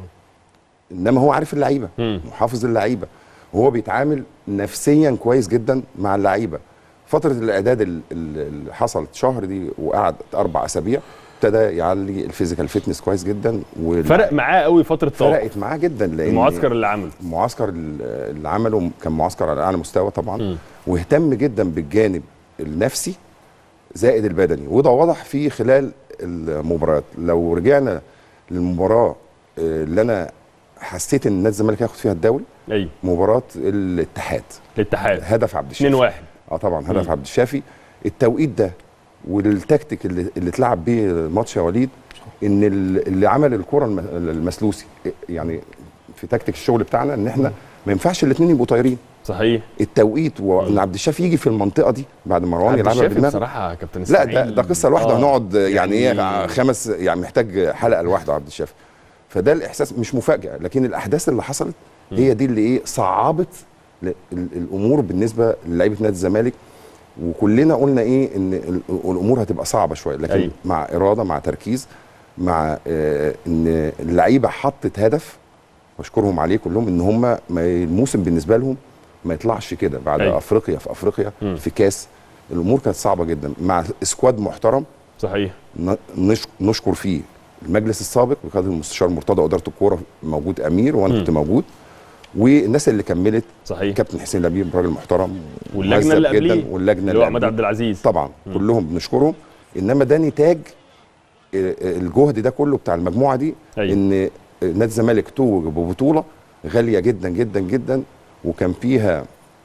Speaker 8: انما هو عارف اللعيبه
Speaker 1: مم.
Speaker 8: محافظ اللعيبه وهو بيتعامل نفسيا كويس جدا مع اللعيبه فتره الاعداد ال- ال- اللي حصلت شهر دي وقعد اربع اسابيع ابتدى يعلي الفيزيكال فيتنس كويس جدا واللع-
Speaker 1: فرق معاه قوي فتره توقف
Speaker 8: فرقت معاه جدا لان
Speaker 1: المعسكر اللي عمله
Speaker 8: المعسكر ال- اللي عمله كان معسكر على اعلى مستوى طبعا
Speaker 1: مم.
Speaker 8: واهتم جدا بالجانب النفسي زائد البدني وده واضح في خلال المباريات لو رجعنا للمباراه آه، اللي انا حسيت ان نادي الزمالك هياخد فيها الدوري
Speaker 1: ايوه
Speaker 8: مباراه الاتحاد
Speaker 1: الاتحاد
Speaker 8: هدف عبد
Speaker 1: 2
Speaker 8: الشافي
Speaker 1: 1
Speaker 8: اه طبعا هدف
Speaker 1: مم.
Speaker 8: عبد الشافي التوقيت ده والتكتيك اللي, اللي اتلعب بيه الماتش يا وليد ان ال- اللي عمل الكره الم- المسلوسي يعني في تكتيك الشغل بتاعنا ان احنا ما ينفعش الاثنين يبقوا طايرين
Speaker 1: صحيح
Speaker 8: التوقيت وان عبد الشافي يجي في المنطقه دي بعد مروان
Speaker 1: عبد
Speaker 8: يلعبها
Speaker 1: الشافي
Speaker 8: بدماغه
Speaker 1: بصراحه يا كابتن
Speaker 8: لا ده
Speaker 1: إسماعيل.
Speaker 8: ده قصه لوحده
Speaker 1: آه.
Speaker 8: هنقعد يعني ايه
Speaker 1: يعني-
Speaker 8: خمس يعني محتاج حلقه لوحده عبد الشافي فده الاحساس مش مفاجاه لكن الاحداث اللي حصلت هي دي اللي ايه صعبت ل- ال- الامور بالنسبه للعيبه نادي الزمالك وكلنا قلنا ايه ان ال- الامور هتبقى صعبه شويه لكن
Speaker 1: أيوة.
Speaker 8: أيوه. مع اراده مع تركيز مع آه ان اللعيبه حطت هدف بشكرهم عليه كلهم ان هم ما الموسم بالنسبه لهم ما يطلعش كده بعد
Speaker 1: أيوة.
Speaker 8: أيوه. افريقيا في افريقيا
Speaker 1: مم.
Speaker 8: في كاس الامور كانت صعبه جدا مع سكواد محترم
Speaker 1: صحيح
Speaker 8: ن- نش- نشكر فيه المجلس السابق بقياده المستشار مرتضى اداره الكوره موجود امير وانا
Speaker 1: مم.
Speaker 8: كنت موجود والناس اللي كملت
Speaker 1: صحيح
Speaker 8: كابتن حسين لبيب راجل محترم
Speaker 1: واللجنه اللي
Speaker 8: مهذب جدا
Speaker 1: قبليه
Speaker 8: واللجنه
Speaker 1: اللي هو
Speaker 8: اللي
Speaker 1: احمد
Speaker 8: قبليه.
Speaker 1: عبد العزيز
Speaker 8: طبعا
Speaker 1: مم.
Speaker 8: كلهم بنشكرهم انما ده نتاج آه، آه، الجهد ده كله بتاع المجموعه دي
Speaker 1: أيوة.
Speaker 8: ان آه، نادي الزمالك توج ببطوله غاليه جدا جدا جدا وكان فيها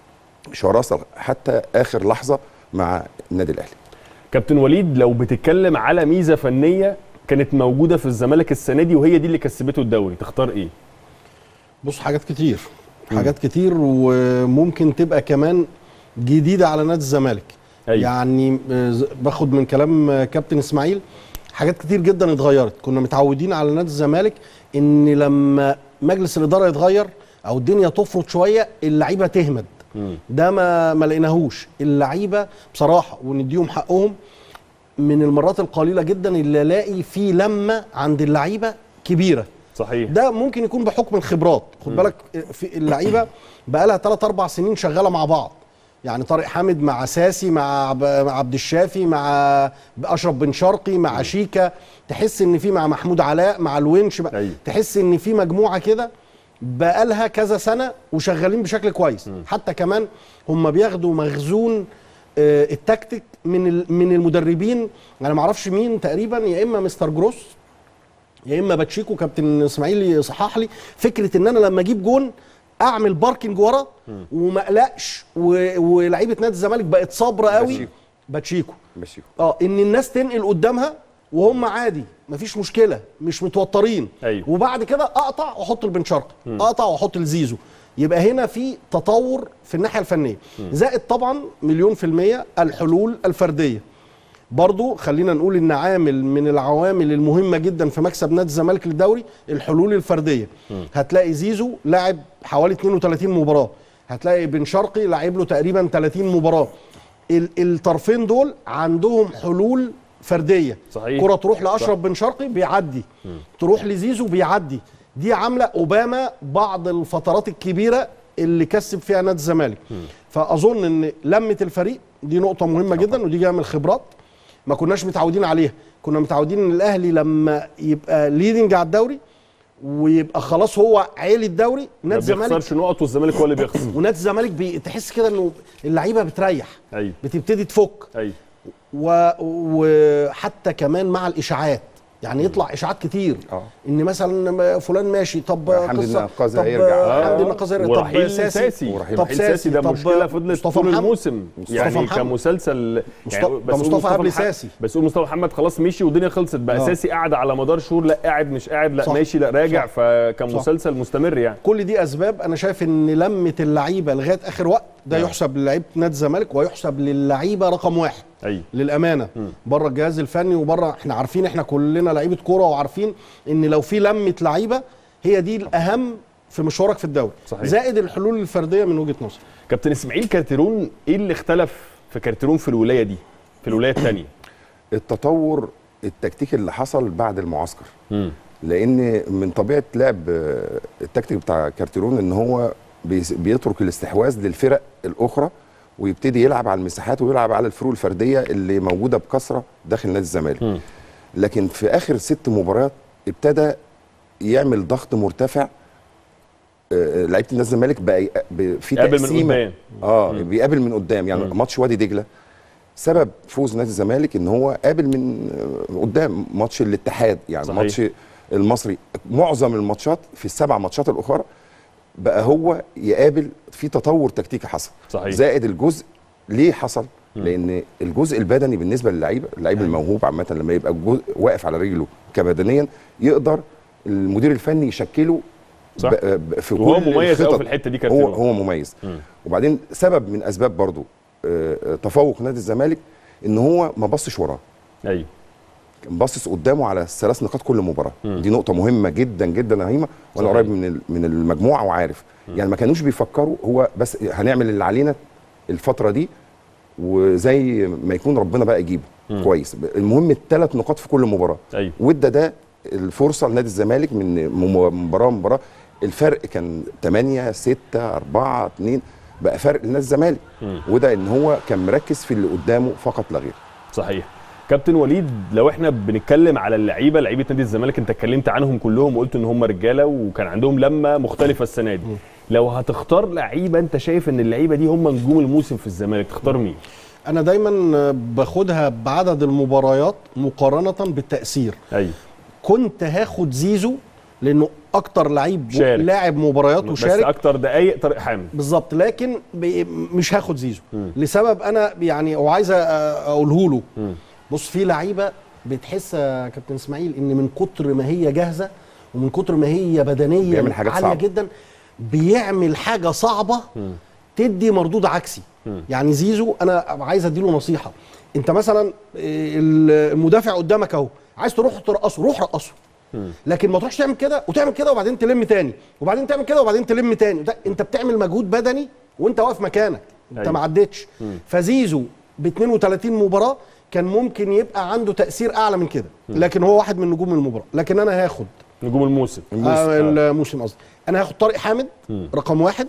Speaker 8: شراسه حتى اخر لحظه مع النادي الاهلي
Speaker 1: كابتن وليد لو بتتكلم على ميزه فنيه كانت موجوده في الزمالك السنه دي وهي دي اللي كسبته الدوري تختار ايه
Speaker 9: بص حاجات كتير حاجات كتير وممكن تبقى كمان جديده على نادي الزمالك
Speaker 1: أيوة.
Speaker 9: يعني آه، ز- باخد من كلام آه، كابتن اسماعيل حاجات كتير جدا اتغيرت كنا متعودين على نادي الزمالك ان لما مجلس الاداره يتغير او الدنيا تفرط شويه اللعيبه تهمد
Speaker 1: مم.
Speaker 9: ده ما ما لقيناهوش اللعيبه بصراحه ونديهم حقهم من المرات القليله جدا اللي الاقي في لمه عند اللعيبه كبيره
Speaker 1: صحيح
Speaker 9: ده ممكن يكون بحكم الخبرات خد بالك في اللعيبه بقى لها 3 4 سنين شغاله مع بعض يعني طارق حامد مع ساسي مع عب- مع عبد الشافي مع اشرف بن شرقي مع شيكا تحس ان في مع محمود علاء مع الونش بقى
Speaker 1: أيوة.
Speaker 9: تحس ان في مجموعه كده بقى لها كذا سنه وشغالين بشكل كويس حتى كمان هم بياخدوا مخزون آه، التكتيك من ال- من المدربين انا ما اعرفش مين تقريبا يا اما مستر جروس يا اما باتشيكو كابتن اسماعيل يصحح لي فكره ان انا لما اجيب جون اعمل باركنج ورا وما اقلقش و- ولاعيبه نادي الزمالك بقت صابره قوي
Speaker 8: باتشيكو.
Speaker 9: باتشيكو
Speaker 8: ماشي
Speaker 9: اه ان الناس تنقل قدامها وهم عادي مفيش مشكله مش متوترين
Speaker 1: أيوة.
Speaker 9: وبعد كده اقطع واحط البن شرقي اقطع واحط الزيزو يبقى هنا في تطور في الناحيه الفنيه زائد طبعا مليون في الميه الحلول الفرديه برضو خلينا نقول ان عامل من العوامل المهمه جدا في مكسب نادي الزمالك للدوري الحلول الفرديه هتلاقي زيزو لاعب حوالي 32 مباراه هتلاقي بن شرقي لاعب له تقريبا 30 مباراه ال- الطرفين دول عندهم حلول فرديه
Speaker 1: صحيح.
Speaker 9: كره تروح
Speaker 1: صح.
Speaker 9: لاشرف بن شرقي بيعدي تروح لزيزو بيعدي دي عامله اوباما بعض الفترات الكبيره اللي كسب فيها نادي الزمالك فاظن ان لمه الفريق دي نقطه مهمه جدا ودي جايه من الخبرات ما كناش متعودين عليها كنا متعودين ان الاهلي لما يبقى ليدنج على الدوري ويبقى خلاص هو عيل الدوري
Speaker 1: ما
Speaker 9: نادي الزمالك
Speaker 1: بيخسرش نقط والزمالك هو اللي بيخسر
Speaker 9: ونادي الزمالك بي- تحس كده انه اللعيبه بتريح
Speaker 1: ايوه
Speaker 9: بتبتدي تفك
Speaker 1: ايوه
Speaker 9: و- وحتى كمان مع الاشاعات يعني يطلع اشاعات كتير
Speaker 8: اه
Speaker 9: ان مثلا فلان ماشي طب
Speaker 8: حمدي
Speaker 9: قصة-
Speaker 8: النقاز
Speaker 9: طب
Speaker 8: هيرجع.
Speaker 9: حمدي النقاز هيرجع
Speaker 1: ورحيل
Speaker 9: طب ساسي
Speaker 1: ساسي
Speaker 8: ورحيل
Speaker 9: طب
Speaker 1: رحيل ساسي ده
Speaker 9: طب
Speaker 1: مشكله فضلت
Speaker 9: مصطفى
Speaker 1: طول
Speaker 9: محمد.
Speaker 1: الموسم
Speaker 9: مصطفى
Speaker 1: يعني
Speaker 9: محمد.
Speaker 1: كمسلسل
Speaker 9: مصط-
Speaker 1: يعني
Speaker 9: ده
Speaker 1: بس قول
Speaker 9: مصطفى قبل
Speaker 1: محمد-
Speaker 9: ساسي.
Speaker 1: بس قول مصطفى محمد خلاص مشي والدنيا خلصت بقى
Speaker 9: آه.
Speaker 1: ساسي قاعد على مدار شهور لا قاعد مش قاعد لا
Speaker 9: صح.
Speaker 1: ماشي لا راجع
Speaker 9: صح.
Speaker 1: فكان مسلسل مستمر يعني
Speaker 9: كل دي اسباب انا شايف ان لمه اللعيبه لغايه اخر وقت ده يحسب للعيبه نادي الزمالك ويحسب للعيبه رقم واحد
Speaker 1: ايوه
Speaker 9: للامانه بره الجهاز الفني وبره احنا عارفين احنا كلنا لعيبه كوره وعارفين ان لو في لمه لعيبه هي دي الاهم في مشوارك في الدوري
Speaker 1: صحيح.
Speaker 9: زائد الحلول الفرديه من وجهه نظري
Speaker 1: كابتن اسماعيل كارتيرون ايه اللي اختلف في كارتيرون في الولايه دي في الولايه الثانيه
Speaker 8: التطور التكتيكي اللي حصل بعد المعسكر لان من طبيعه لعب آه، التكتيك بتاع كارتيرون ان هو بيس- بيترك الاستحواذ للفرق الاخرى ويبتدي يلعب على المساحات ويلعب على الفروق الفرديه اللي موجوده بكثره داخل نادي الزمالك لكن في اخر ست مباريات ابتدى يعمل ضغط مرتفع آه، لعيبه نادي الزمالك بقى ي- ب- في
Speaker 1: يقابل من
Speaker 8: تقسيمه
Speaker 1: قدام.
Speaker 8: اه بيقابل من قدام يعني ماتش وادي دجله سبب فوز نادي الزمالك ان هو قابل من آه، قدام ماتش الاتحاد يعني
Speaker 1: صحيح.
Speaker 8: ماتش المصري معظم الماتشات في السبع ماتشات الاخرى بقى هو يقابل في تطور تكتيكي حصل
Speaker 1: صحيح.
Speaker 8: زائد الجزء ليه حصل لان الجزء البدني بالنسبه للعيبه اللعيب الموهوب عامه لما يبقى الجزء واقف على رجله كبدنيا يقدر المدير الفني يشكله
Speaker 1: صح.
Speaker 8: ب- ب- في
Speaker 1: وهو
Speaker 8: كل
Speaker 1: مميز قوي
Speaker 8: الخطط.
Speaker 1: في الحته دي
Speaker 8: هو
Speaker 1: كارتيرون
Speaker 8: هو مميز وبعدين سبب من اسباب برضو آه، آه، تفوق نادي الزمالك ان هو ما بصش وراه
Speaker 1: ايوه
Speaker 8: كان باصص قدامه على ثلاث نقاط كل مباراه دي نقطه مهمه جدا جدا يا هيما وانا
Speaker 1: صحيح.
Speaker 8: قريب من ال- من المجموعه وعارف يعني ما كانوش بيفكروا هو بس هنعمل اللي علينا الفتره دي وزي ما يكون ربنا بقى يجيبه كويس المهم الثلاث نقاط في كل مباراه
Speaker 1: ايوه
Speaker 8: وادى ده الفرصه لنادي الزمالك من مم- مباراه لمباراه الفرق كان 8 6 4 2 بقى فرق لنادي الزمالك وده ان هو كان مركز في اللي قدامه فقط لا غير
Speaker 1: صحيح كابتن وليد لو احنا بنتكلم على اللعيبه لعيبه نادي الزمالك انت اتكلمت عنهم كلهم وقلت ان هم رجاله وكان عندهم لمه مختلفه السنه دي لو هتختار لعيبه انت شايف ان اللعيبه دي هم نجوم الموسم في الزمالك تختار مين
Speaker 9: انا دايما باخدها بعدد المباريات مقارنه بالتاثير
Speaker 1: ايوه
Speaker 9: كنت هاخد زيزو لانه اكتر لعيب
Speaker 1: شارك.
Speaker 9: لاعب مباريات
Speaker 1: بس
Speaker 9: وشارك
Speaker 1: اكتر دقايق طارق حامد
Speaker 9: بالظبط لكن بي- مش هاخد زيزو لسبب انا يعني وعايز أ- اقوله له بص في لعيبه بتحس يا كابتن اسماعيل ان من كتر ما هي جاهزه ومن كتر ما هي بدنيا
Speaker 8: بيعمل حاجات
Speaker 9: عاليه
Speaker 8: صعبة.
Speaker 9: جدا بيعمل حاجه صعبه تدي مردود عكسي يعني زيزو انا عايز اديله نصيحه انت مثلا إيه، المدافع قدامك اهو عايز تروح ترقصه روح رقصه لكن ما تروحش تعمل كده وتعمل كده وبعدين تلم تاني وبعدين تعمل كده وبعدين تلم تاني ده انت بتعمل مجهود بدني وانت واقف مكانك انت
Speaker 1: أيوة.
Speaker 9: ما عدتش فزيزو ب 32 مباراه كان ممكن يبقى عنده تاثير اعلى من كده لكن هو واحد من نجوم المباراه لكن انا هاخد
Speaker 1: نجوم الموسم
Speaker 9: آه الموسم قصدي انا هاخد طارق حامد رقم واحد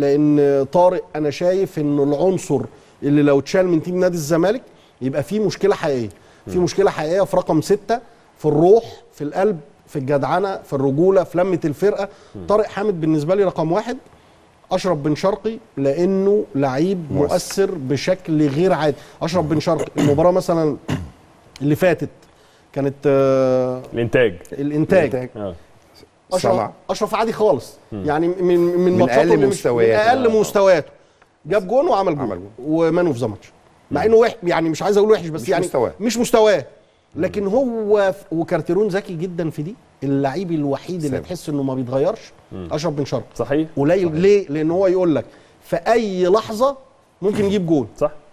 Speaker 9: لان طارق انا شايف انه العنصر اللي لو اتشال من تيم نادي الزمالك يبقى في مشكله حقيقيه في مشكله حقيقيه في رقم ستة في الروح في القلب في الجدعنه في الرجوله في لمه الفرقه طارق حامد بالنسبه لي رقم واحد اشرف بن شرقي لانه لعيب
Speaker 8: مؤثر.
Speaker 9: مؤثر بشكل غير عادي اشرف بن شرقي المباراه مثلا اللي فاتت كانت آه،
Speaker 1: الانتاج
Speaker 9: الانتاج
Speaker 1: اه
Speaker 9: اشرف
Speaker 8: صنع.
Speaker 9: اشرف عادي خالص يعني من من
Speaker 8: من
Speaker 9: ماتشاته
Speaker 8: أقل
Speaker 9: اللي مش-
Speaker 8: مستوياته.
Speaker 9: من اقل مستوياته جاب جون وعمل جون
Speaker 8: عمل جون.
Speaker 9: ومان اوف ذا ماتش مع انه وح يعني مش عايز اقول وحش بس
Speaker 8: مش
Speaker 9: يعني
Speaker 8: مستواه.
Speaker 9: مش مستواه لكن هو ف- وكارتيرون ذكي جدا في دي اللعيب الوحيد اللي
Speaker 8: سام.
Speaker 9: تحس انه ما بيتغيرش اشرف بن شرقي
Speaker 1: صحيح
Speaker 9: قليل ليه لان هو يقول لك في اي لحظه ممكن يجيب جون
Speaker 1: صح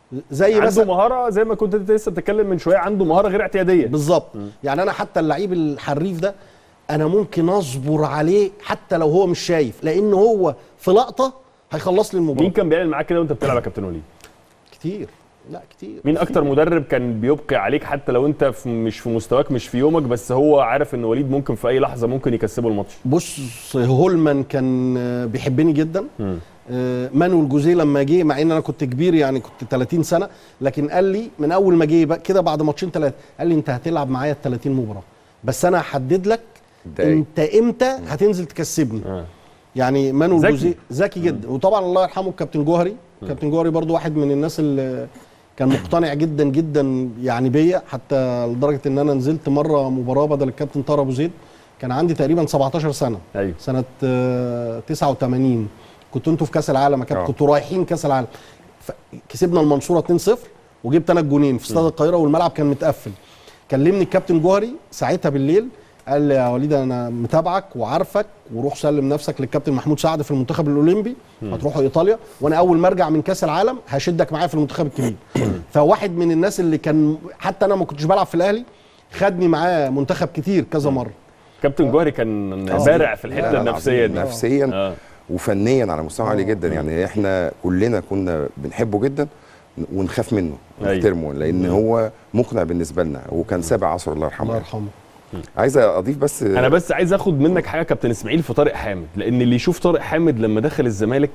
Speaker 9: زي
Speaker 1: عنده
Speaker 9: مثلا
Speaker 1: مهاره زي ما كنت انت لسه بتتكلم من شويه عنده مهاره غير اعتياديه
Speaker 9: بالظبط يعني انا حتى اللعيب الحريف ده انا ممكن اصبر عليه حتى لو هو مش شايف لان هو في لقطه هيخلص لي المباراه
Speaker 1: مين كان بيعمل معاك كده وانت بتلعب يا كابتن وليد
Speaker 9: كتير لا كتير
Speaker 1: مين اكتر مدرب كان بيبقي عليك حتى لو انت في مش في مستواك مش في يومك بس هو عارف ان وليد ممكن في اي لحظه ممكن يكسبه الماتش
Speaker 9: بص هولمان كان آه، بيحبني جدا آه، مانويل جوزيه لما جه مع ان انا كنت كبير يعني كنت 30 سنه لكن قال لي من اول ما جه بقى كده بعد ماتشين ثلاثه قال لي انت هتلعب معايا ال 30 مباراه بس انا هحدد لك
Speaker 8: دقايق.
Speaker 9: انت امتى هتنزل تكسبني
Speaker 1: آه.
Speaker 9: يعني مانويل
Speaker 1: ذكي.
Speaker 9: جوزيه ذكي جدا وطبعا الله يرحمه الكابتن جوهري كابتن جوهري برضو واحد من الناس اللي كان مقتنع جدا جدا يعني بيا حتى لدرجه ان انا نزلت مره مباراه بدل الكابتن طارق ابو زيد كان عندي تقريبا 17 سنه
Speaker 1: ايوه
Speaker 9: سنه آه، 89 كنتوا انتوا في كاس العالم يا كابتن
Speaker 8: آه.
Speaker 9: كنتوا رايحين كاس العالم ف- كسبنا المنصوره 2-0 وجبت انا الجونين في استاد القاهره والملعب كان متقفل كلمني الكابتن جوهري ساعتها بالليل قال لي يا وليد انا متابعك وعارفك وروح سلم نفسك للكابتن محمود سعد في المنتخب الاولمبي هتروحوا ايطاليا وانا اول ما ارجع من كاس العالم هشدك معايا في المنتخب الكبير فواحد من الناس اللي كان حتى انا ما كنتش بلعب في الاهلي خدني معاه منتخب كتير كذا مره
Speaker 1: كابتن جوهري كان بارع في
Speaker 8: لا،
Speaker 1: الحته
Speaker 8: لا،
Speaker 1: النفسيه دي
Speaker 8: نفسيا
Speaker 1: اه
Speaker 8: وفنيا على مستوى عالي جدا يعني احنا كلنا كنا بنحبه جدا ونخاف منه
Speaker 1: أيوة.
Speaker 8: ونحترمه لان هو مقنع بالنسبه لنا وكان سابع عصر الله يرحمه
Speaker 9: الله يرحمه
Speaker 8: عايز اضيف بس
Speaker 1: انا بس عايز اخد منك حاجه يا كابتن اسماعيل في طارق حامد لان اللي يشوف طارق حامد لما دخل الزمالك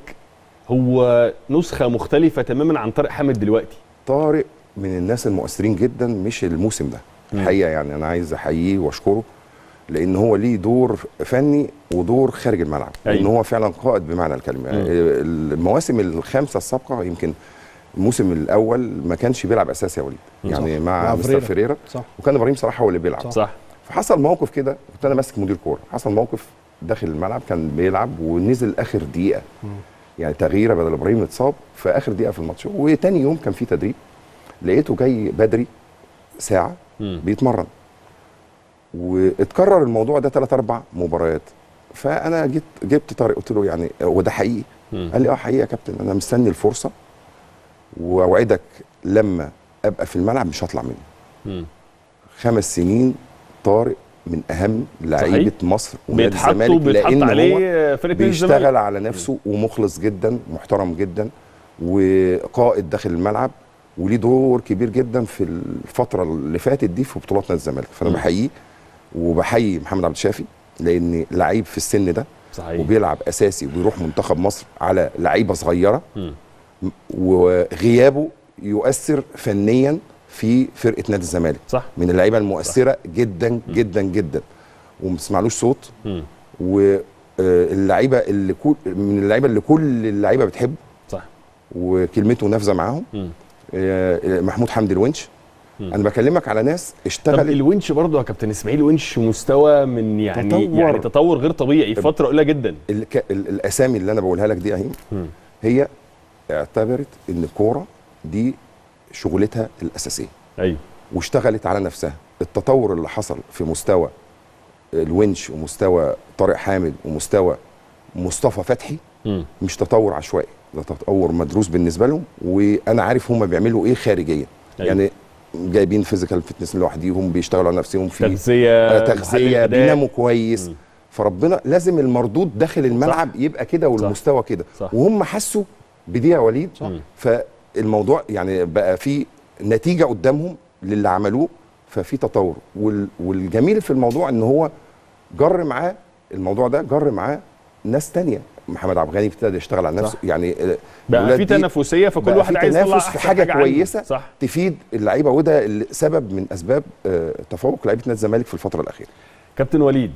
Speaker 1: هو نسخه مختلفه تماما عن طارق حامد دلوقتي
Speaker 8: طارق من الناس المؤثرين جدا مش الموسم ده الحقيقه يعني انا عايز احييه واشكره لان هو ليه دور فني ودور خارج الملعب
Speaker 1: أيوة.
Speaker 8: لان هو فعلا قائد بمعنى الكلمه المواسم الخمسه السابقه يمكن الموسم الاول ما كانش بيلعب اساسي يا وليد يعني مع
Speaker 9: مع
Speaker 8: مستر
Speaker 9: فريرا.
Speaker 8: فريرا
Speaker 9: صح
Speaker 8: وكان ابراهيم صلاح هو اللي بيلعب
Speaker 1: صح
Speaker 8: فحصل موقف كده كنت انا ماسك مدير كوره حصل موقف داخل الملعب كان بيلعب ونزل اخر دقيقه يعني تغييره بدل ابراهيم اتصاب في اخر دقيقه في الماتش وتاني يوم كان في تدريب لقيته جاي بدري ساعه
Speaker 1: مم.
Speaker 8: بيتمرن واتكرر الموضوع ده ثلاث اربع مباريات فانا جيت جبت طارق قلت له يعني وده حقيقي
Speaker 1: مم.
Speaker 8: قال لي اه حقيقي يا كابتن انا مستني الفرصه واوعدك لما ابقى في الملعب مش هطلع منه
Speaker 1: مم.
Speaker 8: خمس سنين طارق من اهم لعيبه مصر ونادي
Speaker 1: بيتحطوا
Speaker 8: الزمالك
Speaker 1: بيتحط
Speaker 8: لان هو
Speaker 1: عليه فرقه نادي الزمالك
Speaker 8: بيشتغل على نفسه ومخلص جدا محترم جدا وقائد داخل الملعب وليه دور كبير جدا في الفتره اللي فاتت دي في بطولات نادي الزمالك فانا
Speaker 1: مم.
Speaker 8: بحييه وبحيي محمد عبد الشافي لان لعيب في السن ده
Speaker 1: صحيح
Speaker 8: وبيلعب اساسي وبيروح منتخب مصر على لعيبه صغيره
Speaker 1: مم.
Speaker 8: وغيابه يؤثر فنيا في فرقه نادي الزمالك
Speaker 1: صح
Speaker 8: من اللعيبه المؤثره جدا جدا جدا وما تسمعلوش صوت
Speaker 1: مم.
Speaker 8: واللعيبه اللي كل من اللعيبه اللي كل اللعيبه بتحبه
Speaker 1: صح
Speaker 8: وكلمته نافذه معاهم
Speaker 1: مم.
Speaker 8: آه، محمود حمدي الونش
Speaker 1: مم.
Speaker 8: انا بكلمك على ناس
Speaker 1: طب
Speaker 8: اشتغلت
Speaker 1: الونش برضه يا كابتن اسماعيل ونش مستوى من يعني
Speaker 8: تطور.
Speaker 1: يعني تطور غير طبيعي في فتره قليله جدا
Speaker 8: الك... ال- الاسامي اللي انا بقولها لك دي اهي
Speaker 1: مم.
Speaker 8: هي اعتبرت ان الكوره دي شغلتها الاساسيه
Speaker 1: ايوه
Speaker 8: واشتغلت على نفسها التطور اللي حصل في مستوى الونش ومستوى طارق حامد ومستوى مصطفى فتحي
Speaker 1: مم.
Speaker 8: مش تطور عشوائي ده تطور مدروس بالنسبه لهم وانا عارف هم بيعملوا ايه خارجيا
Speaker 1: أيوة.
Speaker 8: يعني جايبين فيزيكال فتنس لوحديهم بيشتغلوا على نفسهم في
Speaker 1: تغذيه
Speaker 8: آه،
Speaker 1: محلل
Speaker 8: تغذيه
Speaker 1: أداء.
Speaker 8: بيناموا كويس
Speaker 1: مم.
Speaker 8: فربنا لازم المردود داخل الملعب يبقى كده والمستوى كده
Speaker 1: صح.
Speaker 8: وهم حسوا بدي يا وليد
Speaker 1: صح.
Speaker 8: فالموضوع يعني بقى في نتيجه قدامهم للي عملوه ففي تطور وال- والجميل في الموضوع ان هو جر معاه الموضوع ده جر معاه ناس تانية محمد عبد الغني ابتدى يشتغل على نفسه
Speaker 1: صح.
Speaker 8: يعني آه،
Speaker 1: بقى
Speaker 8: الولاد
Speaker 1: في
Speaker 8: دي
Speaker 1: تنافسيه فكل
Speaker 8: بقى
Speaker 1: واحد
Speaker 8: في
Speaker 1: عايز يطلع
Speaker 8: تنافس
Speaker 1: احسن
Speaker 8: في حاجه
Speaker 1: عنده.
Speaker 8: كويسه
Speaker 1: صح
Speaker 8: تفيد اللعيبه وده اللي سبب من اسباب آه، تفوق لعيبه نادي الزمالك في الفتره الاخيره
Speaker 1: كابتن وليد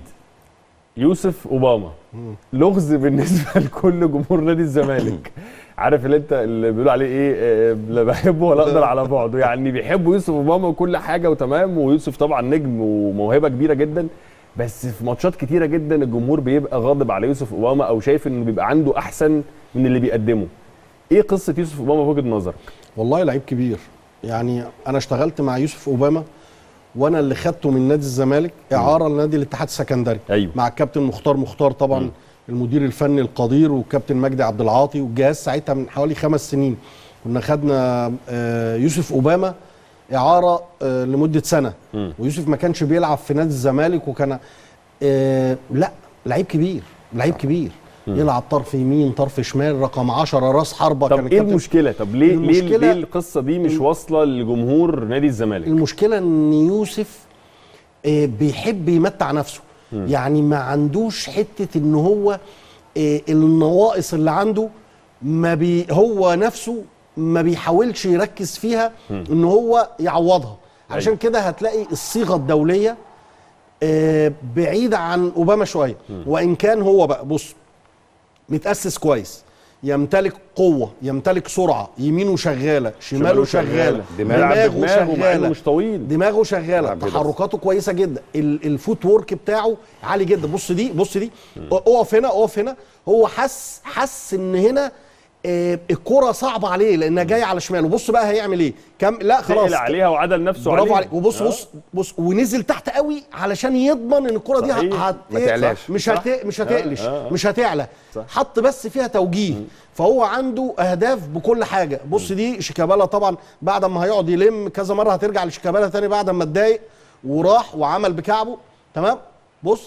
Speaker 1: يوسف اوباما لغز بالنسبه لكل جمهور نادي الزمالك عارف اللي انت اللي بيقولوا عليه ايه آه، لا بحبه ولا اقدر على بعده يعني بيحبوا يوسف اوباما وكل حاجه وتمام ويوسف طبعا نجم وموهبه كبيره جدا بس في ماتشات كتيره جدا الجمهور بيبقى غاضب على يوسف اوباما او شايف انه بيبقى عنده احسن من اللي بيقدمه ايه قصه يوسف اوباما في وجهه نظرك
Speaker 9: والله لعيب كبير يعني انا اشتغلت مع يوسف اوباما وانا اللي خدته من نادي الزمالك اعاره لنادي الاتحاد السكندري
Speaker 1: ايوه
Speaker 9: مع الكابتن مختار مختار طبعا
Speaker 1: مم.
Speaker 9: المدير الفني القدير والكابتن مجدي عبد العاطي والجهاز ساعتها من حوالي خمس سنين كنا خدنا آه، يوسف اوباما اعاره آه، لمده سنه
Speaker 1: مم.
Speaker 9: ويوسف ما كانش بيلعب في نادي الزمالك وكان آه، لا لعيب كبير لعيب كبير يلعب طرف يمين طرف شمال رقم 10 راس حربه
Speaker 1: طب
Speaker 9: كان
Speaker 1: ايه
Speaker 9: الكابتن-
Speaker 1: المشكله طب ليه ليه
Speaker 9: المشكلة-
Speaker 1: ليه القصه دي مش واصله لجمهور نادي الزمالك
Speaker 9: المشكله ان يوسف آه، بيحب يمتع نفسه يعني ما عندوش حته ان هو آه، النواقص اللي عنده ما بي هو نفسه ما بيحاولش يركز فيها ان هو يعوضها عشان
Speaker 1: أيوة.
Speaker 9: كده هتلاقي الصيغه الدوليه آه، بعيده عن اوباما شويه وان كان هو بقى بص متاسس كويس يمتلك قوه يمتلك سرعه يمينه شغاله شماله شغاله
Speaker 1: دماغه دماغه مع انه
Speaker 9: شغاله
Speaker 1: مش طويل
Speaker 9: دماغه شغاله
Speaker 8: نعم كده.
Speaker 9: تحركاته كويسه جدا ال- الفوت وورك بتاعه عالي جدا بص دي بص دي اقف هنا اقف هنا هو حس حس ان هنا آه، الكره صعبه عليه لانها جايه على شماله بص بقى هيعمل ايه كم لا خلاص
Speaker 1: تقل عليها وعدل نفسه
Speaker 9: برافو
Speaker 1: عليها.
Speaker 9: عليك وبص
Speaker 1: آه.
Speaker 9: بص بص ونزل تحت قوي علشان يضمن ان الكره دي
Speaker 1: صحيح.
Speaker 9: هت...
Speaker 8: ما تعلاش.
Speaker 9: مش هت... مش هتقلش
Speaker 1: آه، آه.
Speaker 9: مش هتعلى
Speaker 1: صح.
Speaker 9: حط بس فيها توجيه فهو عنده اهداف بكل حاجه بص دي شيكابالا طبعا بعد ما هيقعد يلم كذا مره هترجع لشيكابالا تاني بعد ما اتضايق وراح وعمل بكعبه تمام بص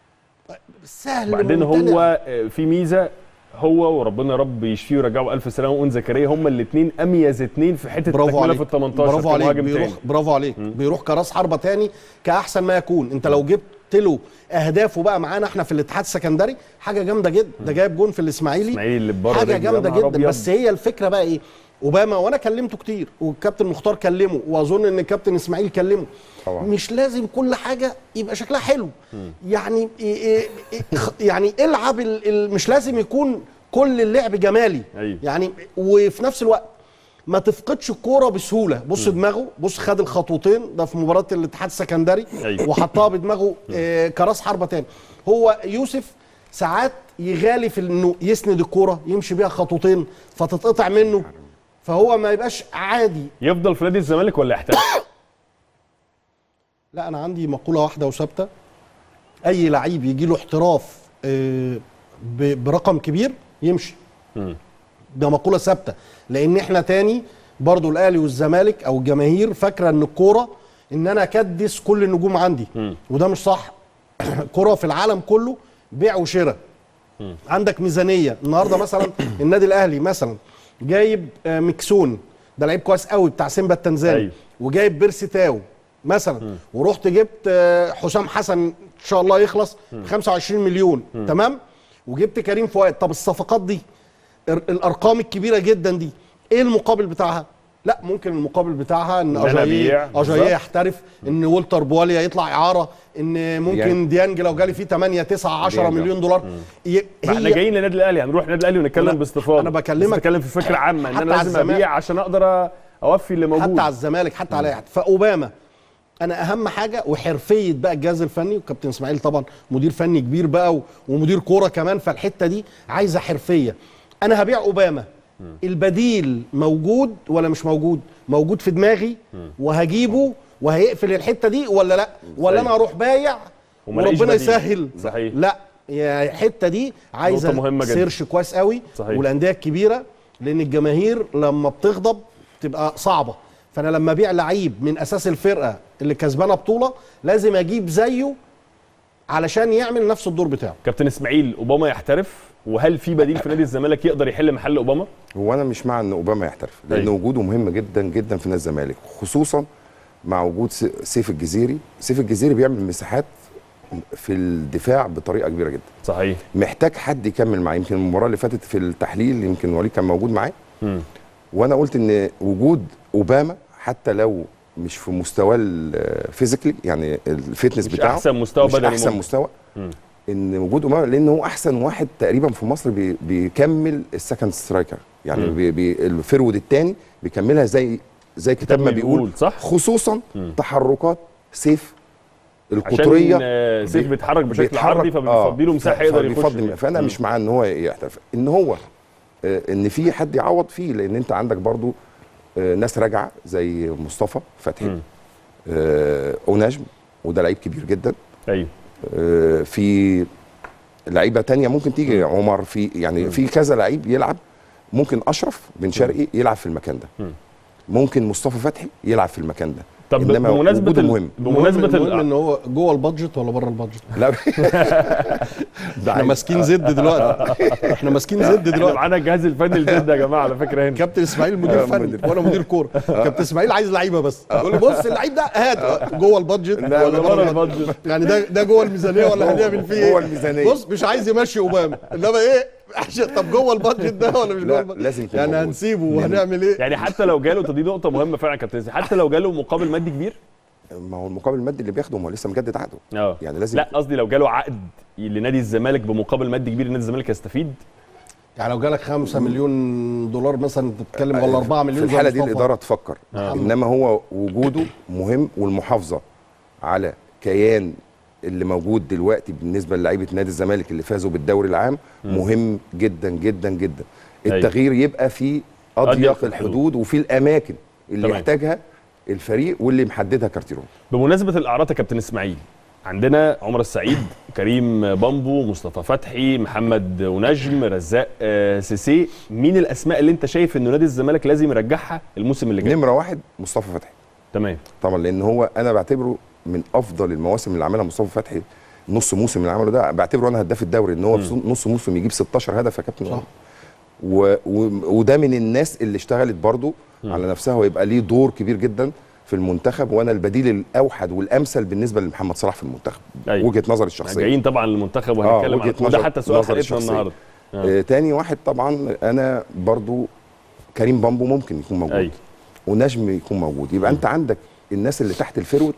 Speaker 9: سهل
Speaker 1: بعدين
Speaker 9: ممتنع.
Speaker 1: هو آه، في ميزه هو وربنا يا رب يشفيه ويرجعه الف سلامه وان زكريا هما الاثنين اميز اثنين في حته
Speaker 9: برافو
Speaker 1: التكمله
Speaker 9: عليك
Speaker 1: في ال 18
Speaker 9: برافو عليك
Speaker 1: كمهاجم
Speaker 9: بيروح
Speaker 1: تاني.
Speaker 9: برافو عليك بيروح كراس حربه تاني كاحسن ما يكون انت لو جبت له اهدافه بقى معانا احنا في الاتحاد السكندري حاجه جامده جدا ده جايب جون في الاسماعيلي
Speaker 1: الإسماعيلي اللي بره
Speaker 9: حاجه
Speaker 1: ده
Speaker 9: جامده
Speaker 1: يا نهار
Speaker 9: جدا
Speaker 1: أبيض.
Speaker 9: بس هي الفكره بقى ايه اوباما وانا كلمته كتير والكابتن مختار كلمه واظن ان الكابتن اسماعيل كلمه
Speaker 8: طبعا.
Speaker 9: مش لازم كل حاجه يبقى شكلها حلو يعني إيه إيه إيه خ- يعني العب ال- ال- مش لازم يكون كل اللعب جمالي
Speaker 1: أيوة.
Speaker 9: يعني وفي نفس الوقت ما تفقدش الكوره بسهوله بص دماغه بص خد الخطوتين ده في مباراه الاتحاد السكندري
Speaker 1: أيوة.
Speaker 9: وحطها بدماغه آه كراس حربه تاني هو يوسف ساعات يغالي في انه يسند الكوره يمشي بيها خطوتين فتتقطع منه فهو ما يبقاش عادي
Speaker 1: يفضل في نادي الزمالك ولا يحترف
Speaker 9: لا انا عندي مقوله واحده وثابته اي لعيب يجي له احتراف آه، ب- برقم كبير يمشي ده مقوله ثابته لان احنا تاني برضو الاهلي والزمالك او الجماهير فاكره ان الكوره ان انا اكدس كل النجوم عندي وده مش صح كره في العالم كله بيع وشراء عندك ميزانيه النهارده مثلا النادي الاهلي مثلا جايب آه، مكسون ده لعيب كويس قوي بتاع سيمبا التنزاني
Speaker 1: أيوة.
Speaker 9: وجايب بيرسي تاو مثلا ورحت جبت آه، حسام حسن ان شاء الله يخلص ب 25 مليون تمام وجبت كريم فؤاد طب الصفقات دي ال- الارقام الكبيره جدا دي ايه المقابل بتاعها لا ممكن المقابل بتاعها ان
Speaker 1: إن أنا
Speaker 9: اجاييه
Speaker 1: أبيع. بالظبط.
Speaker 9: اجاييه يحترف ان والتر بواليا يطلع اعاره ان ممكن
Speaker 8: ديانج.
Speaker 9: ديانج لو جالي فيه 8 9 10
Speaker 8: ديانج.
Speaker 9: مليون دولار ي-
Speaker 1: ما احنا جايين للنادي الاهلي هنروح النادي الاهلي ونتكلم
Speaker 9: لا،
Speaker 1: باستفاضه
Speaker 9: أنا بكلمك
Speaker 1: بس بتكلم في فكره عامه ان
Speaker 9: حتى
Speaker 1: انا
Speaker 9: على
Speaker 1: لازم
Speaker 9: الزمالك.
Speaker 1: ابيع عشان اقدر اوفي اللي موجود
Speaker 9: حتى على الزمالك حتى على اي حد فاوباما انا اهم حاجه وحرفيه بقى الجهاز الفني وكابتن اسماعيل طبعا مدير فني كبير بقى و- ومدير كوره كمان فالحته دي عايزه حرفيه انا هبيع اوباما البديل موجود ولا مش موجود موجود في دماغي وهجيبه وهيقفل الحته دي ولا لا ولا انا اروح بايع
Speaker 1: وملاقيش
Speaker 9: وربنا
Speaker 1: بديل.
Speaker 9: يسهل
Speaker 1: صحيح.
Speaker 9: لا يا الحته دي عايزه
Speaker 1: نقطة مهمة جدا.
Speaker 9: سيرش كويس قوي
Speaker 1: صحيح.
Speaker 9: والانديه الكبيره لان الجماهير لما بتغضب تبقى صعبه فانا لما ابيع لعيب من اساس الفرقه اللي كسبانه بطوله لازم اجيب زيه علشان يعمل نفس الدور بتاعه
Speaker 1: كابتن اسماعيل اوباما يحترف وهل في بديل في نادي الزمالك يقدر يحل محل اوباما
Speaker 8: هو انا مش مع ان اوباما يحترف لان
Speaker 1: أيوة.
Speaker 8: وجوده مهم جدا جدا في نادي الزمالك خصوصا مع وجود س- سيف الجزيري سيف الجزيري بيعمل مساحات في الدفاع بطريقه كبيره جدا
Speaker 1: صحيح
Speaker 8: محتاج حد يكمل معاه يمكن المباراه اللي فاتت في التحليل يمكن وليد كان موجود معاه
Speaker 1: مم.
Speaker 8: وانا قلت ان وجود اوباما حتى لو مش في مستواه الفيزيكالي يعني الفتنس
Speaker 1: مش
Speaker 8: بتاعه
Speaker 1: أحسن مستوى
Speaker 8: مش
Speaker 1: بدني
Speaker 8: احسن
Speaker 1: ممكن.
Speaker 8: مستوى
Speaker 1: مم.
Speaker 8: ان وجود اوباما لان هو احسن واحد تقريبا في مصر بي بيكمل السكند سترايكر يعني
Speaker 1: مم.
Speaker 8: بي بي الفرود الثاني بيكملها زي زي كتاب ما بيقول
Speaker 1: بيقول، صح؟
Speaker 8: خصوصا
Speaker 1: مم.
Speaker 8: تحركات سيف
Speaker 1: عشان
Speaker 8: القطريه
Speaker 1: آه، سيف
Speaker 8: بي-
Speaker 1: بيتحرك بشكل
Speaker 8: بيتحرك-
Speaker 1: عرضي فبيفضي له
Speaker 8: آه،
Speaker 1: مساحه يقدر يخش
Speaker 8: فبيفضي-
Speaker 1: فيها.
Speaker 8: فانا
Speaker 1: مم.
Speaker 8: مش مع ان هو يحترف ان هو آه، ان في حد يعوض فيه لان انت عندك برضو آه، ناس راجعه زي مصطفى فتحي
Speaker 1: مم.
Speaker 8: آه، اوناجم وده لعيب كبير جدا
Speaker 1: ايوه
Speaker 8: آه، في لعيبه تانية ممكن تيجي عمر في يعني في كذا لعيب يلعب ممكن اشرف بن شرقي يلعب في المكان ده
Speaker 1: مم.
Speaker 8: ممكن مصطفى فتحي يلعب في المكان ده
Speaker 1: طب
Speaker 8: إنما
Speaker 1: بمناسبه
Speaker 8: وجوده
Speaker 1: ال...
Speaker 8: مهم
Speaker 1: بمناسبه
Speaker 9: المهم
Speaker 1: ال...
Speaker 9: ان هو جوه البادجت ولا بره البادجت
Speaker 8: لا ده
Speaker 9: احنا
Speaker 8: عايز-
Speaker 9: ماسكين زد دلوقتي احنا ماسكين زد
Speaker 1: احنا
Speaker 9: دلوقتي
Speaker 1: معانا الجهاز الفني الجد يا جماعه على فكره هنا
Speaker 9: كابتن اسماعيل مدير فني وانا مدير كوره كابتن اسماعيل عايز لعيبه بس يقول لي بص اللعيب ده هات جوه البادجت
Speaker 8: لا،
Speaker 9: ولا
Speaker 8: لا،
Speaker 9: بره
Speaker 1: بره
Speaker 9: البادجت
Speaker 1: البادجت
Speaker 9: يعني ده ده جوه الميزانيه ولا هنعمل فيه ايه
Speaker 8: جوه الميزانية.
Speaker 9: بص مش عايز يمشي اوباما انما ايه عشان طب جوه البادجت ده ولا مش
Speaker 8: لا،
Speaker 9: جوه البادجت
Speaker 8: لازم يكون
Speaker 9: يعني
Speaker 8: موجود.
Speaker 9: هنسيبه وهنعمل ايه
Speaker 1: يعني حتى لو جاله دي نقطه مهمه فعلا يا كابتن إسماعيل، حتى لو جاله مقابل مادي كبير
Speaker 8: ما هو المقابل المادي اللي بياخده ما هو لسه مجدد عقده
Speaker 1: اه
Speaker 8: يعني لازم
Speaker 1: لا قصدي لو جاله عقد لنادي الزمالك بمقابل مادي كبير نادي الزمالك يستفيد
Speaker 9: يعني لو جالك 5 مليون دولار مثلا تتكلم ولا 4 مليون
Speaker 8: في
Speaker 9: زي
Speaker 8: الحاله دي
Speaker 9: مصطفى.
Speaker 8: الاداره تفكر
Speaker 1: آه.
Speaker 8: انما هو وجوده مهم والمحافظه على كيان اللي موجود دلوقتي بالنسبه للعيبه نادي الزمالك اللي فازوا بالدوري العام مهم جدا جدا جدا
Speaker 1: أيوة.
Speaker 8: التغيير يبقى في
Speaker 1: أضيق
Speaker 8: اضيق
Speaker 1: الحدود.
Speaker 8: الحدود وفي الاماكن اللي
Speaker 1: تمام.
Speaker 8: يحتاجها الفريق واللي محددها كارتيرون
Speaker 1: بمناسبه الاعراض يا كابتن اسماعيل عندنا عمر السعيد كريم بامبو مصطفى فتحي محمد ونجم رزاق آه، سيسي مين الاسماء اللي انت شايف انه نادي الزمالك لازم يرجعها الموسم اللي جاي
Speaker 8: نمره واحد مصطفى فتحي
Speaker 1: تمام
Speaker 8: طبعا لان هو انا بعتبره من افضل المواسم اللي عملها مصطفى فتحي نص موسم اللي عمله ده بعتبره انا هداف الدوري ان هو في نص موسم يجيب 16 هدف يا كابتن
Speaker 9: صح.
Speaker 8: و... و... وده من الناس اللي اشتغلت برضو على نفسها ويبقى ليه دور كبير جدا في المنتخب وانا البديل الاوحد والامثل بالنسبه لمحمد صلاح في المنتخب
Speaker 1: أيوة.
Speaker 8: وجهه نظري الشخصيه
Speaker 1: جايين طبعا للمنتخب وهنتكلم
Speaker 8: وجهة
Speaker 1: عن وده
Speaker 8: نظر-
Speaker 1: حتى سؤال
Speaker 8: نظر
Speaker 1: حلقتنا
Speaker 8: الشخصية.
Speaker 1: النهارده آه.
Speaker 8: آه تاني واحد طبعا انا برضو كريم بامبو ممكن يكون موجود
Speaker 1: أيوة.
Speaker 8: ونجم يكون موجود يبقى انت عندك الناس اللي تحت الفيرود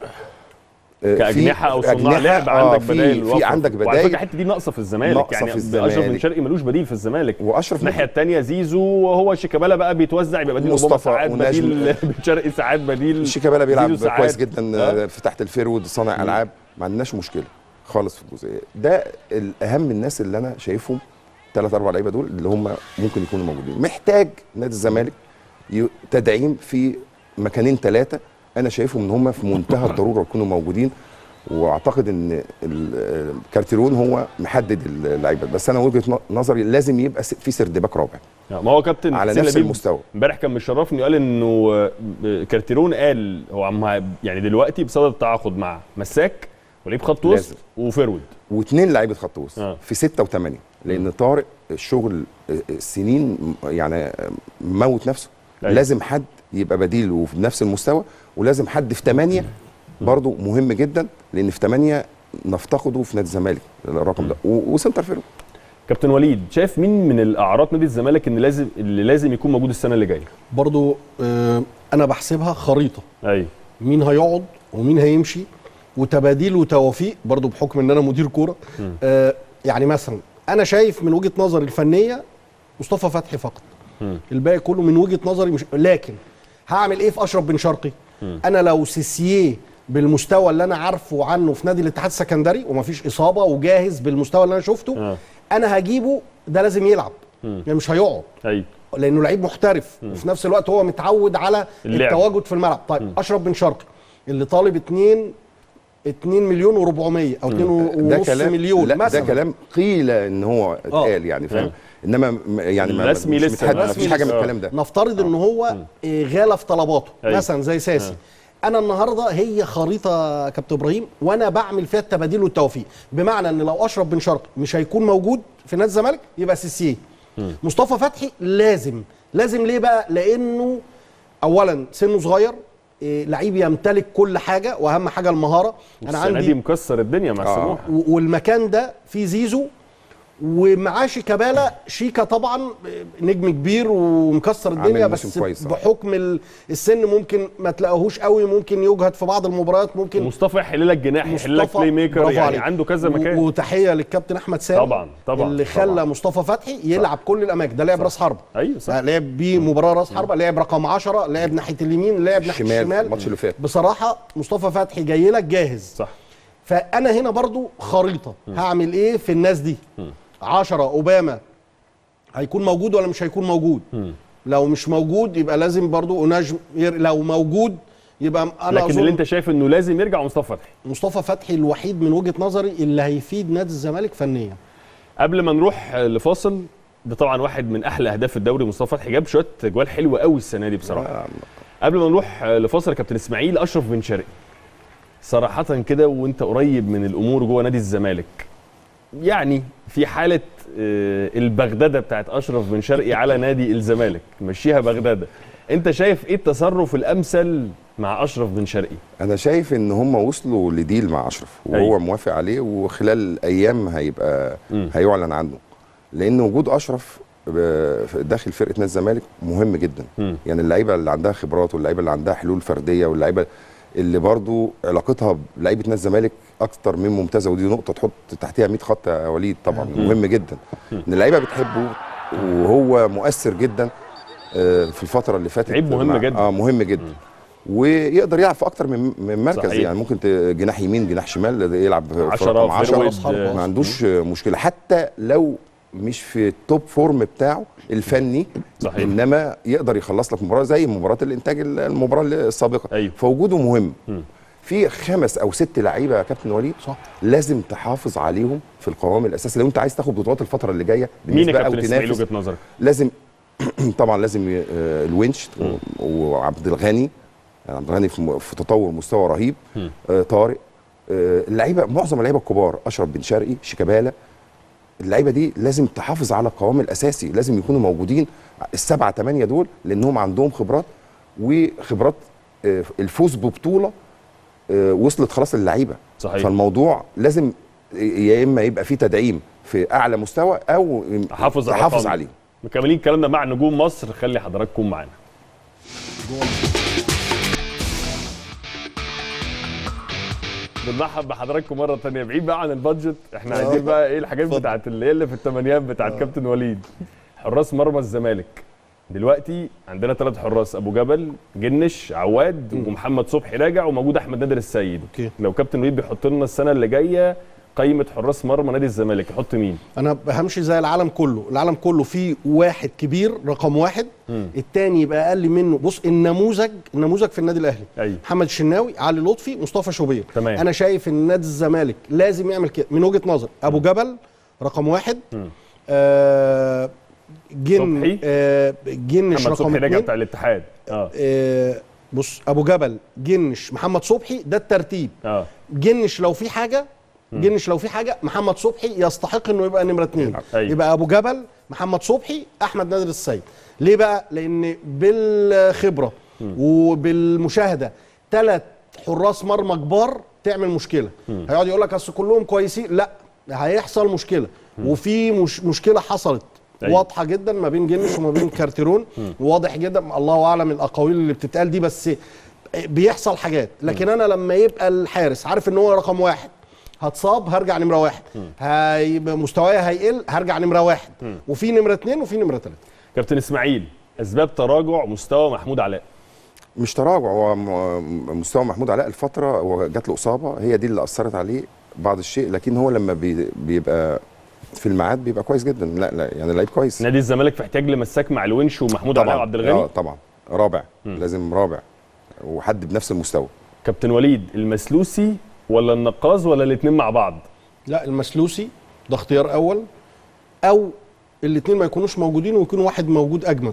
Speaker 8: آه، في
Speaker 1: كاجنحه او صناع
Speaker 8: أجنحة،
Speaker 1: لعب
Speaker 8: آه،
Speaker 1: عندك
Speaker 8: في-
Speaker 1: بدائل
Speaker 8: في
Speaker 1: وفرة.
Speaker 8: عندك
Speaker 1: وعلى
Speaker 8: بدائل
Speaker 1: فكره الحته دي ناقصه في الزمالك
Speaker 8: ناقصة
Speaker 1: يعني
Speaker 8: في
Speaker 1: اشرف
Speaker 8: الزمالك.
Speaker 1: بن شرقي ملوش بديل في الزمالك
Speaker 8: واشرف
Speaker 1: الناحيه الثانيه زيزو وهو شيكابالا بقى بيتوزع يبقى بديل اوباما
Speaker 8: مصطفى
Speaker 1: ساعات
Speaker 8: ونجم.
Speaker 1: بديل بن شرقي ساعات بديل
Speaker 8: شيكابالا بيلعب
Speaker 1: زيزو ساعات.
Speaker 8: كويس جدا
Speaker 1: آه.
Speaker 8: آه. في تحت الفيرود صانع العاب ما عندناش مشكله خالص في الجزئيه ده الاهم الناس اللي انا شايفهم ثلاث اربع لعيبه دول اللي هم ممكن يكونوا موجودين محتاج نادي الزمالك ي- تدعيم في مكانين ثلاثه انا شايفهم ان هم في منتهى الضروره يكونوا موجودين واعتقد ان ال- كارتيرون هو محدد اللعيبه بس انا وجهه ن- نظري لازم يبقى س- في سردباك رابع
Speaker 1: ما هو كابتن
Speaker 8: على
Speaker 1: حسين
Speaker 8: نفس
Speaker 1: لبيب
Speaker 8: المستوى
Speaker 1: امبارح كان مشرفني وقال انه آه، كارتيرون قال هو عم يعني دلوقتي بصدد التعاقد مع مساك ولعيب خط وسط
Speaker 8: لازم.
Speaker 1: وفيرود
Speaker 8: واثنين لعيبه خط وسط
Speaker 1: آه.
Speaker 8: في ستة وثمانية لان طارق الشغل السنين يعني موت نفسه
Speaker 1: أيوة.
Speaker 8: لازم حد يبقى بديل وفي نفس المستوى ولازم حد في ثمانية برضه مهم جدا لان في ثمانية نفتقده في نادي الزمالك الرقم ده و- وسنتر فيرو
Speaker 1: كابتن وليد شايف مين من الاعراض نادي الزمالك ان لازم اللي لازم يكون موجود السنه اللي جايه
Speaker 9: برضو آه انا بحسبها خريطه
Speaker 1: ايوه
Speaker 9: مين هيقعد ومين هيمشي وتباديل وتوافيق برضو بحكم ان انا مدير كوره آه يعني مثلا انا شايف من وجهه نظري الفنيه مصطفى فتحي فقط
Speaker 1: مم.
Speaker 9: الباقي كله من وجهه نظري مش لكن هعمل ايه في اشرف بن شرقي انا لو سيسيه بالمستوى اللي انا عارفه عنه في نادي الاتحاد السكندري ومفيش اصابه وجاهز بالمستوى اللي انا شفته
Speaker 1: آه.
Speaker 9: انا هجيبه ده لازم يلعب يعني مش هيقعد
Speaker 1: ايوه
Speaker 9: لانه لعيب محترف وفي نفس الوقت هو متعود على
Speaker 1: اللعب.
Speaker 9: التواجد في الملعب طيب اشرف بن شرقي اللي طالب 2 2 مليون و400 او 2
Speaker 8: ده
Speaker 9: ونص
Speaker 8: كلام
Speaker 9: مليون
Speaker 8: لا
Speaker 9: مثلا
Speaker 8: ده كلام قيل ان هو اتقال يعني فاهم انما م- يعني ما
Speaker 1: الرسمي
Speaker 8: مش
Speaker 1: لسه
Speaker 8: متحدد
Speaker 1: ما-
Speaker 8: مفيش حاجه من
Speaker 1: لسه.
Speaker 8: الكلام ده
Speaker 9: نفترض ان هو آه، غالى في طلباته
Speaker 1: أيوة.
Speaker 9: مثلا زي ساسي انا النهارده هي خريطه يا كابتن ابراهيم وانا بعمل فيها التباديل والتوفيق بمعنى ان لو اشرف بن شرقي مش هيكون موجود في نادي الزمالك يبقى سيسيه مصطفى فتحي لازم لازم ليه بقى لانه اولا سنه صغير إيه، لعيب يمتلك كل حاجه واهم حاجه المهاره انا
Speaker 1: السنه دي
Speaker 9: عندي
Speaker 1: مكسر الدنيا مع
Speaker 8: آه.
Speaker 1: سموحه
Speaker 9: و- والمكان ده فيه زيزو ومعاه شيكابالا شيكا طبعا نجم كبير ومكسر الدنيا
Speaker 8: عامل
Speaker 9: بس
Speaker 8: موسم كويس، آه.
Speaker 9: بحكم ال- السن ممكن ما تلاقوهوش قوي ممكن يجهد في بعض المباريات ممكن
Speaker 1: مصطفى يحل لك جناح يحل لك
Speaker 9: مصطفى-
Speaker 1: بلاي ميكر
Speaker 9: برافو
Speaker 1: يعني
Speaker 9: عليك.
Speaker 1: عنده كذا
Speaker 9: و-
Speaker 1: مكان
Speaker 9: وتحيه للكابتن احمد سامي
Speaker 1: طبعا طبعا
Speaker 9: اللي
Speaker 1: طبعاً.
Speaker 9: خلى مصطفى فتحي يلعب كل الاماكن ده لعب راس حربه
Speaker 1: ايوه صح
Speaker 9: لعب بيه مباراه راس حربه لعب رقم 10 لعب ناحيه اليمين لعب ناحيه
Speaker 8: الشمال
Speaker 9: الشمال
Speaker 8: الماتش اللي فات
Speaker 9: بصراحه مصطفى فتحي جاي لك جاهز
Speaker 1: صح
Speaker 9: فانا هنا برضو خريطه هعمل ايه في الناس دي عشرة اوباما هيكون موجود ولا مش هيكون موجود لو مش موجود يبقى لازم برضو نجم ير... لو موجود يبقى انا
Speaker 1: لكن
Speaker 9: أظن
Speaker 1: اللي انت شايف انه لازم يرجع مصطفى فتحي
Speaker 9: مصطفى فتحي الوحيد من وجهه نظري اللي هيفيد نادي الزمالك فنيا
Speaker 1: قبل ما نروح لفاصل ده طبعا واحد من احلى اهداف الدوري مصطفى فتحي جاب شويه جوال حلوه قوي السنه دي بصراحه قبل ما نروح لفاصل يا كابتن اسماعيل اشرف بن شرقي صراحه كده وانت قريب من الامور جوه نادي الزمالك يعني في حاله آه، البغداده بتاعت اشرف بن شرقي على نادي الزمالك مشيها بغداده انت شايف ايه التصرف الامثل مع اشرف بن شرقي
Speaker 8: انا شايف ان هم وصلوا لديل مع اشرف وهو
Speaker 1: أيوة.
Speaker 8: موافق عليه وخلال ايام هيبقى
Speaker 1: مم.
Speaker 8: هيعلن عنه لان وجود اشرف ب- في- داخل فرقه نادي الزمالك مهم جدا
Speaker 1: مم.
Speaker 8: يعني اللعيبه اللي عندها خبرات واللعيبه اللي عندها حلول فرديه واللعيبه اللي برضو علاقتها بلعيبه نادي الزمالك اكتر من ممتازه ودي نقطه تحط تحتها 100 خط يا وليد طبعا مهم جدا ان اللعيبه بتحبه وهو مؤثر جدا آه، في الفتره اللي فاتت
Speaker 1: لعيب مهم
Speaker 8: مع-
Speaker 1: جدا.
Speaker 8: اه مهم جدا ويقدر يلعب في اكتر من من مركز
Speaker 1: صحيح.
Speaker 8: يعني ممكن ت- جناح يمين جناح شمال يلعب في
Speaker 1: عشرة،
Speaker 8: رقم 10
Speaker 1: فيرود، آه،
Speaker 8: ما عندوش مشكله حتى لو مش في التوب فورم بتاعه الفني
Speaker 1: صحيح.
Speaker 8: انما يقدر يخلص لك مباراه زي مباراه الانتاج المباراه السابقه
Speaker 1: أيوه.
Speaker 8: فوجوده مهم
Speaker 1: مم.
Speaker 8: في خمس او ست لعيبه يا كابتن وليد
Speaker 9: صح.
Speaker 8: لازم تحافظ عليهم في القوام الاساسي لو انت عايز تاخد بطولات الفتره اللي جايه
Speaker 1: مين يا
Speaker 8: بالنسبة
Speaker 1: كابتن
Speaker 8: أو
Speaker 1: اسماعيل
Speaker 8: تنافس،
Speaker 1: وجهه نظرك
Speaker 8: لازم طبعا لازم ي- آه، الونش
Speaker 1: مم.
Speaker 8: وعبد الغني يعني عبد الغني في م- في تطور مستوى رهيب
Speaker 1: مم.
Speaker 8: آه، طارق آه، اللعيبه معظم اللعيبه الكبار اشرف بن شرقي شيكابالا اللعيبه دي لازم تحافظ على القوام الاساسي لازم يكونوا موجودين السبعه ثمانيه دول لانهم عندهم خبرات وخبرات آه، الفوز ببطوله آه، وصلت خلاص للعيبه
Speaker 1: صحيح.
Speaker 8: فالموضوع لازم يا اما يبقى فيه تدعيم في اعلى مستوى او
Speaker 1: حافظ على
Speaker 8: تحافظ
Speaker 1: أرقامه.
Speaker 8: عليه
Speaker 1: مكملين كلامنا مع نجوم مصر خلي حضراتكم معانا بنرحب بحضراتكم مره تانية بعيد بقى عن البادجت احنا عايزين بقى ايه الحاجات بتاعت اللي هي اللي في الثمانينات بتاعت كابتن وليد حراس مرمى الزمالك دلوقتي عندنا ثلاث حراس ابو جبل جنش عواد ومحمد صبحي راجع وموجود احمد نادر السيد
Speaker 9: أوكي.
Speaker 1: لو كابتن وليد بيحط لنا السنه اللي جايه قائمه حراس مرمى نادي الزمالك يحط مين
Speaker 9: انا همشي زي العالم كله العالم كله فيه واحد كبير رقم واحد
Speaker 1: مم.
Speaker 9: التاني يبقى اقل منه بص النموذج النموذج في النادي الاهلي
Speaker 1: ايوه
Speaker 9: محمد الشناوي علي لطفي مصطفى شوبير
Speaker 1: تمام.
Speaker 9: انا شايف ان نادي الزمالك لازم يعمل كده من وجهه نظر ابو جبل رقم واحد
Speaker 1: مم.
Speaker 9: آه جن
Speaker 1: صبحي.
Speaker 9: آه جنش
Speaker 1: محمد
Speaker 9: رقم
Speaker 1: صبحي راجع
Speaker 9: اتنين
Speaker 1: بتاع الاتحاد اه
Speaker 9: آه بص ابو جبل جنش محمد صبحي ده الترتيب
Speaker 1: اه
Speaker 9: جنش لو في حاجه جنش لو في حاجه محمد صبحي يستحق انه يبقى نمره اثنين
Speaker 1: أيوة.
Speaker 9: يبقى ابو جبل محمد صبحي احمد نادر السيد ليه بقى لان بالخبره وبالمشاهده ثلاث حراس مرمى كبار تعمل مشكله هيقعد يقول لك اصل كلهم كويسين لا هيحصل مشكله وفي مش مشكله حصلت
Speaker 1: أيوة.
Speaker 9: واضحه جدا ما بين جنش وما بين كارتيرون واضح جدا الله اعلم الاقاويل اللي بتتقال دي بس بيحصل حاجات لكن انا لما يبقى الحارس عارف ان هو رقم واحد هتصاب هرجع نمره واحد هيبقى مستواي هيقل هرجع نمره واحد وفي نمره اثنين وفي نمره ثلاثه
Speaker 1: كابتن اسماعيل اسباب تراجع مستوى محمود علاء
Speaker 8: مش تراجع هو م- مستوى محمود علاء الفتره هو جات له اصابه هي دي اللي اثرت عليه بعض الشيء لكن هو لما بي بيبقى في الميعاد بيبقى كويس جدا لا لا يعني لعيب كويس
Speaker 1: نادي الزمالك في احتياج لمساك مع الونش ومحمود علاء وعبد
Speaker 8: اه
Speaker 1: الغني
Speaker 8: طبعا رابع لازم رابع وحد بنفس المستوى
Speaker 1: كابتن وليد المسلوسي ولا النقاز ولا الاثنين مع بعض
Speaker 9: لا المسلوسي ده اختيار اول او الاثنين ما يكونوش موجودين ويكون واحد موجود اجمد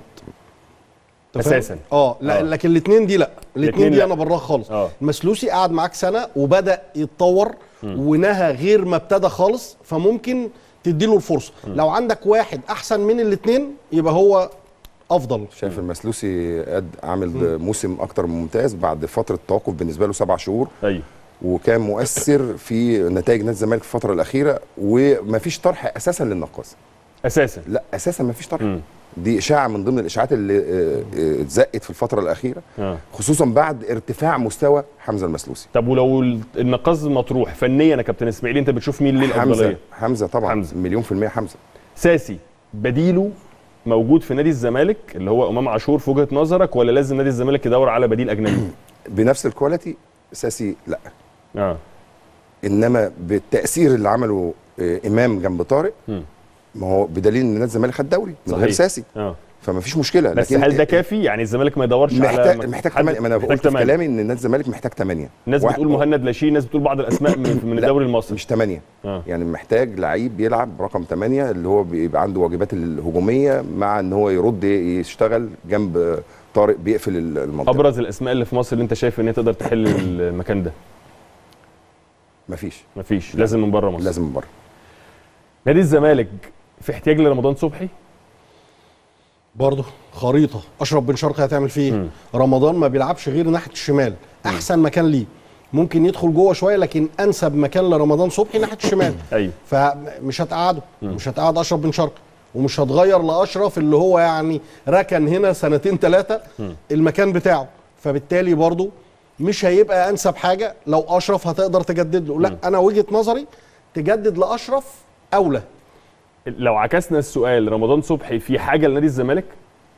Speaker 9: أنت فاهم؟
Speaker 1: أساساً.
Speaker 9: اه لا
Speaker 1: آه.
Speaker 9: لكن الاثنين دي لا
Speaker 1: الاتنين
Speaker 9: الاثنين دي
Speaker 1: لا.
Speaker 9: انا براها خالص
Speaker 1: آه.
Speaker 9: المسلوسي قعد معاك سنه وبدا يتطور ونهى غير ما ابتدى خالص فممكن تديله الفرصه لو عندك واحد احسن من الاثنين يبقى هو افضل
Speaker 8: شايف المسلوسي قد عامل موسم اكتر من ممتاز بعد فتره توقف بالنسبه له سبع شهور
Speaker 1: ايوه
Speaker 8: وكان مؤثر في نتائج نادي الزمالك في الفتره الاخيره ومفيش طرح اساسا للنقاص
Speaker 1: اساسا
Speaker 8: لا اساسا مفيش طرح
Speaker 1: مم.
Speaker 8: دي اشاعه من ضمن الاشاعات اللي آه، آه، اتزقت في الفتره الاخيره
Speaker 1: آه.
Speaker 8: خصوصا بعد ارتفاع مستوى حمزه المسلوسي
Speaker 1: طب ولو ال- النقاز مطروح فنيا يا كابتن اسماعيل انت بتشوف مين ليه
Speaker 8: حمزه
Speaker 1: الافضليه
Speaker 8: حمزه طبعا
Speaker 1: حمزة.
Speaker 8: حمزة. مليون في الميه حمزه
Speaker 1: ساسي بديله موجود في نادي الزمالك اللي هو امام عاشور في وجهه نظرك ولا لازم نادي الزمالك يدور على بديل اجنبي
Speaker 8: بنفس الكواليتي ساسي لا
Speaker 1: اه
Speaker 8: انما بالتاثير اللي عمله آه، امام جنب طارق
Speaker 1: مم.
Speaker 8: ما هو بدليل ان نادي الزمالك خد دوري من غير
Speaker 1: صحيح.
Speaker 8: ساسي
Speaker 1: اه
Speaker 8: فما فيش مشكله
Speaker 1: بس هل ده كافي يعني الزمالك ما يدورش على
Speaker 8: محتاج
Speaker 1: مك-
Speaker 8: محتاج
Speaker 1: حد-
Speaker 8: تمانية ما انا
Speaker 1: محتاج
Speaker 8: قلت في
Speaker 1: تمانية.
Speaker 8: كلامي ان نادي الزمالك محتاج ثمانيه
Speaker 1: الناس
Speaker 8: واحد-
Speaker 1: بتقول مهند لاشين ناس بتقول بعض الاسماء من, من
Speaker 8: لا،
Speaker 1: الدوري المصري
Speaker 8: مش ثمانيه
Speaker 1: آه.
Speaker 8: يعني محتاج لعيب يلعب رقم ثمانيه اللي هو بيبقى عنده واجبات الهجوميه مع ان هو يرد يشتغل جنب طارق بيقفل المنطقه
Speaker 1: ابرز الاسماء اللي في مصر اللي انت شايف ان هي تقدر تحل المكان ده
Speaker 8: مفيش
Speaker 1: مفيش لازم من بره مصر
Speaker 8: لازم من بره
Speaker 1: نادي الزمالك في احتياج لرمضان صبحي
Speaker 9: برضه خريطه اشرف بن شرقي هتعمل فيه ايه رمضان ما بيلعبش غير ناحيه الشمال احسن مكان ليه ممكن يدخل جوه شويه لكن انسب مكان لرمضان صبحي ناحيه الشمال
Speaker 1: ايوه
Speaker 9: فمش هتقعده مش هتقعد اشرف بن شرقي ومش هتغير لاشرف اللي هو يعني ركن هنا سنتين ثلاثه المكان بتاعه فبالتالي برضه مش هيبقى انسب حاجه لو اشرف هتقدر تجدد له لا انا وجهه نظري تجدد لاشرف اولى
Speaker 1: لو عكسنا السؤال رمضان صبحي في حاجه لنادي الزمالك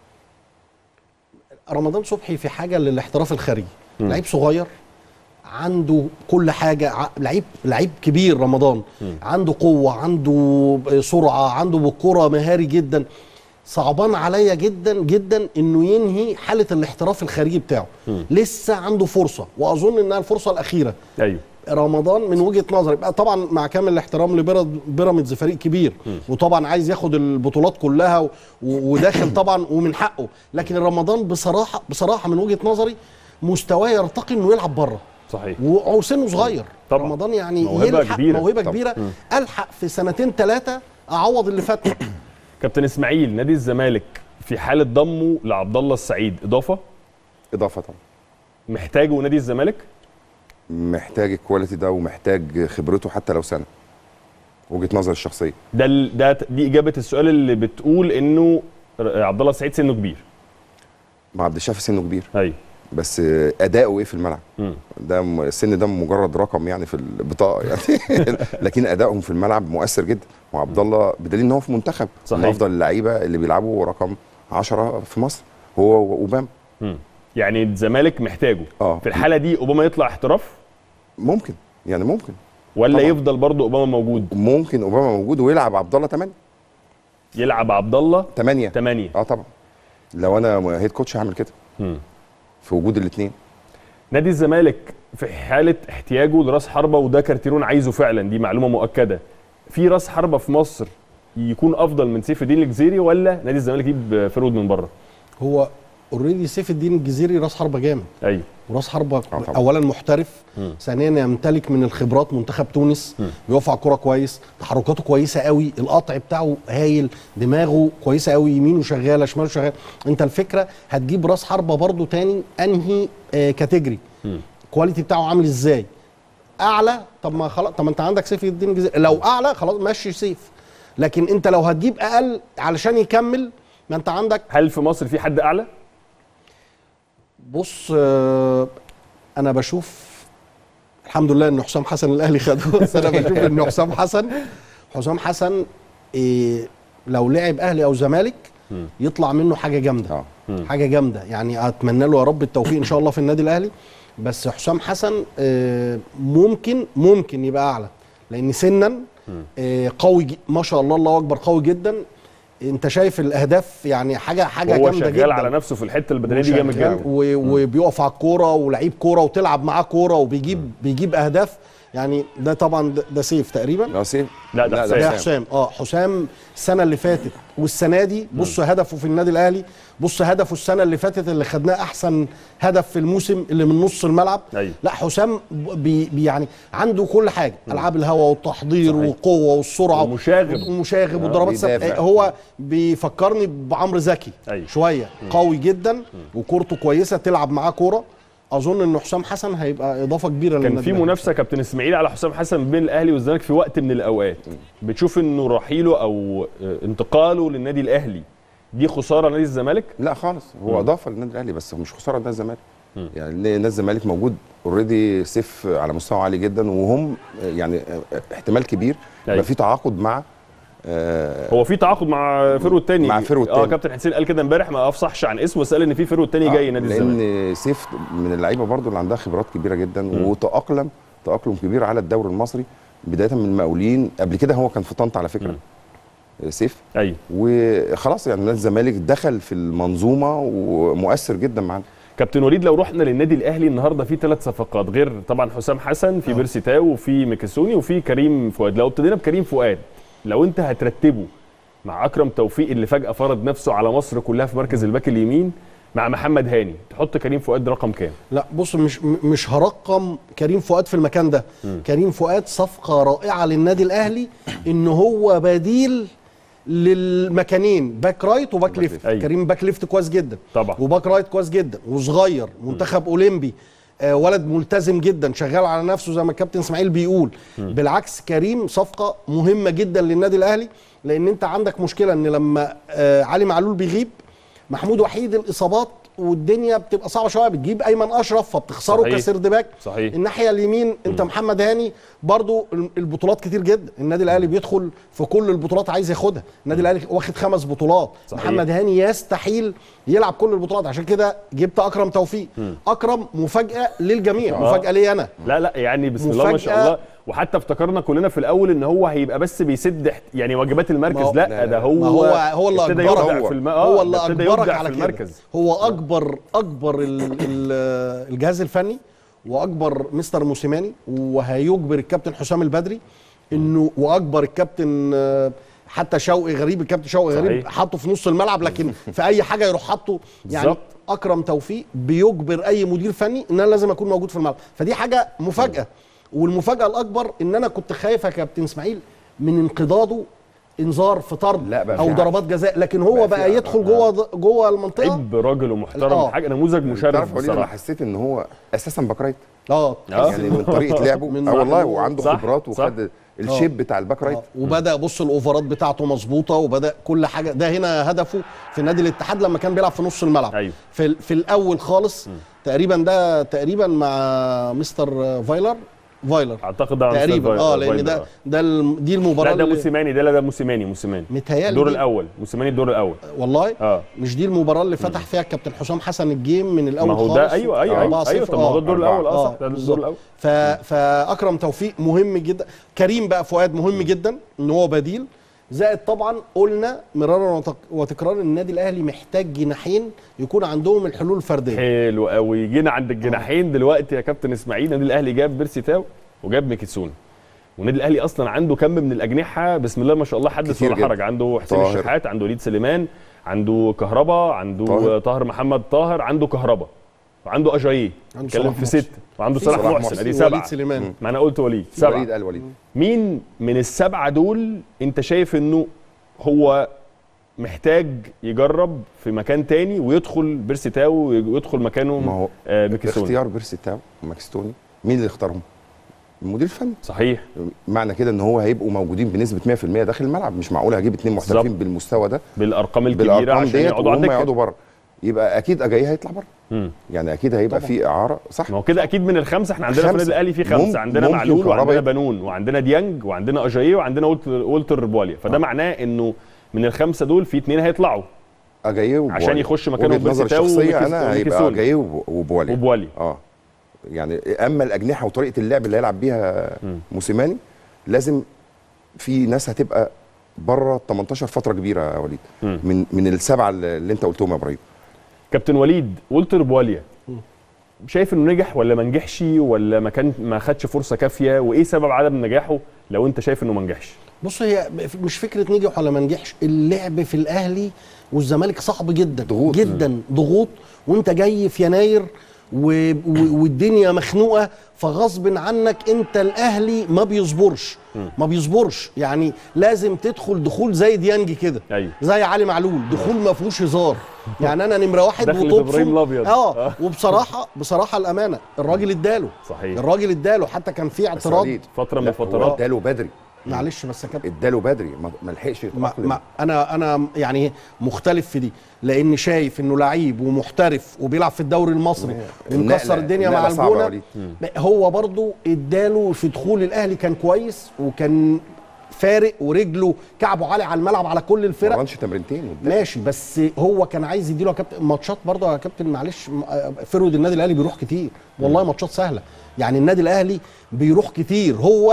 Speaker 9: رمضان صبحي في حاجه للاحتراف الخارجي لعيب صغير عنده كل حاجه ع- لعيب لعيب كبير رمضان عنده قوه عنده سرعه عنده بالكره مهاري جدا صعبان عليا جدا جدا انه ينهي حاله الاحتراف الخارجي بتاعه لسه عنده فرصه واظن انها الفرصه الاخيره
Speaker 1: ايوه
Speaker 9: رمضان من وجهه نظري بقى طبعا مع كامل الاحترام لبيراميدز فريق كبير وطبعا عايز ياخد البطولات كلها و- وداخل طبعا ومن حقه لكن رمضان بصراحه بصراحه من وجهه نظري مستواه يرتقي انه يلعب بره
Speaker 1: صحيح
Speaker 9: و- وسنه صغير
Speaker 1: طبعا.
Speaker 9: رمضان يعني
Speaker 1: موهبة
Speaker 9: يلحق
Speaker 1: كبيرة.
Speaker 9: موهبه
Speaker 8: طبعا.
Speaker 9: كبيره الحق في سنتين ثلاثه اعوض اللي فات
Speaker 1: كابتن اسماعيل نادي الزمالك في حاله ضمه لعبد الله السعيد اضافه
Speaker 8: اضافه طبعا
Speaker 1: محتاجه نادي الزمالك
Speaker 8: محتاج الكواليتي ده ومحتاج خبرته حتى لو سنه وجهه نظري الشخصيه
Speaker 1: ده ال- ده دي اجابه السؤال اللي بتقول انه ر- عبد الله السعيد سنه كبير
Speaker 8: مع عبد الشافي سنه كبير
Speaker 1: ايوه
Speaker 8: بس اداؤه ايه في الملعب
Speaker 1: مم.
Speaker 8: ده م- السن ده مجرد رقم يعني في البطاقه يعني لكن ادائهم في الملعب مؤثر جدا وعبد الله بدليل ان هو في منتخب
Speaker 1: صحيح.
Speaker 8: من افضل اللعيبه اللي بيلعبوا رقم 10 في مصر هو واوباما
Speaker 1: مم. يعني الزمالك محتاجه
Speaker 8: اه
Speaker 1: في الحاله دي اوباما يطلع احتراف
Speaker 8: ممكن يعني ممكن
Speaker 1: ولا
Speaker 8: طبعا.
Speaker 1: يفضل برضه اوباما موجود
Speaker 8: ممكن اوباما موجود ويلعب عبد الله 8
Speaker 1: يلعب عبد الله
Speaker 8: 8
Speaker 1: 8
Speaker 8: اه طبعا لو انا هيد كوتش هعمل كده
Speaker 1: مم.
Speaker 8: في وجود الاثنين
Speaker 1: نادي الزمالك في حاله احتياجه لراس حربه وده كارتيرون عايزه فعلا دي معلومه مؤكده في راس حربه في مصر يكون افضل من سيف الدين الجزيري ولا نادي الزمالك يجيب فرود من بره
Speaker 9: هو اوريدي سيف الدين الجزيري راس حربه جامد
Speaker 1: ايوه
Speaker 9: وراس حربه
Speaker 8: طبعا.
Speaker 9: اولا محترف
Speaker 1: مم.
Speaker 9: ثانيا يمتلك من الخبرات منتخب تونس
Speaker 1: مم.
Speaker 9: بيقف على الكوره كويس تحركاته كويسه قوي القطع بتاعه هايل دماغه كويسه قوي يمينه شغاله شماله شغاله انت الفكره هتجيب راس حربه برضو تاني انهي آه كاتيجري
Speaker 1: مم.
Speaker 9: الكواليتي بتاعه عامل ازاي اعلى طب ما خلاص طب ما انت عندك سيف الدين الجزيري لو اعلى خلاص مشي سيف لكن انت لو هتجيب اقل علشان يكمل ما انت عندك
Speaker 1: هل في مصر في حد اعلى
Speaker 9: بص آه، انا بشوف الحمد لله ان حسام حسن الاهلي خده بس انا بشوف ان حسام حسن حسام حسن إيه لو لعب اهلي او زمالك يطلع منه حاجه جامده
Speaker 8: اه
Speaker 9: حاجه جامده يعني اتمنى له يا رب التوفيق ان شاء الله في النادي الاهلي بس حسام حسن آه، ممكن ممكن يبقى اعلى لان سنا آه، قوي ج- ما شاء الله الله اكبر قوي جدا انت شايف الاهداف يعني حاجه حاجه
Speaker 1: هو
Speaker 9: جامده
Speaker 1: شغال
Speaker 9: جدا
Speaker 1: على نفسه في الحته البدنيه دي جامد
Speaker 9: شغال
Speaker 1: جدا
Speaker 9: و- وبيقف على الكوره ولعيب كوره وتلعب معاه كوره وبيجيب بيجيب اهداف يعني ده طبعا ده, ده سيف تقريبا
Speaker 8: اه سيف
Speaker 1: لا، ده حسام.
Speaker 9: ده حسام اه حسام السنه اللي فاتت والسنه دي بص هدفه في النادي الاهلي بص هدفه السنه اللي فاتت اللي خدناه احسن هدف في الموسم اللي من نص الملعب
Speaker 1: أيوة.
Speaker 9: لا حسام بي بي يعني عنده كل حاجه العاب الهواء والتحضير
Speaker 1: صحيح.
Speaker 9: والقوه والسرعه
Speaker 1: ومشاغب.
Speaker 9: ومشاغب وضربات
Speaker 8: بيدافع.
Speaker 9: سب... هو بيفكرني بعمرو زكي
Speaker 1: أيوة.
Speaker 9: شويه قوي جدا وكورته كويسه تلعب معاه كوره اظن ان حسام حسن هيبقى اضافه كبيره
Speaker 1: كان
Speaker 9: للنادي
Speaker 1: في
Speaker 9: الأهلي.
Speaker 1: منافسه كابتن اسماعيل على حسام حسن بين الاهلي والزمالك في وقت من الاوقات بتشوف انه رحيله او آه، انتقاله للنادي الاهلي دي خساره نادي الزمالك
Speaker 8: لا خالص هو اضافه للنادي الاهلي بس هو مش خساره لنادي الزمالك يعني نادي الزمالك موجود اوريدي سيف على مستوى عالي جدا وهم يعني احتمال كبير
Speaker 1: أيوة.
Speaker 8: يبقى في تعاقد مع آه
Speaker 1: هو في تعاقد مع فيرو التاني
Speaker 8: مع فيرو
Speaker 1: اه
Speaker 8: التاني.
Speaker 1: كابتن حسين قال كده امبارح ما افصحش عن اسمه بس قال ان في فيرو التاني جاي نادي الزمالك
Speaker 8: لان سيف من اللعيبه برضو اللي عندها خبرات كبيره جدا وتاقلم تاقلم كبير على الدوري المصري بدايه من المقاولين قبل كده هو كان في طنطا على فكره سيف
Speaker 1: ايوه
Speaker 8: وخلاص يعني نادي الزمالك دخل في المنظومه ومؤثر جدا معانا
Speaker 1: كابتن وليد لو رحنا للنادي الاهلي النهارده في ثلاث صفقات غير طبعا حسام حسن في بيرسي تاو وفي ميكيسوني وفي كريم فؤاد لو ابتدينا بكريم فؤاد لو انت هترتبه مع اكرم توفيق اللي فجاه فرض نفسه على مصر كلها في مركز الباك اليمين مع محمد هاني تحط كريم فؤاد رقم كام
Speaker 9: لا بص مش م- مش هرقم كريم فؤاد في المكان ده كريم فؤاد صفقه رائعه للنادي الاهلي ان هو بديل للمكانين باك رايت وباك ليفت
Speaker 1: أيوة.
Speaker 9: كريم باك ليفت كويس جدا
Speaker 1: طبعا.
Speaker 9: وباك رايت كويس جدا وصغير منتخب اولمبي آه ولد ملتزم جدا شغال على نفسه زي ما الكابتن اسماعيل بيقول بالعكس كريم صفقه مهمه جدا للنادي الاهلي لان انت عندك مشكله ان لما آه علي معلول بيغيب محمود وحيد الاصابات والدنيا بتبقى صعبه شويه بتجيب ايمن اشرف فبتخسره
Speaker 1: صحيح.
Speaker 9: كسرد باك
Speaker 1: صحيح.
Speaker 9: الناحيه اليمين انت محمد هاني برضو البطولات كتير جدا النادي الاهلي بيدخل في كل البطولات عايز ياخدها النادي الاهلي واخد خمس بطولات
Speaker 1: صحيح.
Speaker 9: محمد هاني يستحيل يلعب كل البطولات عشان كده جبت اكرم توفيق اكرم مفاجاه للجميع
Speaker 1: آه.
Speaker 9: مفاجاه لي انا
Speaker 1: لا لا يعني بسم الله ما شاء
Speaker 9: مفاجأة.
Speaker 1: الله وحتى افتكرنا كلنا في الاول ان هو هيبقى بس بيسد احت- يعني واجبات
Speaker 9: ما
Speaker 1: المركز
Speaker 9: هو-
Speaker 1: لا,
Speaker 8: لا، لا،
Speaker 1: ده
Speaker 8: لا.
Speaker 1: هو
Speaker 9: ما هو هو اللي
Speaker 1: ابتدى
Speaker 9: اجبرك
Speaker 1: يبدع في الم... آه،
Speaker 9: هو اللي
Speaker 1: ابتدى
Speaker 9: اجبرك
Speaker 1: يبدع
Speaker 9: على
Speaker 1: في
Speaker 9: كده
Speaker 1: المركز
Speaker 9: هو اكبر اكبر ال ال الجهاز الفني واكبر مستر موسيماني وهيجبر الكابتن حسام البدري انه واكبر الكابتن آه، حتى شوقي غريب الكابتن شوقي غريب
Speaker 1: صحيح.
Speaker 9: حطه في نص الملعب لكن في اي حاجه يروح حاطه يعني
Speaker 1: بالظبط.
Speaker 9: اكرم توفيق بيجبر اي مدير فني ان انا لازم اكون موجود في الملعب فدي حاجه مفاجاه والمفاجاه الاكبر ان انا كنت خايف يا كابتن اسماعيل من انقضاضه انذار في طرد
Speaker 8: لا، بقى
Speaker 9: او
Speaker 8: في
Speaker 9: ضربات جزاء لكن هو
Speaker 8: بقى
Speaker 9: بقى,
Speaker 8: في-
Speaker 9: يدخل
Speaker 8: آه.
Speaker 9: جوه جوه المنطقه
Speaker 1: عيب راجل ومحترم
Speaker 9: آه.
Speaker 1: حاجه نموذج مشرف
Speaker 8: تعرف وليد انا
Speaker 1: بصراحه
Speaker 8: حسيت ان هو اساسا باك رايت
Speaker 9: اه
Speaker 1: آه.
Speaker 8: يعني من طريقه لعبه
Speaker 9: من
Speaker 8: اه والله
Speaker 9: صح.
Speaker 8: وعنده
Speaker 1: صح،
Speaker 8: خبرات
Speaker 1: صح.
Speaker 8: وخد الشيب بتاع الباك رايت
Speaker 9: آه. وبدا بص الاوفرات بتاعته مظبوطه وبدا كل حاجه ده هنا هدفه في نادي الاتحاد لما كان بيلعب في نص الملعب
Speaker 1: أيوه.
Speaker 9: في ال- في الاول خالص تقريبا ده تقريبا مع مستر فايلر فايلر
Speaker 1: اعتقد ده
Speaker 9: تقريبا
Speaker 1: مستر
Speaker 9: اه
Speaker 1: فايلر.
Speaker 9: لان ده ده الم- دي المباراه
Speaker 1: لا ده
Speaker 9: اللي-
Speaker 1: موسيماني ده لا ده موسيماني موسيماني
Speaker 9: متهيألي
Speaker 1: الدور
Speaker 9: دي-
Speaker 1: الاول موسيماني الدور الاول
Speaker 9: والله
Speaker 1: اه
Speaker 9: مش دي المباراه اللي فتح فيها الكابتن حسام حسن الجيم من الاول
Speaker 1: ما هو
Speaker 9: خالص
Speaker 1: ده ايوه ايوه ايوه,
Speaker 9: 4-0.
Speaker 1: أيوة طب ما هو ده الدور
Speaker 8: أربعة.
Speaker 1: الاول اه صح
Speaker 9: آه،
Speaker 1: ده الدور
Speaker 9: بالظبط.
Speaker 1: الاول
Speaker 9: ف... فاكرم توفيق مهم جدا كريم بقى فؤاد مهم جدا ان هو بديل زائد طبعا قلنا مرارا وتك- وتكرارا ان النادي الاهلي محتاج جناحين يكون عندهم الحلول الفرديه
Speaker 1: حلو قوي جينا عند الجناحين دلوقتي يا كابتن اسماعيل النادي الاهلي جاب بيرسي تاو وجاب ميكيسون والنادي الاهلي اصلا عنده كم من الاجنحه بسم الله ما شاء الله حدث
Speaker 8: كتير
Speaker 1: ولا
Speaker 8: جدا.
Speaker 1: حرج عنده حسين
Speaker 8: طاهر.
Speaker 1: الشحات عنده وليد سليمان عنده كهربا عنده
Speaker 8: طاهر.
Speaker 1: طاهر محمد طاهر عنده كهربا وعنده اجاييه
Speaker 9: عنده
Speaker 1: اتكلم
Speaker 9: صلاح
Speaker 1: في
Speaker 9: محسن.
Speaker 1: سته وعنده صلاح
Speaker 8: صلاح
Speaker 1: محسن
Speaker 8: محسن.
Speaker 1: ادي
Speaker 9: وليد
Speaker 1: سبعه
Speaker 9: سليمان
Speaker 1: ما انا قلت وليد
Speaker 8: وليد
Speaker 1: سبعه
Speaker 8: قال وليد
Speaker 1: مين من السبعه دول انت شايف انه هو محتاج يجرب في مكان تاني ويدخل بيرسي تاو ويدخل مكانه
Speaker 8: ما هو
Speaker 1: آه ميكيسون
Speaker 8: اختيار بيرسي تاو وماكستوني مين اللي اختارهم؟ المدير الفني
Speaker 1: صحيح
Speaker 8: معنى كده ان هو هيبقوا موجودين بنسبه 100% داخل الملعب مش معقول هجيب اثنين محترفين
Speaker 1: بالظبط.
Speaker 8: بالمستوى ده
Speaker 1: بالارقام الكبيره
Speaker 8: بالارقام
Speaker 1: عشان
Speaker 8: ديت
Speaker 1: يقعدوا على
Speaker 8: وهم
Speaker 1: الدكه
Speaker 8: يقعدوا بره يبقى اكيد اجاي هيطلع بره
Speaker 1: مم.
Speaker 8: يعني اكيد هيبقى في اعاره صح
Speaker 1: ما هو كده اكيد من الخمسه احنا عندنا في
Speaker 8: خمسة.
Speaker 1: النادي الاهلي في خمسه
Speaker 8: ممكن-
Speaker 1: عندنا
Speaker 8: ممكن
Speaker 1: معلول
Speaker 8: كهربا
Speaker 1: وعندنا
Speaker 8: يبقى.
Speaker 1: بنون وعندنا ديانج وعندنا اجاييه وعندنا والتر, والتر بواليا فده
Speaker 8: آه.
Speaker 1: معناه انه من الخمسه دول في اثنين هيطلعوا
Speaker 8: اجاييه وبواليا
Speaker 1: عشان يخش مكانه
Speaker 8: وجهه نظري
Speaker 1: بيرسي تاو
Speaker 8: الشخصيه
Speaker 1: وميكيس-
Speaker 8: انا هيبقى
Speaker 1: وميكيسون.
Speaker 8: اجاييه وب- وبواليا
Speaker 1: وبواليا
Speaker 8: اه يعني اما الاجنحه وطريقه اللعب اللي هيلعب بيها
Speaker 1: مم.
Speaker 8: موسيماني لازم في ناس هتبقى بره 18 فتره كبيره يا وليد
Speaker 1: مم.
Speaker 8: من من السبعه اللي اللي انت قلتهم يا ابراهيم
Speaker 1: كابتن وليد والتر بواليا شايف انه نجح ولا ما نجحش ولا ما كان ما خدش فرصه كافيه وايه سبب عدم نجاحه لو انت شايف انه ما نجحش
Speaker 9: بص هي مش فكره نجح ولا ما نجحش اللعب في الاهلي والزمالك صعب جدا
Speaker 8: ضغوط.
Speaker 9: جدا ضغوط وانت جاي في يناير و... و... والدنيا مخنوقه فغصب عنك انت الاهلي ما بيصبرش ما بيصبرش يعني لازم تدخل دخول زي ديانج كده
Speaker 1: ايوه
Speaker 9: زي علي معلول دخول ما فيهوش هزار يعني انا نمره واحد
Speaker 1: دخلة
Speaker 9: وتبصم.
Speaker 1: إبراهيم الأبيض.
Speaker 9: اه وبصراحه بصراحه الامانه الراجل اداله
Speaker 1: صحيح
Speaker 9: الراجل اداله حتى كان في
Speaker 8: بس
Speaker 9: اعتراض
Speaker 8: وليد
Speaker 1: فتره من
Speaker 8: لا، هو
Speaker 1: الفترات
Speaker 8: اداله بدري
Speaker 9: معلش بس يا كابتن
Speaker 8: اداله بدري ما ما لحقش
Speaker 9: ما
Speaker 8: يتأقلم.
Speaker 9: ما انا انا يعني مختلف في دي لان شايف انه لعيب ومحترف وبيلعب في الدوري المصري ومكسر
Speaker 8: النقلة-
Speaker 9: الدنيا مع
Speaker 8: النقلة صعبة يا
Speaker 9: الجونه
Speaker 8: وليد.
Speaker 9: هو برضو اداله في دخول الاهلي كان كويس وكان فارق ورجله كعبه عالي على الملعب على كل
Speaker 8: ما
Speaker 9: الفرق
Speaker 8: رانش تمرينتين واداله.
Speaker 9: ماشي بس هو كان عايز يديله يا كابتن ماتشات برضه يا كابتن معلش م- آه، فرود النادي الاهلي بيروح كتير والله ماتشات سهله يعني النادي الاهلي بيروح كتير هو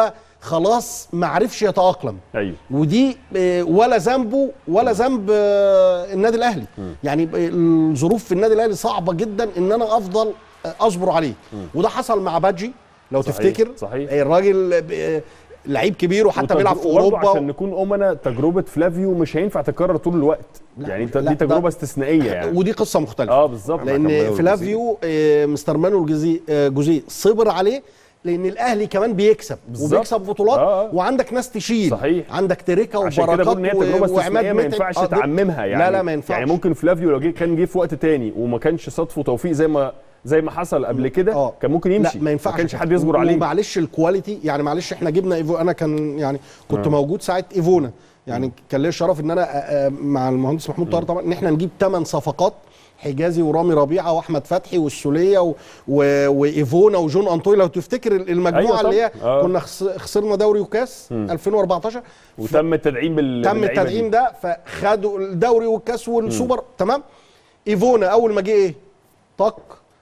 Speaker 9: خلاص ما عرفش يتاقلم
Speaker 1: ايوه
Speaker 9: ودي آه، ولا ذنبه ولا ذنب آه، النادي الاهلي يعني ب- الظروف في النادي الاهلي صعبه جدا ان انا افضل آه، اصبر عليه وده حصل مع بادجي لو
Speaker 1: صحيح،
Speaker 9: تفتكر
Speaker 1: صحيح.
Speaker 9: الراجل آه، لعيب كبير وحتى
Speaker 1: وتج-
Speaker 9: بيلعب في
Speaker 1: وبرضه
Speaker 9: اوروبا
Speaker 1: عشان نكون امنا تجربه فلافيو مش هينفع تكرر طول الوقت
Speaker 9: لا،
Speaker 1: يعني انت
Speaker 9: لا،
Speaker 1: دي تجربه
Speaker 9: ده-
Speaker 1: استثنائيه يعني
Speaker 9: ودي قصه مختلفه
Speaker 1: اه بالظبط
Speaker 8: مع كان
Speaker 9: لان
Speaker 8: مانويل
Speaker 9: فلافيو آه، مستر مانويل جوزيه آه، جوزيه صبر عليه لان الاهلي كمان بيكسب
Speaker 1: بالظبط.
Speaker 9: وبيكسب بطولات
Speaker 1: آه، آه.
Speaker 9: وعندك ناس تشيل
Speaker 1: صحيح.
Speaker 9: عندك تريكا
Speaker 1: عشان كده
Speaker 9: وبركات
Speaker 1: بقول ان هي تجربه
Speaker 9: و-
Speaker 1: استثنائيه ما
Speaker 9: متعب.
Speaker 1: ينفعش
Speaker 9: آه، دي-
Speaker 1: تعممها يعني
Speaker 9: لا لا ما ينفعش
Speaker 1: يعني ممكن فلافيو لو جه كان جه في وقت تاني وما كانش صدفه توفيق زي ما زي ما حصل قبل كده
Speaker 9: اه
Speaker 1: كان ممكن يمشي
Speaker 9: لا ما ينفعش
Speaker 1: ما كانش
Speaker 9: كده.
Speaker 1: حد يصبر عليه
Speaker 9: ومعلش الكواليتي يعني معلش احنا جبنا إيفو انا كان يعني كنت موجود ساعه ايفونا يعني كان ليا الشرف ان انا آه، آه، مع المهندس محمود طاهر طبعا ان احنا نجيب ثمان صفقات حجازي ورامي ربيعه واحمد فتحي والسوليه و... و... وايفونا وجون انطوي لو تفتكر المجموعه
Speaker 1: أيوة
Speaker 9: اللي هي
Speaker 1: طبعاً. آه.
Speaker 9: كنا خس... خسرنا دوري وكاس 2014
Speaker 1: وتم التدعيم بال
Speaker 9: تم
Speaker 1: باللعيبة
Speaker 9: التدعيم
Speaker 1: دي.
Speaker 9: ده فخدوا الدوري والكاس والسوبر تمام ايفونا اول ما جه ايه طق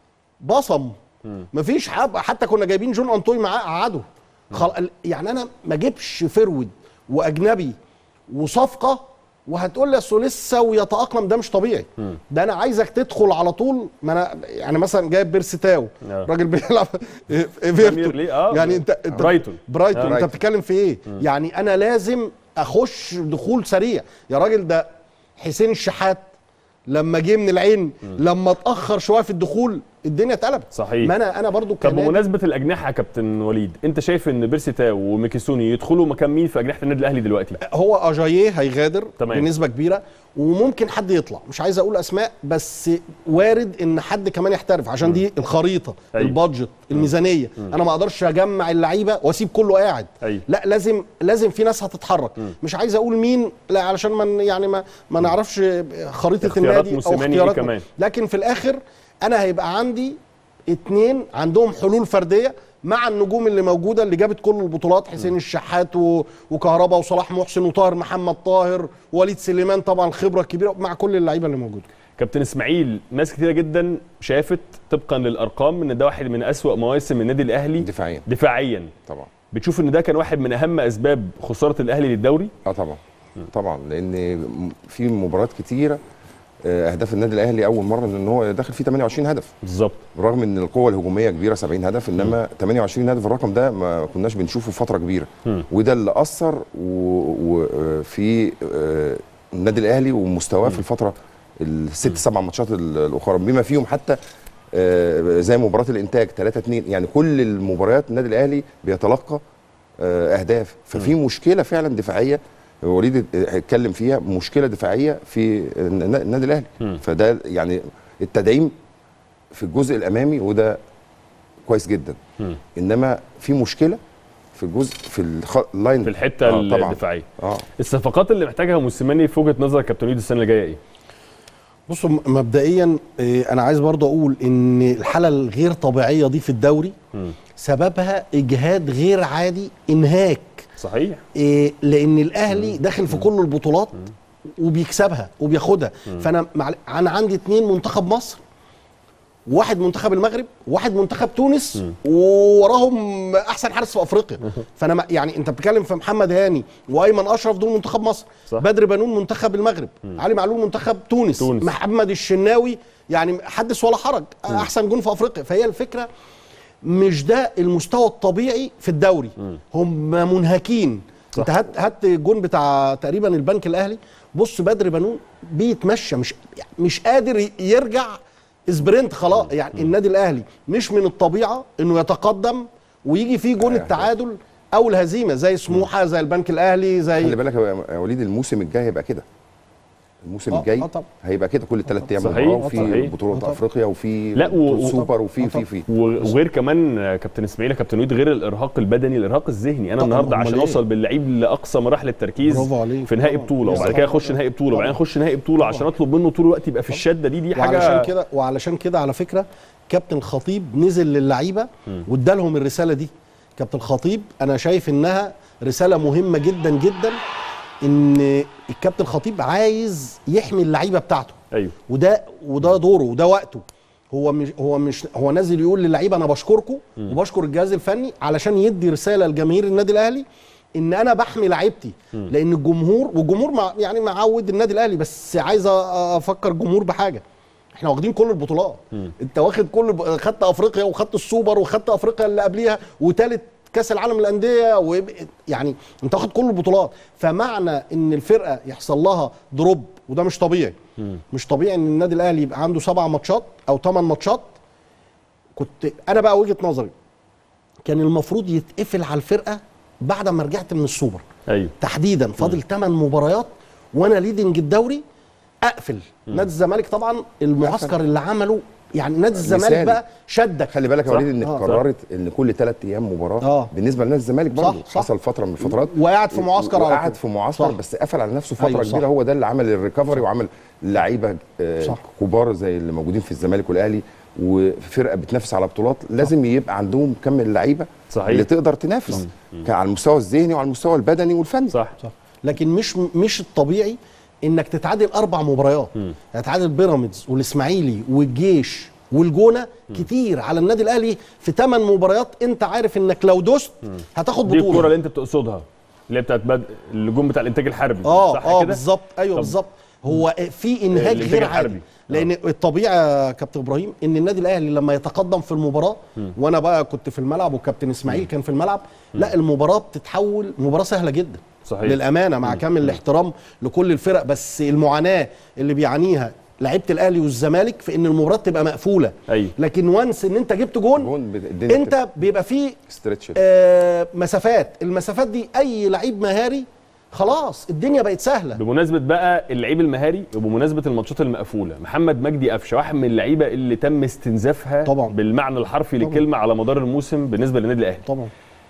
Speaker 9: بصم مفيش حب حتى كنا جايبين جون انطوي معاه قعده خل... يعني انا ما اجيبش فرود واجنبي وصفقه وهتقول لي اصل لسه ويتاقلم ده مش طبيعي ده انا عايزك تدخل على طول ما انا يعني مثلا جايب بيرسيتاو
Speaker 1: آه.
Speaker 9: راجل بيلعب في
Speaker 1: بريمير
Speaker 9: ايفرتون
Speaker 1: ليج، آه.
Speaker 9: يعني انت انت
Speaker 1: برايتون.
Speaker 9: برايتون
Speaker 8: آه.
Speaker 9: انت
Speaker 8: برايتون.
Speaker 9: بتتكلم في ايه يعني انا لازم اخش دخول سريع يا راجل ده حسين الشحات لما جه من العين لما اتاخر شويه في الدخول الدنيا اتقلبت
Speaker 1: صحيح.
Speaker 9: ما انا انا برضو
Speaker 1: طب
Speaker 9: كنادي-
Speaker 1: بمناسبه الاجنحه يا كابتن وليد انت شايف ان بيرسي تاو وميكيسوني يدخلوا مكان مين في اجنحه النادي الاهلي دلوقتي
Speaker 9: هو اجاييه هيغادر
Speaker 1: تمام.
Speaker 9: بنسبه كبيره وممكن حد يطلع مش عايز اقول اسماء بس وارد ان حد كمان يحترف عشان دي الخريطه
Speaker 1: أيوة.
Speaker 9: البادجت الميزانيه انا ما اقدرش اجمع اللعيبه واسيب كله قاعد
Speaker 1: أيوة.
Speaker 9: لا لازم لازم في ناس هتتحرك مش عايز اقول مين لا علشان ما ن- يعني ما ما نعرفش خريطه
Speaker 1: اختيارات
Speaker 9: النادي او
Speaker 1: موسيماني إيه
Speaker 9: اختيارات
Speaker 1: كمان؟
Speaker 9: لكن في الاخر انا هيبقى عندي اتنين عندهم حلول فرديه مع النجوم اللي موجوده اللي جابت كل البطولات حسين الشحات و... وكهربا وصلاح محسن وطاهر محمد طاهر وليد سليمان طبعا خبره كبيره مع كل اللعيبه اللي موجوده
Speaker 1: كابتن اسماعيل ناس كتيره جدا شافت طبقا للارقام ان ده واحد من اسوا مواسم النادي الاهلي
Speaker 8: دفاعيا
Speaker 1: دفاعيا
Speaker 8: طبعا
Speaker 1: بتشوف ان ده كان واحد من اهم اسباب خساره الاهلي للدوري
Speaker 8: اه طبعا طبعا لان م- في مباريات كتيره آه، اهداف النادي الاهلي اول مره ان هو داخل فيه 28 هدف
Speaker 1: بالظبط
Speaker 8: برغم ان القوه الهجوميه كبيره 70 هدف انما 28 هدف الرقم ده ما كناش بنشوفه فتره كبيره
Speaker 1: مم.
Speaker 8: وده اللي اثر وفي النادي الاهلي ومستواه في الفتره الست سبع ماتشات ال- الاخرى بما فيهم حتى آه، زي مباراه الانتاج 3 2 يعني كل المباريات النادي الاهلي بيتلقى آه، اهداف ففي مشكله فعلا دفاعيه وليد اتكلم فيها مشكله دفاعيه في الن- النادي الاهلي
Speaker 1: مم.
Speaker 8: فده يعني التدعيم في الجزء الامامي وده كويس جدا
Speaker 1: مم.
Speaker 8: انما في مشكله في الجزء في الخ... اللاين
Speaker 1: في الحته
Speaker 8: آه، طبعا
Speaker 1: الدفاعيه
Speaker 8: اه
Speaker 1: الصفقات اللي محتاجها موسيماني في وجهه نظرك كابتن وليد السنه اللي جايه ايه؟
Speaker 9: بصوا م- مبدئيا إيه، انا عايز برضه اقول ان الحاله الغير طبيعيه دي في الدوري
Speaker 1: مم.
Speaker 9: سببها اجهاد غير عادي انهاك
Speaker 1: صحيح
Speaker 9: إيه لان الاهلي داخل في كل البطولات وبيكسبها وبياخدها فانا مع... انا عندي اتنين منتخب مصر واحد منتخب المغرب وواحد منتخب تونس ووراهم احسن حارس في افريقيا فانا ما- يعني انت بتتكلم في محمد هاني وايمن اشرف دول منتخب مصر
Speaker 1: صح.
Speaker 9: بدر بنون منتخب المغرب علي معلول منتخب تونس,
Speaker 1: تونس.
Speaker 9: محمد الشناوي يعني حدث ولا حرج احسن جون في افريقيا فهي الفكره مش ده المستوى الطبيعي في الدوري هم منهكين
Speaker 1: صح.
Speaker 9: انت هات هات الجون بتاع تقريبا البنك الاهلي بص بدر بنون بيتمشى مش مش قادر ي- يرجع سبرنت خلاص يعني النادي الاهلي مش من الطبيعه انه يتقدم ويجي فيه جون التعادل او الهزيمه زي سموحه زي البنك الاهلي
Speaker 8: خلي
Speaker 9: زي
Speaker 8: بالك يا يا وليد الموسم الجاي هيبقى كده الموسم
Speaker 9: آه،
Speaker 8: الجاي
Speaker 9: آه طبعا.
Speaker 8: هيبقى كده كل ثلاث ايام
Speaker 1: صحيح،
Speaker 8: مباراه وفي
Speaker 1: صحيح.
Speaker 8: بطوله
Speaker 9: آه طبعا.
Speaker 8: افريقيا وفي
Speaker 1: لا، و-
Speaker 8: بطولة
Speaker 1: و-
Speaker 8: سوبر وفي
Speaker 9: آه
Speaker 8: في في
Speaker 1: و- وغير كمان آه، كابتن اسماعيل يا كابتن وليد غير الارهاق البدني الارهاق الذهني انا
Speaker 9: طبعاً،
Speaker 1: النهارده
Speaker 9: أمال
Speaker 1: عشان
Speaker 9: إيه؟
Speaker 1: اوصل باللعيب لاقصى مراحل التركيز
Speaker 9: برافو عليك.
Speaker 1: في نهائي
Speaker 9: طبعاً.
Speaker 1: بطوله وبعد
Speaker 9: طبعاً.
Speaker 1: كده اخش نهائي بطوله وبعدين اخش نهائي بطوله عشان اطلب منه طول الوقت يبقى في الشده دي دي حاجه
Speaker 9: وعلشان كده وعلشان كده على فكره كابتن خطيب نزل للعيبه وادالهم الرساله دي كابتن خطيب انا شايف انها رساله مهمه جدا جدا ان الكابتن خطيب عايز يحمي اللعيبه بتاعته
Speaker 1: ايوه
Speaker 9: وده وده دوره وده وقته هو مش هو مش هو نازل يقول للعيبه انا بشكركم وبشكر الجهاز الفني علشان يدي رساله لجماهير النادي الاهلي ان انا بحمي لعيبتي لان الجمهور والجمهور مع يعني معود النادي الاهلي بس عايز أ- افكر الجمهور بحاجه احنا واخدين كل البطولات انت واخد كل الب- خدت افريقيا وخدت السوبر وخدت افريقيا اللي قبليها وثالث كاس العالم للانديه ويب- يعني انت واخد كل البطولات فمعنى ان الفرقه يحصل لها دروب وده مش طبيعي مش طبيعي ان النادي الاهلي يبقى عنده سبع ماتشات او ثمان ماتشات كنت انا بقى وجهه نظري كان المفروض يتقفل على الفرقه بعد ما رجعت من السوبر
Speaker 1: ايوه
Speaker 9: تحديدا فاضل 8 مباريات وانا ليدنج الدوري اقفل نادي الزمالك طبعا المعسكر اللي عمله يعني نادي الزمالك
Speaker 8: مثالي.
Speaker 9: بقى شدك
Speaker 8: خلي بالك يا
Speaker 1: صح.
Speaker 8: وليد انك
Speaker 9: آه.
Speaker 8: قررت ان كل ثلاث ايام مباراه
Speaker 9: آه.
Speaker 8: بالنسبه لنادي الزمالك برضه
Speaker 9: صح، صح.
Speaker 8: حصل فتره من الفترات
Speaker 9: وقاعد في معسكر على
Speaker 8: وقعد
Speaker 9: طول.
Speaker 8: في معسكر
Speaker 9: صح.
Speaker 8: بس قفل على نفسه فتره
Speaker 9: أيوة،
Speaker 8: كبيره
Speaker 9: صح.
Speaker 8: هو ده اللي عمل الريكفري وعمل لعيبه آه،
Speaker 9: صح.
Speaker 8: كبار زي اللي موجودين في الزمالك والاهلي وفرقه بتنافس على بطولات لازم يبقى عندهم كم اللعيبه
Speaker 1: صحيح.
Speaker 8: اللي تقدر تنافس كان على المستوى الذهني وعلى المستوى البدني والفني
Speaker 1: صح
Speaker 9: صح لكن مش مش الطبيعي انك تتعادل اربع مباريات هتعادل بيراميدز والاسماعيلي والجيش والجونه كتير على النادي الاهلي في ثمان مباريات انت عارف انك لو دوست هتاخد
Speaker 1: دي الكوره
Speaker 9: بطوله
Speaker 1: اللي انت بتقصدها اللي هي بتاعت بد... الجون بتاع الانتاج الحربي
Speaker 9: اه
Speaker 1: صح
Speaker 9: اه
Speaker 1: كده؟
Speaker 9: بالظبط ايوه
Speaker 1: طب
Speaker 9: بالظبط هو في انهاك
Speaker 1: الإنتاج
Speaker 9: غير
Speaker 1: الحربي.
Speaker 9: عادي لان الطبيعي يا كابتن ابراهيم ان النادي الاهلي لما يتقدم في المباراه وانا بقى كنت في الملعب والكابتن اسماعيل كان في الملعب لا المباراه بتتحول مباراه سهله جدا
Speaker 1: صحيح.
Speaker 9: للامانه مع كامل الاحترام لكل الفرق بس المعاناه اللي بيعانيها لعيبه الاهلي والزمالك في ان المباراه تبقى مقفوله
Speaker 1: أيوة.
Speaker 9: لكن وانس ان انت جبت جون,
Speaker 8: جون بت- الدنيا
Speaker 9: انت بيبقى فيه
Speaker 8: ستريتش
Speaker 9: آه مسافات المسافات دي اي لعيب مهاري خلاص الدنيا بقت سهله
Speaker 1: بمناسبه بقى اللعيب المهاري وبمناسبه الماتشات المقفوله محمد مجدي قفشه واحد من اللعيبه اللي تم استنزافها
Speaker 9: طبعاً.
Speaker 1: بالمعنى الحرفي
Speaker 9: طبعاً.
Speaker 1: للكلمه على مدار الموسم بالنسبه للنادي الاهلي
Speaker 9: طبعا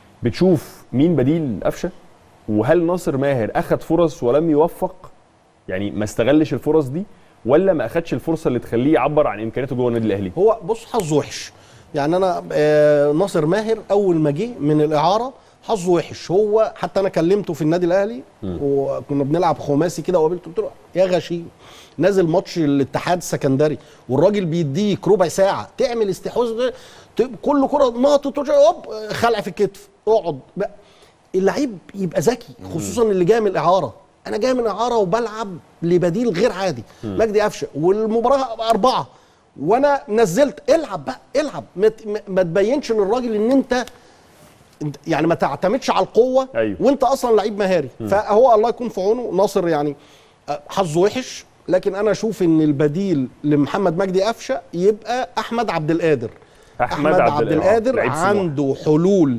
Speaker 1: بتشوف مين بديل قفشه وهل ناصر ماهر اخذ فرص ولم يوفق يعني ما استغلش الفرص دي ولا ما اخدش الفرصه اللي تخليه يعبر عن امكانياته جوه النادي الاهلي
Speaker 9: هو بص حظه وحش يعني انا آه ناصر ماهر اول ما جه من الاعاره حظه وحش هو حتى انا كلمته في النادي الاهلي وكنا بنلعب خماسي كده وقابلته قلت له يا غشيم نازل ماتش الاتحاد السكندري والراجل بيديك ربع ساعه تعمل استحواذ ت- كل كره ناطط وش- هوب خلع في الكتف اقعد بقى اللعيب يبقى ذكي خصوصا اللي جاي من الاعاره انا جاي من اعاره وبلعب لبديل غير عادي مجدي قفشه والمباراه اربعه وانا نزلت العب بقى العب ما ت- ما- ما تبينش للراجل ان انت انت- يعني ما تعتمدش على القوه
Speaker 1: أيوه.
Speaker 9: وانت اصلا لعيب مهاري فهو الله يكون في عونه ناصر يعني أه، حظه وحش لكن انا اشوف ان البديل لمحمد مجدي قفشه يبقى احمد عبد القادر
Speaker 1: أحمد عبد القادر، لعيب سموحة.
Speaker 9: عنده حلول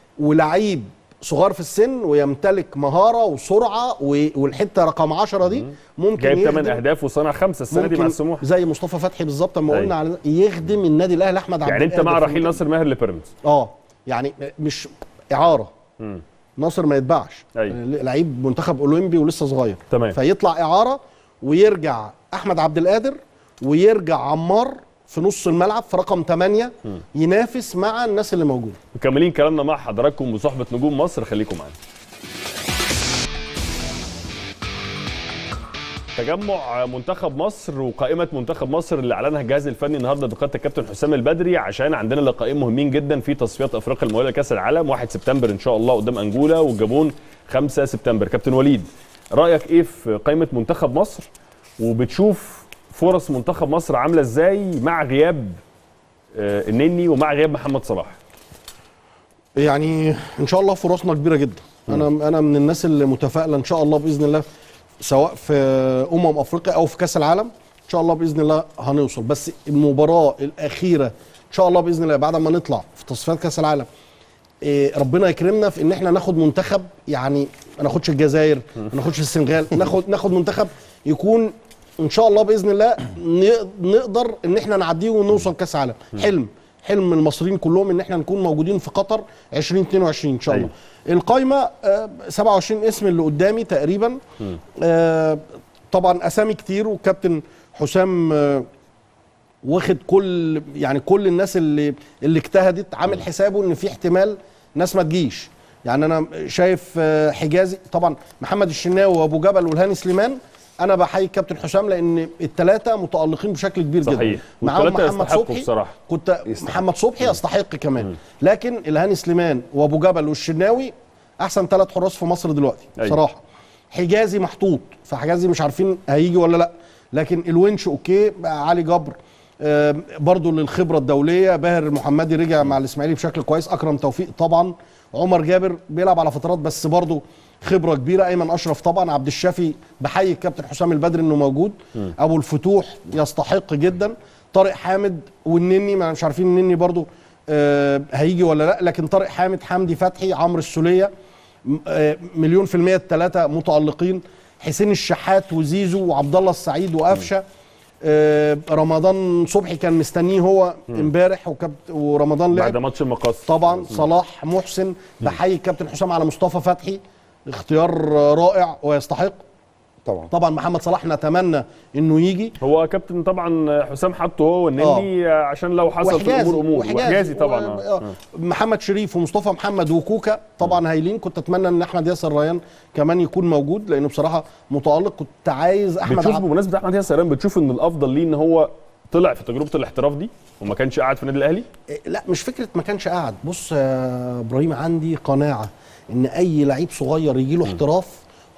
Speaker 9: ولعيب صغار في السن ويمتلك مهاره وسرعه و- والحته رقم 10 دي ممكن
Speaker 1: جايب 8
Speaker 9: يخدم-
Speaker 1: اهداف وصنع خمسه السنه دي مع
Speaker 9: ممكن
Speaker 1: السموحه
Speaker 9: زي مصطفى فتحي بالظبط لما
Speaker 1: أيوة.
Speaker 9: قلنا على يخدم النادي الاهلي احمد عبد
Speaker 1: يعني انت
Speaker 9: القادر
Speaker 1: مع
Speaker 9: في
Speaker 1: رحيل
Speaker 9: المكان.
Speaker 1: ناصر ماهر لبيراميدز
Speaker 9: اه يعني مش اعاره ناصر ما يتباعش
Speaker 1: أيوة.
Speaker 9: لعيب منتخب اولمبي ولسه صغير
Speaker 1: تمام.
Speaker 9: فيطلع اعاره ويرجع احمد عبد القادر ويرجع عمار في نص الملعب في رقم 8 ينافس مع الناس اللي موجوده
Speaker 1: مكملين كلامنا مع حضراتكم بصحبه نجوم مصر خليكم معانا تجمع منتخب مصر وقائمة منتخب مصر اللي أعلنها الجهاز الفني النهارده بقيادة الكابتن حسام البدري عشان عندنا لقاءين مهمين جدا في تصفيات أفريقيا المؤهلة لكأس العالم 1 سبتمبر إن شاء الله قدام أنجولا والجابون 5 سبتمبر كابتن وليد رأيك إيه في قائمة منتخب مصر وبتشوف فرص منتخب مصر عاملة إزاي مع غياب آه، النني ومع غياب محمد صلاح
Speaker 9: يعني ان شاء الله فرصنا كبيره جدا انا انا من الناس اللي متفائله ان شاء الله باذن الله سواء في امم افريقيا او في كاس العالم ان شاء الله باذن الله هنوصل بس المباراه الاخيره ان شاء الله باذن الله بعد ما نطلع في تصفيات كاس العالم إيه ربنا يكرمنا في ان احنا ناخد منتخب يعني ما ناخدش الجزائر ما ناخدش السنغال ناخد ناخد منتخب يكون ان شاء الله باذن الله ن- نقدر ان احنا نعديه ونوصل كاس عالم حلم حلم المصريين كلهم ان احنا نكون موجودين في قطر 2022 ان شاء الله القايمه آه، 27 اسم اللي قدامي تقريبا آه، طبعا اسامي كتير وكابتن حسام آه، واخد كل يعني كل الناس اللي اللي اجتهدت عامل حسابه ان في احتمال ناس ما تجيش يعني انا شايف آه، حجازي طبعا محمد الشناوي وابو جبل والهاني سليمان انا بحيي الكابتن حسام لان الثلاثه متالقين بشكل كبير
Speaker 1: صحيح.
Speaker 9: جدا معاهم
Speaker 1: والتلاتة
Speaker 9: محمد
Speaker 1: يستحقوا
Speaker 9: صبحي
Speaker 1: بصراحة.
Speaker 9: كنت محمد صبحي يستحق كمان لكن الهاني سليمان وابو جبل والشناوي احسن ثلاث حراس في مصر دلوقتي
Speaker 1: أيوة.
Speaker 9: بصراحه حجازي محطوط فحجازي مش عارفين هيجي ولا لا لكن الونش اوكي بقى علي جبر آه، برضو للخبره الدوليه باهر المحمدي رجع مع الاسماعيلي بشكل كويس اكرم توفيق طبعا عمر جابر بيلعب على فترات بس برضو خبره كبيره ايمن اشرف طبعا عبد الشافي بحيي الكابتن حسام البدري انه موجود ابو الفتوح يستحق جدا طارق حامد والنني ما مش عارفين النني برضو آه، هيجي ولا لا لكن طارق حامد حمدي فتحي عمرو السوليه م- آه، مليون في المية الثلاثة متألقين حسين الشحات وزيزو وعبد الله السعيد وقفشه آه، رمضان صبحي كان مستنيه هو امبارح وكابت ورمضان
Speaker 1: بعد
Speaker 9: لعب
Speaker 1: ماتش المقص
Speaker 9: طبعا صلاح محسن بحيي الكابتن حسام على مصطفى فتحي اختيار آه، رائع ويستحق
Speaker 8: طبعا
Speaker 9: طبعا محمد صلاح نتمنى انه يجي
Speaker 1: هو كابتن طبعا حسام حطه هو والنني عشان لو حصل في الامور امور وحجازي طبعا
Speaker 9: و-
Speaker 1: آه.
Speaker 9: آه. محمد شريف ومصطفى محمد وكوكا طبعا هايلين كنت اتمنى ان احمد ياسر ريان كمان يكون موجود لانه بصراحه متالق كنت عايز احمد
Speaker 1: بتشوف
Speaker 9: عبد
Speaker 1: بمناسبه احمد ياسر ريان بتشوف ان الافضل ليه ان هو طلع في تجربه الاحتراف دي وما كانش قاعد في النادي الاهلي
Speaker 9: إيه، لا مش فكره ما كانش قاعد بص يا ابراهيم عندي قناعه ان اي لعيب صغير يجي له احتراف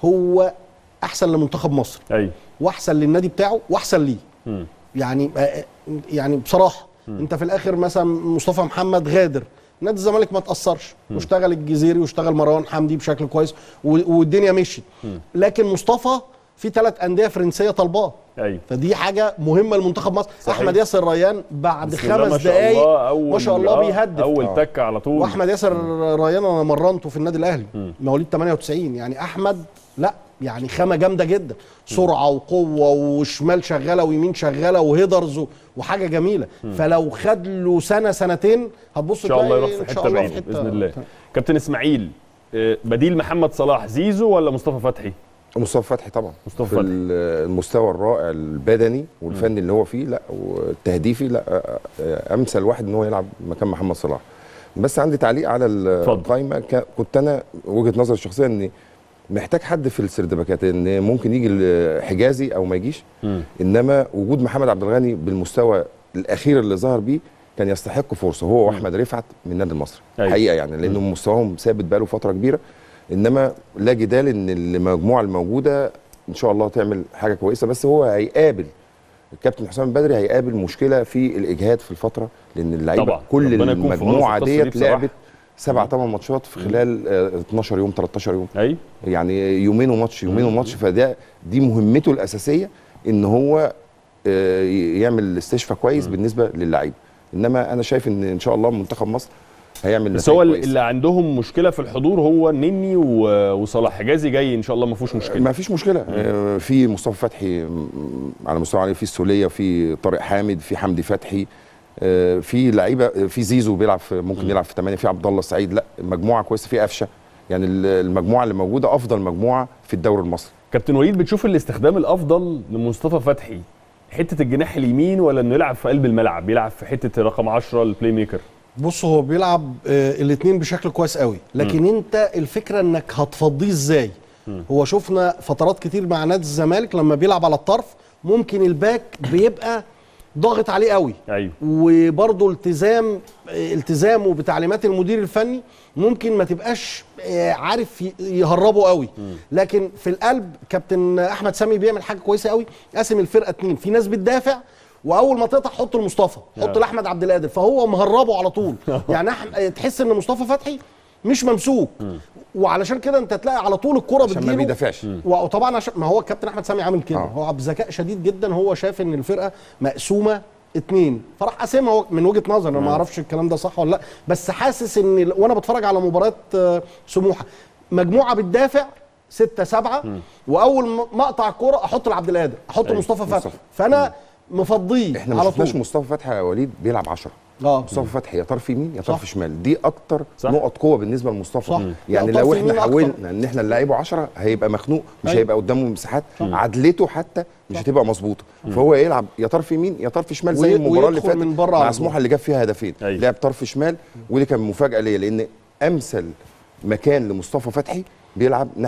Speaker 9: هو احسن لمنتخب مصر
Speaker 1: ايوه
Speaker 9: واحسن للنادي بتاعه واحسن ليه
Speaker 1: مم.
Speaker 9: يعني آه، يعني بصراحه انت في الاخر مثلا مصطفى محمد غادر نادي الزمالك ما تاثرش واشتغل الجزيري واشتغل مروان حمدي بشكل كويس و- والدنيا مشيت لكن مصطفى في ثلاث انديه فرنسيه طالباه
Speaker 1: ايوه
Speaker 9: فدي حاجه مهمه لمنتخب مصر
Speaker 1: صحيح.
Speaker 9: احمد ياسر ريان بعد
Speaker 1: بسم الله ما
Speaker 9: خمس
Speaker 1: شاء
Speaker 9: دقائق
Speaker 1: الله أول
Speaker 9: ما شاء الله
Speaker 1: آه،
Speaker 9: بيهدف
Speaker 1: اول
Speaker 8: آه.
Speaker 1: تكه على طول
Speaker 9: واحمد ياسر ريان انا مرنته في النادي الاهلي مواليد 98 يعني احمد لا يعني خامه جامده جدا سرعه وقوه وشمال شغاله ويمين شغاله وهيدرز و- وحاجه جميله فلو خد له سنه سنتين هتبص
Speaker 1: ان شاء الله
Speaker 9: تلاقي
Speaker 1: يروح في
Speaker 9: إن شاء
Speaker 1: حته
Speaker 9: الله
Speaker 1: بعيده باذن الله كابتن اسماعيل آه، بديل محمد صلاح زيزو ولا مصطفى فتحي
Speaker 8: مصطفى فتحي طبعا
Speaker 1: مصطفى
Speaker 8: في
Speaker 1: فتحي.
Speaker 8: ال- المستوى الرائع البدني والفني اللي هو فيه لا والتهديفي لا آه، آه، امثل واحد ان هو يلعب مكان محمد صلاح بس عندي تعليق على ال-
Speaker 1: اتفضل.
Speaker 8: القايمه ك- كنت انا وجهه نظري الشخصيه ان محتاج حد في السردباكات ان ممكن يجي ال- حجازي او ما يجيش
Speaker 1: مم.
Speaker 8: انما وجود محمد عبد الغني بالمستوى الاخير اللي ظهر بيه كان يستحق فرصه هو واحمد رفعت من النادي المصري
Speaker 1: أيوة.
Speaker 8: حقيقه يعني لانه مستواهم ثابت بقاله فتره كبيره انما لا جدال ان المجموعه الموجوده ان شاء الله تعمل حاجه كويسه بس هو هيقابل الكابتن حسام البدري هيقابل مشكله في الاجهاد في الفتره لان اللعيبه
Speaker 1: طبعا.
Speaker 8: كل
Speaker 1: ربنا يكون في عونه
Speaker 8: المجموعه
Speaker 1: في القصة دي
Speaker 8: ديت
Speaker 1: بصراحة.
Speaker 8: لعبت سبع ثمان ماتشات في خلال آه، 12 يوم 13 يوم
Speaker 1: ايوه
Speaker 8: يعني يومين وماتش يومين وماتش فده دي مهمته الاساسيه ان هو آه، يعمل استشفاء كويس بالنسبه للعيبه انما انا شايف ان ان شاء الله منتخب مصر هيعمل
Speaker 1: بس
Speaker 8: نتائج
Speaker 1: هو
Speaker 8: كويسة.
Speaker 1: اللي عندهم مشكله في الحضور هو نني و- وصلاح حجازي جاي ان شاء الله ما فيهوش مشكله
Speaker 8: ما فيش مشكله آه، في مصطفى فتحي م- على مستوى عالي في السوليه في طارق حامد في حمدي فتحي آه، في لعيبه آه، في زيزو بيلعب في ممكن يلعب في 8 في عبد الله السعيد لا مجموعه كويسه في قفشه يعني ال- المجموعه اللي موجوده افضل مجموعه في الدوري المصري
Speaker 1: كابتن وليد بتشوف الاستخدام الافضل لمصطفى فتحي حته الجناح اليمين ولا انه يلعب في قلب الملعب يلعب في حته رقم 10 البلاي ميكر
Speaker 9: بص هو بيلعب آه الاثنين بشكل كويس قوي لكن انت الفكره انك هتفضيه ازاي هو شفنا فترات كتير مع نادي الزمالك لما بيلعب على الطرف ممكن الباك بيبقى ضاغط عليه قوي
Speaker 1: ايوه
Speaker 9: وبرضه التزام آه، التزامه بتعليمات المدير الفني ممكن ما تبقاش آه، عارف ي- يهربه قوي لكن في القلب كابتن احمد سامي بيعمل حاجه كويسه قوي قاسم الفرقه اتنين في ناس بتدافع واول ما تقطع حط لمصطفى حط
Speaker 1: آه.
Speaker 9: لاحمد عبد القادر فهو مهربه على طول يعني أح- آه، تحس ان مصطفى فتحي مش ممسوك وعلشان كده انت تلاقي على طول الكره
Speaker 8: عشان ما
Speaker 9: بتجيله
Speaker 8: بيدافعش
Speaker 9: وطبعا عشان ما هو الكابتن احمد سامي عامل كده
Speaker 8: آه.
Speaker 9: هو بذكاء شديد جدا هو شاف ان الفرقه مقسومه اتنين فراح قاسمها هو من وجهه نظر انا ما اعرفش الكلام ده صح ولا لا بس حاسس ان ال- وانا بتفرج على مباراه آه، سموحه مجموعه بتدافع ستة سبعة وأول ما- ما أقطع الكورة أحط لعبد القادر أحط
Speaker 1: أيوة،
Speaker 9: مصطفى فتحي
Speaker 8: مصطفى.
Speaker 9: فأنا مفضيه
Speaker 8: احنا ما
Speaker 9: على
Speaker 8: شفناش
Speaker 9: طول
Speaker 8: مصطفى فتحي يا وليد بيلعب 10
Speaker 9: اه
Speaker 8: مصطفى فتحي يا طرف يمين يا طرف
Speaker 9: صح.
Speaker 8: شمال دي اكتر
Speaker 1: صح.
Speaker 8: نقط قوه بالنسبه لمصطفى
Speaker 9: صح.
Speaker 8: يعني
Speaker 9: لا،
Speaker 8: لو
Speaker 9: طرف يمين
Speaker 8: احنا
Speaker 9: أكتر.
Speaker 8: حاولنا ان احنا نلعبه 10 هيبقى مخنوق مش
Speaker 9: أيوة.
Speaker 8: هيبقى قدامه مساحات عدلته حتى مش هتبقى مظبوطه فهو يلعب يا طرف يمين يا طرف شمال زي
Speaker 9: وي-
Speaker 8: المباراه اللي
Speaker 9: ويدخل
Speaker 8: فاتت
Speaker 9: من بره
Speaker 8: مع
Speaker 9: على طول.
Speaker 8: سموحه اللي جاب فيها هدفين
Speaker 1: أيوة.
Speaker 8: لعب طرف شمال ودي كان مفاجاه ليا لان امثل مكان لمصطفى فتحي بيلعب ناحيه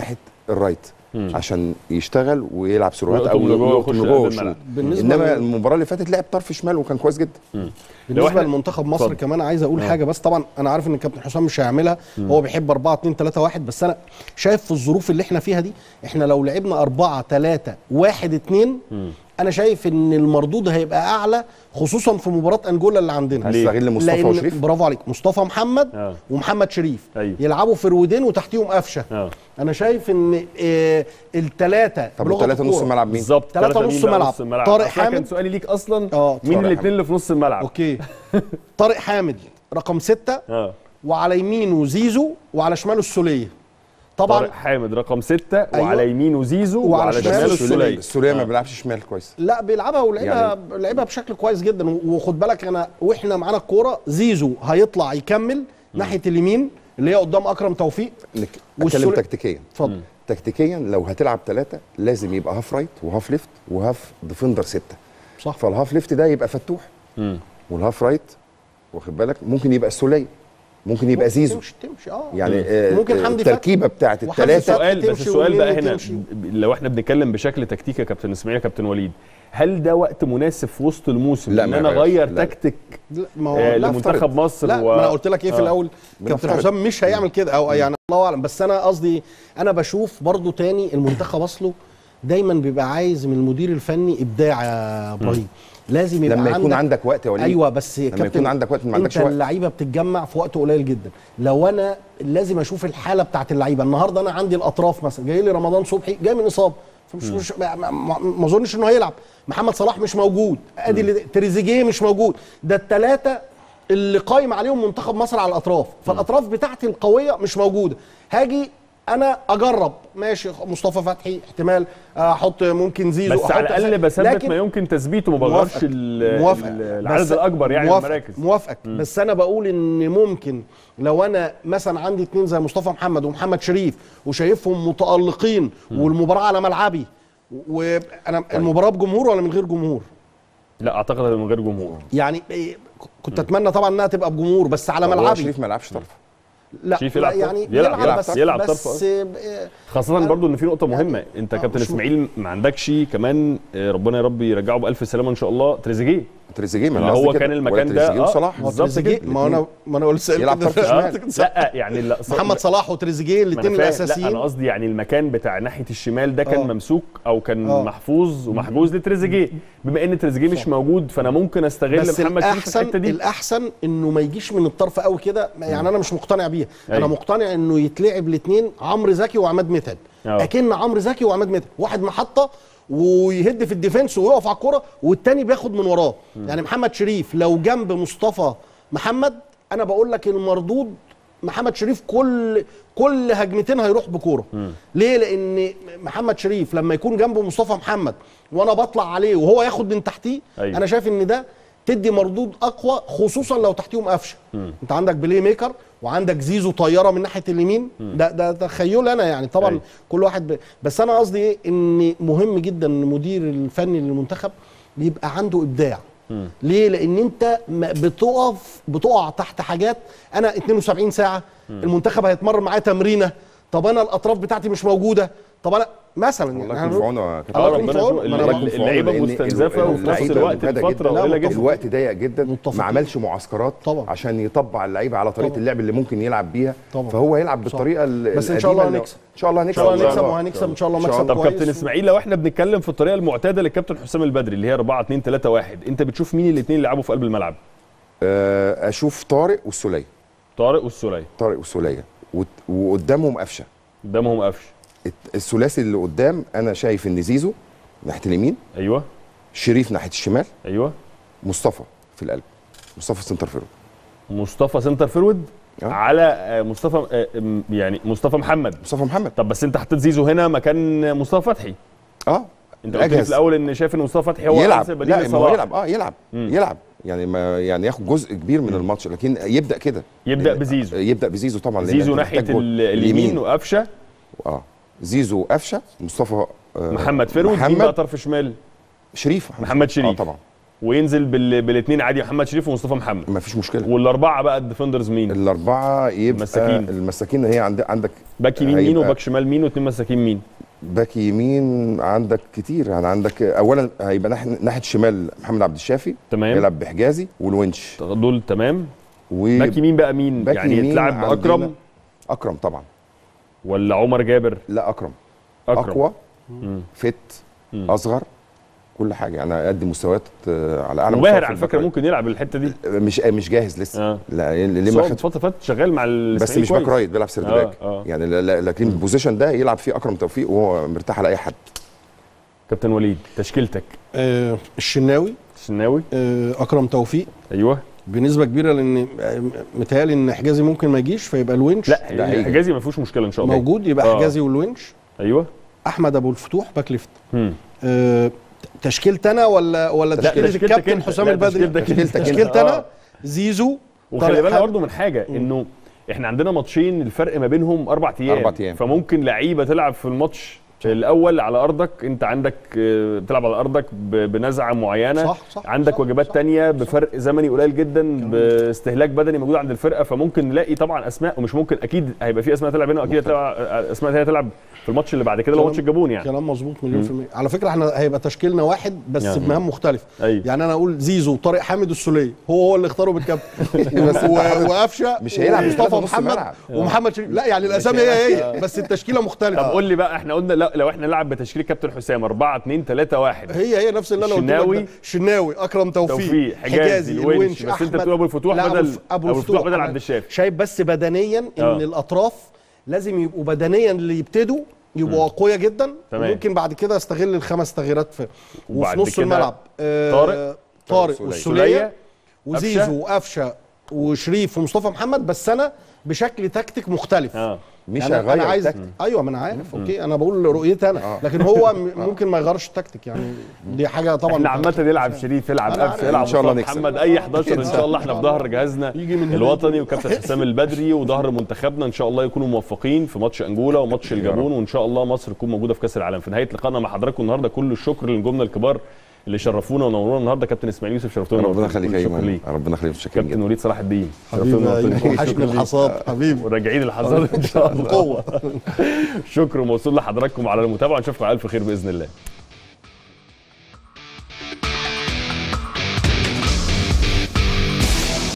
Speaker 8: الرايت عشان يشتغل ويلعب سرعات
Speaker 1: ويقطم
Speaker 8: او
Speaker 1: لجوه
Speaker 8: يقطم
Speaker 1: ويخش
Speaker 8: لجوه
Speaker 1: قلب
Speaker 8: ويشوط
Speaker 1: الملعب.
Speaker 9: بالنسبة
Speaker 8: انما
Speaker 9: لل-
Speaker 8: المباراه اللي فاتت لعب طرف شمال وكان كويس جدا
Speaker 1: لو
Speaker 9: بالنسبه
Speaker 1: إحنا-
Speaker 9: لمنتخب مصر
Speaker 1: اتفضل.
Speaker 9: كمان عايز اقول حاجه بس طبعا انا عارف ان الكابتن حسام مش هيعملها هو بيحب 4 2 3 1 بس انا شايف في الظروف اللي احنا فيها دي احنا لو لعبنا 4 3 1 2 انا شايف ان المردود هيبقى اعلى خصوصا في مباراه انجولا اللي عندنا
Speaker 1: ليه؟
Speaker 8: هيستغل مصطفى
Speaker 9: لأن
Speaker 8: وشريف
Speaker 9: برافو عليك مصطفى محمد
Speaker 1: آه.
Speaker 9: ومحمد شريف
Speaker 1: أيوة.
Speaker 9: يلعبوا فرودين وتحتيهم قفشه
Speaker 1: اه
Speaker 9: انا شايف ان آه الثلاثه
Speaker 8: طب والثلاثه نص الملعب مين؟
Speaker 1: بالظبط
Speaker 9: تلاتة
Speaker 1: تلاتة
Speaker 9: نص
Speaker 1: مين بقى
Speaker 9: ملعب.
Speaker 1: نص الملعب
Speaker 9: طارق
Speaker 1: أصل أنا كان
Speaker 9: حامد.
Speaker 1: سؤالي ليك اصلا
Speaker 9: اه
Speaker 1: مين
Speaker 8: طارق
Speaker 1: الاثنين اللي في نص الملعب
Speaker 9: اوكي طارق حامد رقم ستة
Speaker 1: اه
Speaker 9: وعلى يمينه زيزو وعلى شماله السوليه طبعا
Speaker 1: طارق حامد رقم ستة
Speaker 9: أيوة.
Speaker 1: وعلى يمينه زيزو
Speaker 9: وعلى
Speaker 1: وعلى
Speaker 9: شماله
Speaker 1: شماله
Speaker 9: السولية.
Speaker 1: السوليه
Speaker 8: السوريه ما بيلعبش شمال كويس
Speaker 9: لا بيلعبها ولعبها يعني لعبها بشكل كويس جدا وخد بالك انا واحنا معانا الكوره زيزو هيطلع يكمل ناحيه اليمين اللي هي قدام اكرم توفيق
Speaker 8: نك-
Speaker 9: والسوري-
Speaker 8: اتكلم تكتيكيا
Speaker 9: اتفضل
Speaker 8: تكتيكيا لو هتلعب ثلاثه لازم يبقى هاف رايت وهاف ليفت وهاف ديفندر سته
Speaker 9: صح
Speaker 8: فالهاف ليفت ده يبقى فتوح
Speaker 1: مم.
Speaker 8: والهاف رايت واخد بالك ممكن يبقى السوليه ممكن يبقى زيزو
Speaker 9: تمشي تمشي اه
Speaker 8: يعني آه،
Speaker 9: ممكن حمدي
Speaker 8: التركيبه بتاعت
Speaker 9: وحمدي
Speaker 8: الثلاثه
Speaker 9: فتحي
Speaker 1: سؤال بس
Speaker 9: تمشي
Speaker 1: السؤال بقى
Speaker 9: واليمين
Speaker 1: هنا
Speaker 9: تمشي.
Speaker 1: ب- لو احنا بنتكلم بشكل تكتيكي يا كابتن اسماعيل يا كابتن وليد هل ده وقت مناسب في وسط الموسم
Speaker 8: لا،
Speaker 1: ان
Speaker 8: ما
Speaker 1: انا
Speaker 8: يغيرش.
Speaker 1: اغير
Speaker 8: لا.
Speaker 1: تكتيك
Speaker 9: لا ما هو
Speaker 1: آه
Speaker 9: لا
Speaker 1: لمنتخب مصر
Speaker 9: لا
Speaker 1: و...
Speaker 9: ما انا قلت لك ايه في
Speaker 1: آه.
Speaker 9: الاول كابتن
Speaker 8: بنفترض.
Speaker 9: حسام مش هيعمل كده او يعني الله اعلم بس انا قصدي انا بشوف برضو تاني المنتخب اصله دايما بيبقى عايز من المدير الفني ابداع يا ابراهيم لازم يبقى
Speaker 8: لما يكون عندك وقت يا وليد
Speaker 9: ايوه بس يا
Speaker 8: لما
Speaker 9: كابتن
Speaker 8: يكون عندك وقت ما عندكش
Speaker 9: انت
Speaker 8: وقت
Speaker 9: اللعيبه بتتجمع في وقت قليل جدا لو انا لازم اشوف الحاله بتاعت اللعيبه النهارده انا عندي الاطراف مثلا جاي لي رمضان صبحي جاي من اصابه فمش مش ما- ما ما- ما اظنش انه هيلعب محمد صلاح مش موجود ادي اللي- تريزيجيه مش موجود ده الثلاثه اللي قايم عليهم منتخب مصر على الاطراف فالاطراف بتاعتي القويه مش موجوده هاجي انا اجرب ماشي مصطفى فتحي احتمال احط ممكن زيزو
Speaker 1: بس على
Speaker 9: أحط
Speaker 1: الاقل
Speaker 9: أسامي.
Speaker 1: بثبت
Speaker 9: لكن
Speaker 1: ما يمكن تثبيته ما بغيرش
Speaker 9: موافقك.
Speaker 1: ال-
Speaker 9: موافقك.
Speaker 1: ال- العدد
Speaker 9: بس-
Speaker 1: الاكبر يعني من
Speaker 9: موافقك.
Speaker 1: المراكز
Speaker 9: موافقك بس انا بقول ان ممكن لو انا مثلا عندي اتنين زي مصطفى محمد ومحمد شريف وشايفهم متالقين والمباراه على ملعبي وانا المباراه بجمهور ولا من غير جمهور
Speaker 1: لا اعتقد هيبقى من غير جمهور
Speaker 9: يعني إيه، كنت اتمنى طبعا انها تبقى بجمهور بس على
Speaker 8: هو
Speaker 9: ملعبي
Speaker 8: شريف ما لعبش طرف
Speaker 9: لا
Speaker 1: شريف
Speaker 9: لا
Speaker 1: يلعب
Speaker 9: يعني
Speaker 1: طرف. يلعب- يلعب
Speaker 9: بس
Speaker 1: طرف. يلعب
Speaker 9: بس
Speaker 1: طرف،
Speaker 9: إيه،
Speaker 1: خاصة
Speaker 9: أنا-
Speaker 1: برضو ان في نقطة مهمة
Speaker 9: يعني-
Speaker 1: انت
Speaker 9: آه،
Speaker 1: كابتن
Speaker 9: شوف.
Speaker 1: اسماعيل ما عندكش كمان آه، ربنا يا رب يرجعه بألف سلامة ان شاء الله تريزيجيه
Speaker 8: تريزيجيه ما
Speaker 1: اللي
Speaker 8: أنا
Speaker 1: هو
Speaker 8: قصدي
Speaker 1: كان
Speaker 8: كده.
Speaker 1: المكان
Speaker 8: ولا
Speaker 1: ده،
Speaker 8: تريزيجيه
Speaker 1: آه،
Speaker 8: وصلاح
Speaker 1: بالظبط
Speaker 9: تريزيجيه
Speaker 1: كده.
Speaker 9: ما انا ما انا قلت
Speaker 8: يلعب طرف شمال.
Speaker 1: لا يعني لا
Speaker 9: محمد صلاح وتريزيجيه
Speaker 1: ما أنا
Speaker 9: الاثنين
Speaker 1: فاهم.
Speaker 9: الاساسيين
Speaker 1: لا انا قصدي يعني المكان بتاع ناحيه الشمال ده كان
Speaker 9: آه.
Speaker 1: ممسوك او كان
Speaker 9: آه.
Speaker 1: محفوظ ومحجوز لتريزيجيه بما ان تريزيجيه مش موجود فانا ممكن استغل
Speaker 9: بس
Speaker 1: محمد شريف في
Speaker 9: الاحسن
Speaker 1: الحته دي
Speaker 9: الاحسن انه ما يجيش من الطرف قوي كده يعني انا مش مقتنع بيها انا
Speaker 1: أيوة.
Speaker 9: مقتنع انه يتلعب الاثنين عمرو زكي وعماد متعب
Speaker 1: أه.
Speaker 9: اكن عمرو زكي وعماد متعب واحد محطه ويهد في الديفنس ويقف على الكوره والتاني بياخد من وراه يعني محمد شريف لو جنب مصطفى محمد انا بقول لك المردود محمد شريف كل كل هجمتين هيروح بكوره ليه لان محمد شريف لما يكون جنبه مصطفى محمد وانا بطلع عليه وهو ياخد من تحتيه
Speaker 1: أيوة.
Speaker 9: انا شايف ان ده تدي مردود اقوى خصوصا لو تحتيهم قفشه انت عندك بلاي ميكر وعندك زيزو طياره من ناحيه اليمين ده ده تخيل انا يعني طبعا
Speaker 1: أيوة.
Speaker 9: كل واحد ب... بس انا قصدي ايه ان مهم جدا ان المدير الفني للمنتخب يبقى عنده ابداع ليه لان انت م- بتقف بتقع تحت حاجات انا 72 ساعه المنتخب هيتمرن معايا تمرينه طب انا الاطراف بتاعتي مش موجوده طب انا مثلا
Speaker 8: الله
Speaker 9: يعني
Speaker 8: يكون في عونه يا كابتن.
Speaker 1: اه
Speaker 9: الله يكون
Speaker 1: ربنا
Speaker 9: في عونه.
Speaker 1: يكون-
Speaker 9: ما أنا
Speaker 8: الله يكون في عونه
Speaker 1: اللعيبه
Speaker 8: لأن
Speaker 1: مستنزفه وفي نفس
Speaker 8: اللعيبة
Speaker 1: الوقت
Speaker 8: مجهدة
Speaker 1: الفتره
Speaker 8: جدا.
Speaker 1: قليله جدا
Speaker 8: الوقت ضيق جدا
Speaker 9: متفقين.
Speaker 8: ما عملش معسكرات
Speaker 9: طبعا.
Speaker 8: عشان يطبع اللعيبه على طريقه
Speaker 9: طبعا.
Speaker 8: اللعب اللي ممكن يلعب بيها
Speaker 9: طبعا.
Speaker 8: فهو يلعب
Speaker 9: صح.
Speaker 8: بالطريقه ال-
Speaker 9: بس إن شاء الله
Speaker 8: القديمة اللي-
Speaker 9: هنكسب.
Speaker 8: ان شاء الله
Speaker 9: ان
Speaker 8: هنكسب
Speaker 9: شاء الله
Speaker 8: إن
Speaker 9: هنكسب
Speaker 8: الله.
Speaker 9: وهنكسب ان شاء الله
Speaker 8: إن شاء
Speaker 9: مكسب
Speaker 1: طب
Speaker 9: كويس
Speaker 1: كابتن اسماعيل لو احنا بنتكلم في الطريقه المعتاده للكابتن حسام البدري اللي هي 4 2 3 1 انت بتشوف مين الاثنين اللي لعبوا في قلب الملعب
Speaker 8: آه، اشوف طارق والسوليه
Speaker 1: طارق والسوليه
Speaker 8: طارق والسوليه وت- وقدامهم قفشه
Speaker 1: قدامهم قفش
Speaker 8: الت- الثلاثي اللي قدام انا شايف ان زيزو ناحيه اليمين
Speaker 1: ايوه
Speaker 8: شريف ناحيه الشمال
Speaker 1: ايوه
Speaker 8: مصطفى في القلب مصطفى سنتر فيرو
Speaker 1: مصطفى سنتر فيرود
Speaker 8: آه.
Speaker 1: على آه، مصطفى آه، م- يعني مصطفى محمد
Speaker 8: مصطفى محمد
Speaker 1: طب بس انت حطيت زيزو هنا مكان مصطفى فتحي
Speaker 8: اه
Speaker 1: انت قلت لي في
Speaker 8: أجهز.
Speaker 1: الاول ان شايف ان مصطفى فتحي هو
Speaker 8: يلعب
Speaker 1: أنسب بديل
Speaker 8: لا ما هو
Speaker 1: لصلاح.
Speaker 8: يلعب اه يلعب يلعب يعني ما يعني ياخد جزء كبير من الماتش لكن يبدا كده
Speaker 1: يبدأ بزيزو.
Speaker 8: يبدا بزيزو طبعا لأن
Speaker 1: زيزو
Speaker 8: أنت
Speaker 1: ناحيه
Speaker 8: محتاج جول.
Speaker 1: ال- اليمين وقفشه
Speaker 8: اه زيزو وقفشه مصطفى آه
Speaker 1: محمد فيرود مين
Speaker 8: محمد
Speaker 1: بقى طرف شمال
Speaker 8: شريف
Speaker 1: محمد شريف.
Speaker 8: اه طبعا
Speaker 1: وينزل بال... بالاثنين عادي محمد شريف ومصطفى محمد
Speaker 8: ما فيش مشكله
Speaker 1: والاربعه بقى الديفندرز مين
Speaker 8: الاربعه يبقى
Speaker 1: مساكين.
Speaker 8: المساكين هي عند عندك
Speaker 1: باك يمين مين
Speaker 8: هيبقى
Speaker 1: وباك شمال مين واثنين مساكين مين
Speaker 8: باك يمين عندك كتير يعني عندك اولا هيبقى ناحيه ناحيه الشمال محمد عبد الشافي
Speaker 1: تمام
Speaker 8: يلعب بحجازي والونش
Speaker 1: دول تمام
Speaker 8: و
Speaker 1: باك يمين بقى مين
Speaker 8: باك
Speaker 1: يعني
Speaker 8: يمين
Speaker 1: يتلعب
Speaker 8: عندنا-
Speaker 1: اكرم
Speaker 8: اكرم طبعا
Speaker 1: ولا عمر جابر
Speaker 8: لا اكرم,
Speaker 1: اكرم
Speaker 8: اقوى
Speaker 1: مم.
Speaker 8: فت
Speaker 1: مم.
Speaker 8: اصغر كل حاجه يعني قد مستويات آه، على اعلى
Speaker 1: مباهر
Speaker 8: مستوى في
Speaker 1: على فكره
Speaker 8: الباك
Speaker 1: ممكن يلعب الحته دي
Speaker 8: رايت. مش مش جاهز لسه
Speaker 1: اه
Speaker 8: لا ليه
Speaker 1: بس
Speaker 8: ما
Speaker 1: هو
Speaker 8: خد
Speaker 1: الفتره اللي فاتت شغال مع
Speaker 8: بس
Speaker 1: الإسماعيلي
Speaker 8: مش باك
Speaker 1: كويس.
Speaker 8: رايت بيلعب سيرد
Speaker 1: آه،
Speaker 8: باك
Speaker 1: آه.
Speaker 8: يعني لا- لا- لكن البوزيشن ده يلعب فيه اكرم توفيق وهو مرتاح على اي حد
Speaker 1: كابتن وليد تشكيلتك
Speaker 9: آه الشناوي
Speaker 1: الشناوي
Speaker 9: آه اكرم توفيق
Speaker 1: ايوه
Speaker 9: بنسبه كبيره لان آه، متهيألي ان حجازي ممكن ما يجيش فيبقى الونش
Speaker 1: لا,
Speaker 8: لا، هيجي.
Speaker 1: حجازي ما فيهوش مشكله ان شاء الله
Speaker 9: موجود يبقى
Speaker 1: آه.
Speaker 9: حجازي والونش
Speaker 1: ايوه
Speaker 9: احمد ابو الفتوح باك ليفت
Speaker 1: مم.
Speaker 9: آه تشكيلتي انا ولا ولا
Speaker 1: لا،
Speaker 9: تشكيله
Speaker 1: تشكيلتك
Speaker 9: الكابتن
Speaker 1: أنت.
Speaker 9: حسام
Speaker 1: لا،
Speaker 9: البدري
Speaker 1: تشكيلتك أنت.
Speaker 9: تشكيلتي
Speaker 1: آه.
Speaker 9: انا زيزو
Speaker 1: وخلي
Speaker 9: طارق
Speaker 1: بالك
Speaker 9: حامد.
Speaker 1: برضه من حاجه انه احنا عندنا ماتشين الفرق ما بينهم اربع ايام
Speaker 8: أربع أيام.
Speaker 1: فممكن لعيبه تلعب في الماتش الاول على ارضك انت عندك آه، بتلعب على ارضك ب- بنزعه معينه
Speaker 9: صح صح
Speaker 1: عندك
Speaker 9: صح
Speaker 1: وجبات
Speaker 9: صح.
Speaker 1: تانية بفرق زمني قليل جدا باستهلاك بدني موجود عند الفرقه فممكن نلاقي طبعا اسماء ومش ممكن اكيد هيبقى في اسماء تلعب هنا واكيد هتلعب اسماء تانية تلعب في الماتش اللي بعد كده لو
Speaker 9: كلام-
Speaker 1: ماتش الجابون يعني
Speaker 9: كلام مظبوط مليون في المية على فكرة احنا هيبقى تشكيلنا واحد بس
Speaker 1: يعني.
Speaker 9: بمهام مختلفة
Speaker 1: ايوه
Speaker 9: يعني انا اقول زيزو وطارق حامد السولية هو هو اللي اختاره بالكابتن
Speaker 8: بس
Speaker 9: و- وقفشه
Speaker 8: مش هيلعب
Speaker 9: ومصطفى
Speaker 8: بثلاثة نص
Speaker 9: محمد
Speaker 8: ملعب.
Speaker 9: ومحمد شريف لا يعني الاسامي هي هي بس التشكيلة
Speaker 1: طب
Speaker 9: مختلفة
Speaker 1: قول لي بقى احنا قلنا لا لو احنا نلعب بتشكيل كابتن حسام 4 2 3 1
Speaker 9: هي هي نفس اللي انا قلت لك
Speaker 1: الشناوي.
Speaker 9: ده. شناوي اكرم توفيق,
Speaker 1: توفيق حجازي الونش بس انت بتقول ابو الفتوح
Speaker 9: لا،
Speaker 1: بدل
Speaker 9: ابو الفتوح
Speaker 1: بدل
Speaker 9: أنا
Speaker 1: عبد الشافي
Speaker 9: شايف بس بدنيا ان
Speaker 1: آه.
Speaker 9: الاطراف لازم يبقوا بدنيا اللي يبتدوا يبقوا اقوياء جدا
Speaker 1: تمام.
Speaker 9: وممكن بعد كده استغل الخمس تغييرات في
Speaker 1: وبعد
Speaker 9: وفي نص
Speaker 1: كده
Speaker 9: الملعب آه،
Speaker 1: طارق.
Speaker 9: طارق
Speaker 8: والسولية.
Speaker 9: والسوليه
Speaker 1: سوليه
Speaker 9: وزيزو وقفشه وشريف ومصطفى محمد بس انا بشكل تكتيك مختلف
Speaker 1: اه
Speaker 8: مش
Speaker 9: يعني
Speaker 8: هيغير
Speaker 9: انا عايز
Speaker 8: التكتيك.
Speaker 9: ايوه ما انا عارف اوكي انا بقول رؤيتي انا لكن هو م- ممكن ما يغيرش التكتيك يعني دي حاجه طبعا
Speaker 1: احنا عامة يلعب شريف يلعب
Speaker 9: أنا
Speaker 1: قفشه
Speaker 9: عارف.
Speaker 1: يلعب
Speaker 8: إن شاء الله
Speaker 1: مصطفى
Speaker 8: نكسب.
Speaker 1: محمد اي 11 ان شاء الله احنا في ظهر جهازنا
Speaker 9: يجي من هنا.
Speaker 1: الوطني وكابتن حسام البدري وظهر منتخبنا ان شاء الله يكونوا موفقين في ماتش انجولا وماتش الجابون وان شاء الله مصر تكون موجوده في كاس العالم في نهايه لقائنا مع حضراتكم النهارده كل الشكر للجمله الكبار اللي شرفونا ونورونا النهارده كابتن اسماعيل يوسف شرفتونا
Speaker 8: ربنا
Speaker 1: ونورتونا.
Speaker 8: يخليك
Speaker 1: كل
Speaker 8: يا
Speaker 1: الشكر
Speaker 8: ايمن
Speaker 1: ليك.
Speaker 8: ربنا يخليك متشكرين
Speaker 1: كابتن
Speaker 8: جدا
Speaker 1: وليد صلاح الدين
Speaker 9: حبيبي
Speaker 1: شرفتونا
Speaker 9: أيوة،
Speaker 1: ونورتونا.
Speaker 9: وحشني
Speaker 1: شكرا ليك.
Speaker 9: الحصاد حبيبي
Speaker 1: وراجعين الحصاد ان شاء الله
Speaker 9: بقوه
Speaker 1: شكر موصول لحضراتكم على المتابعه نشوفكم على الف خير باذن الله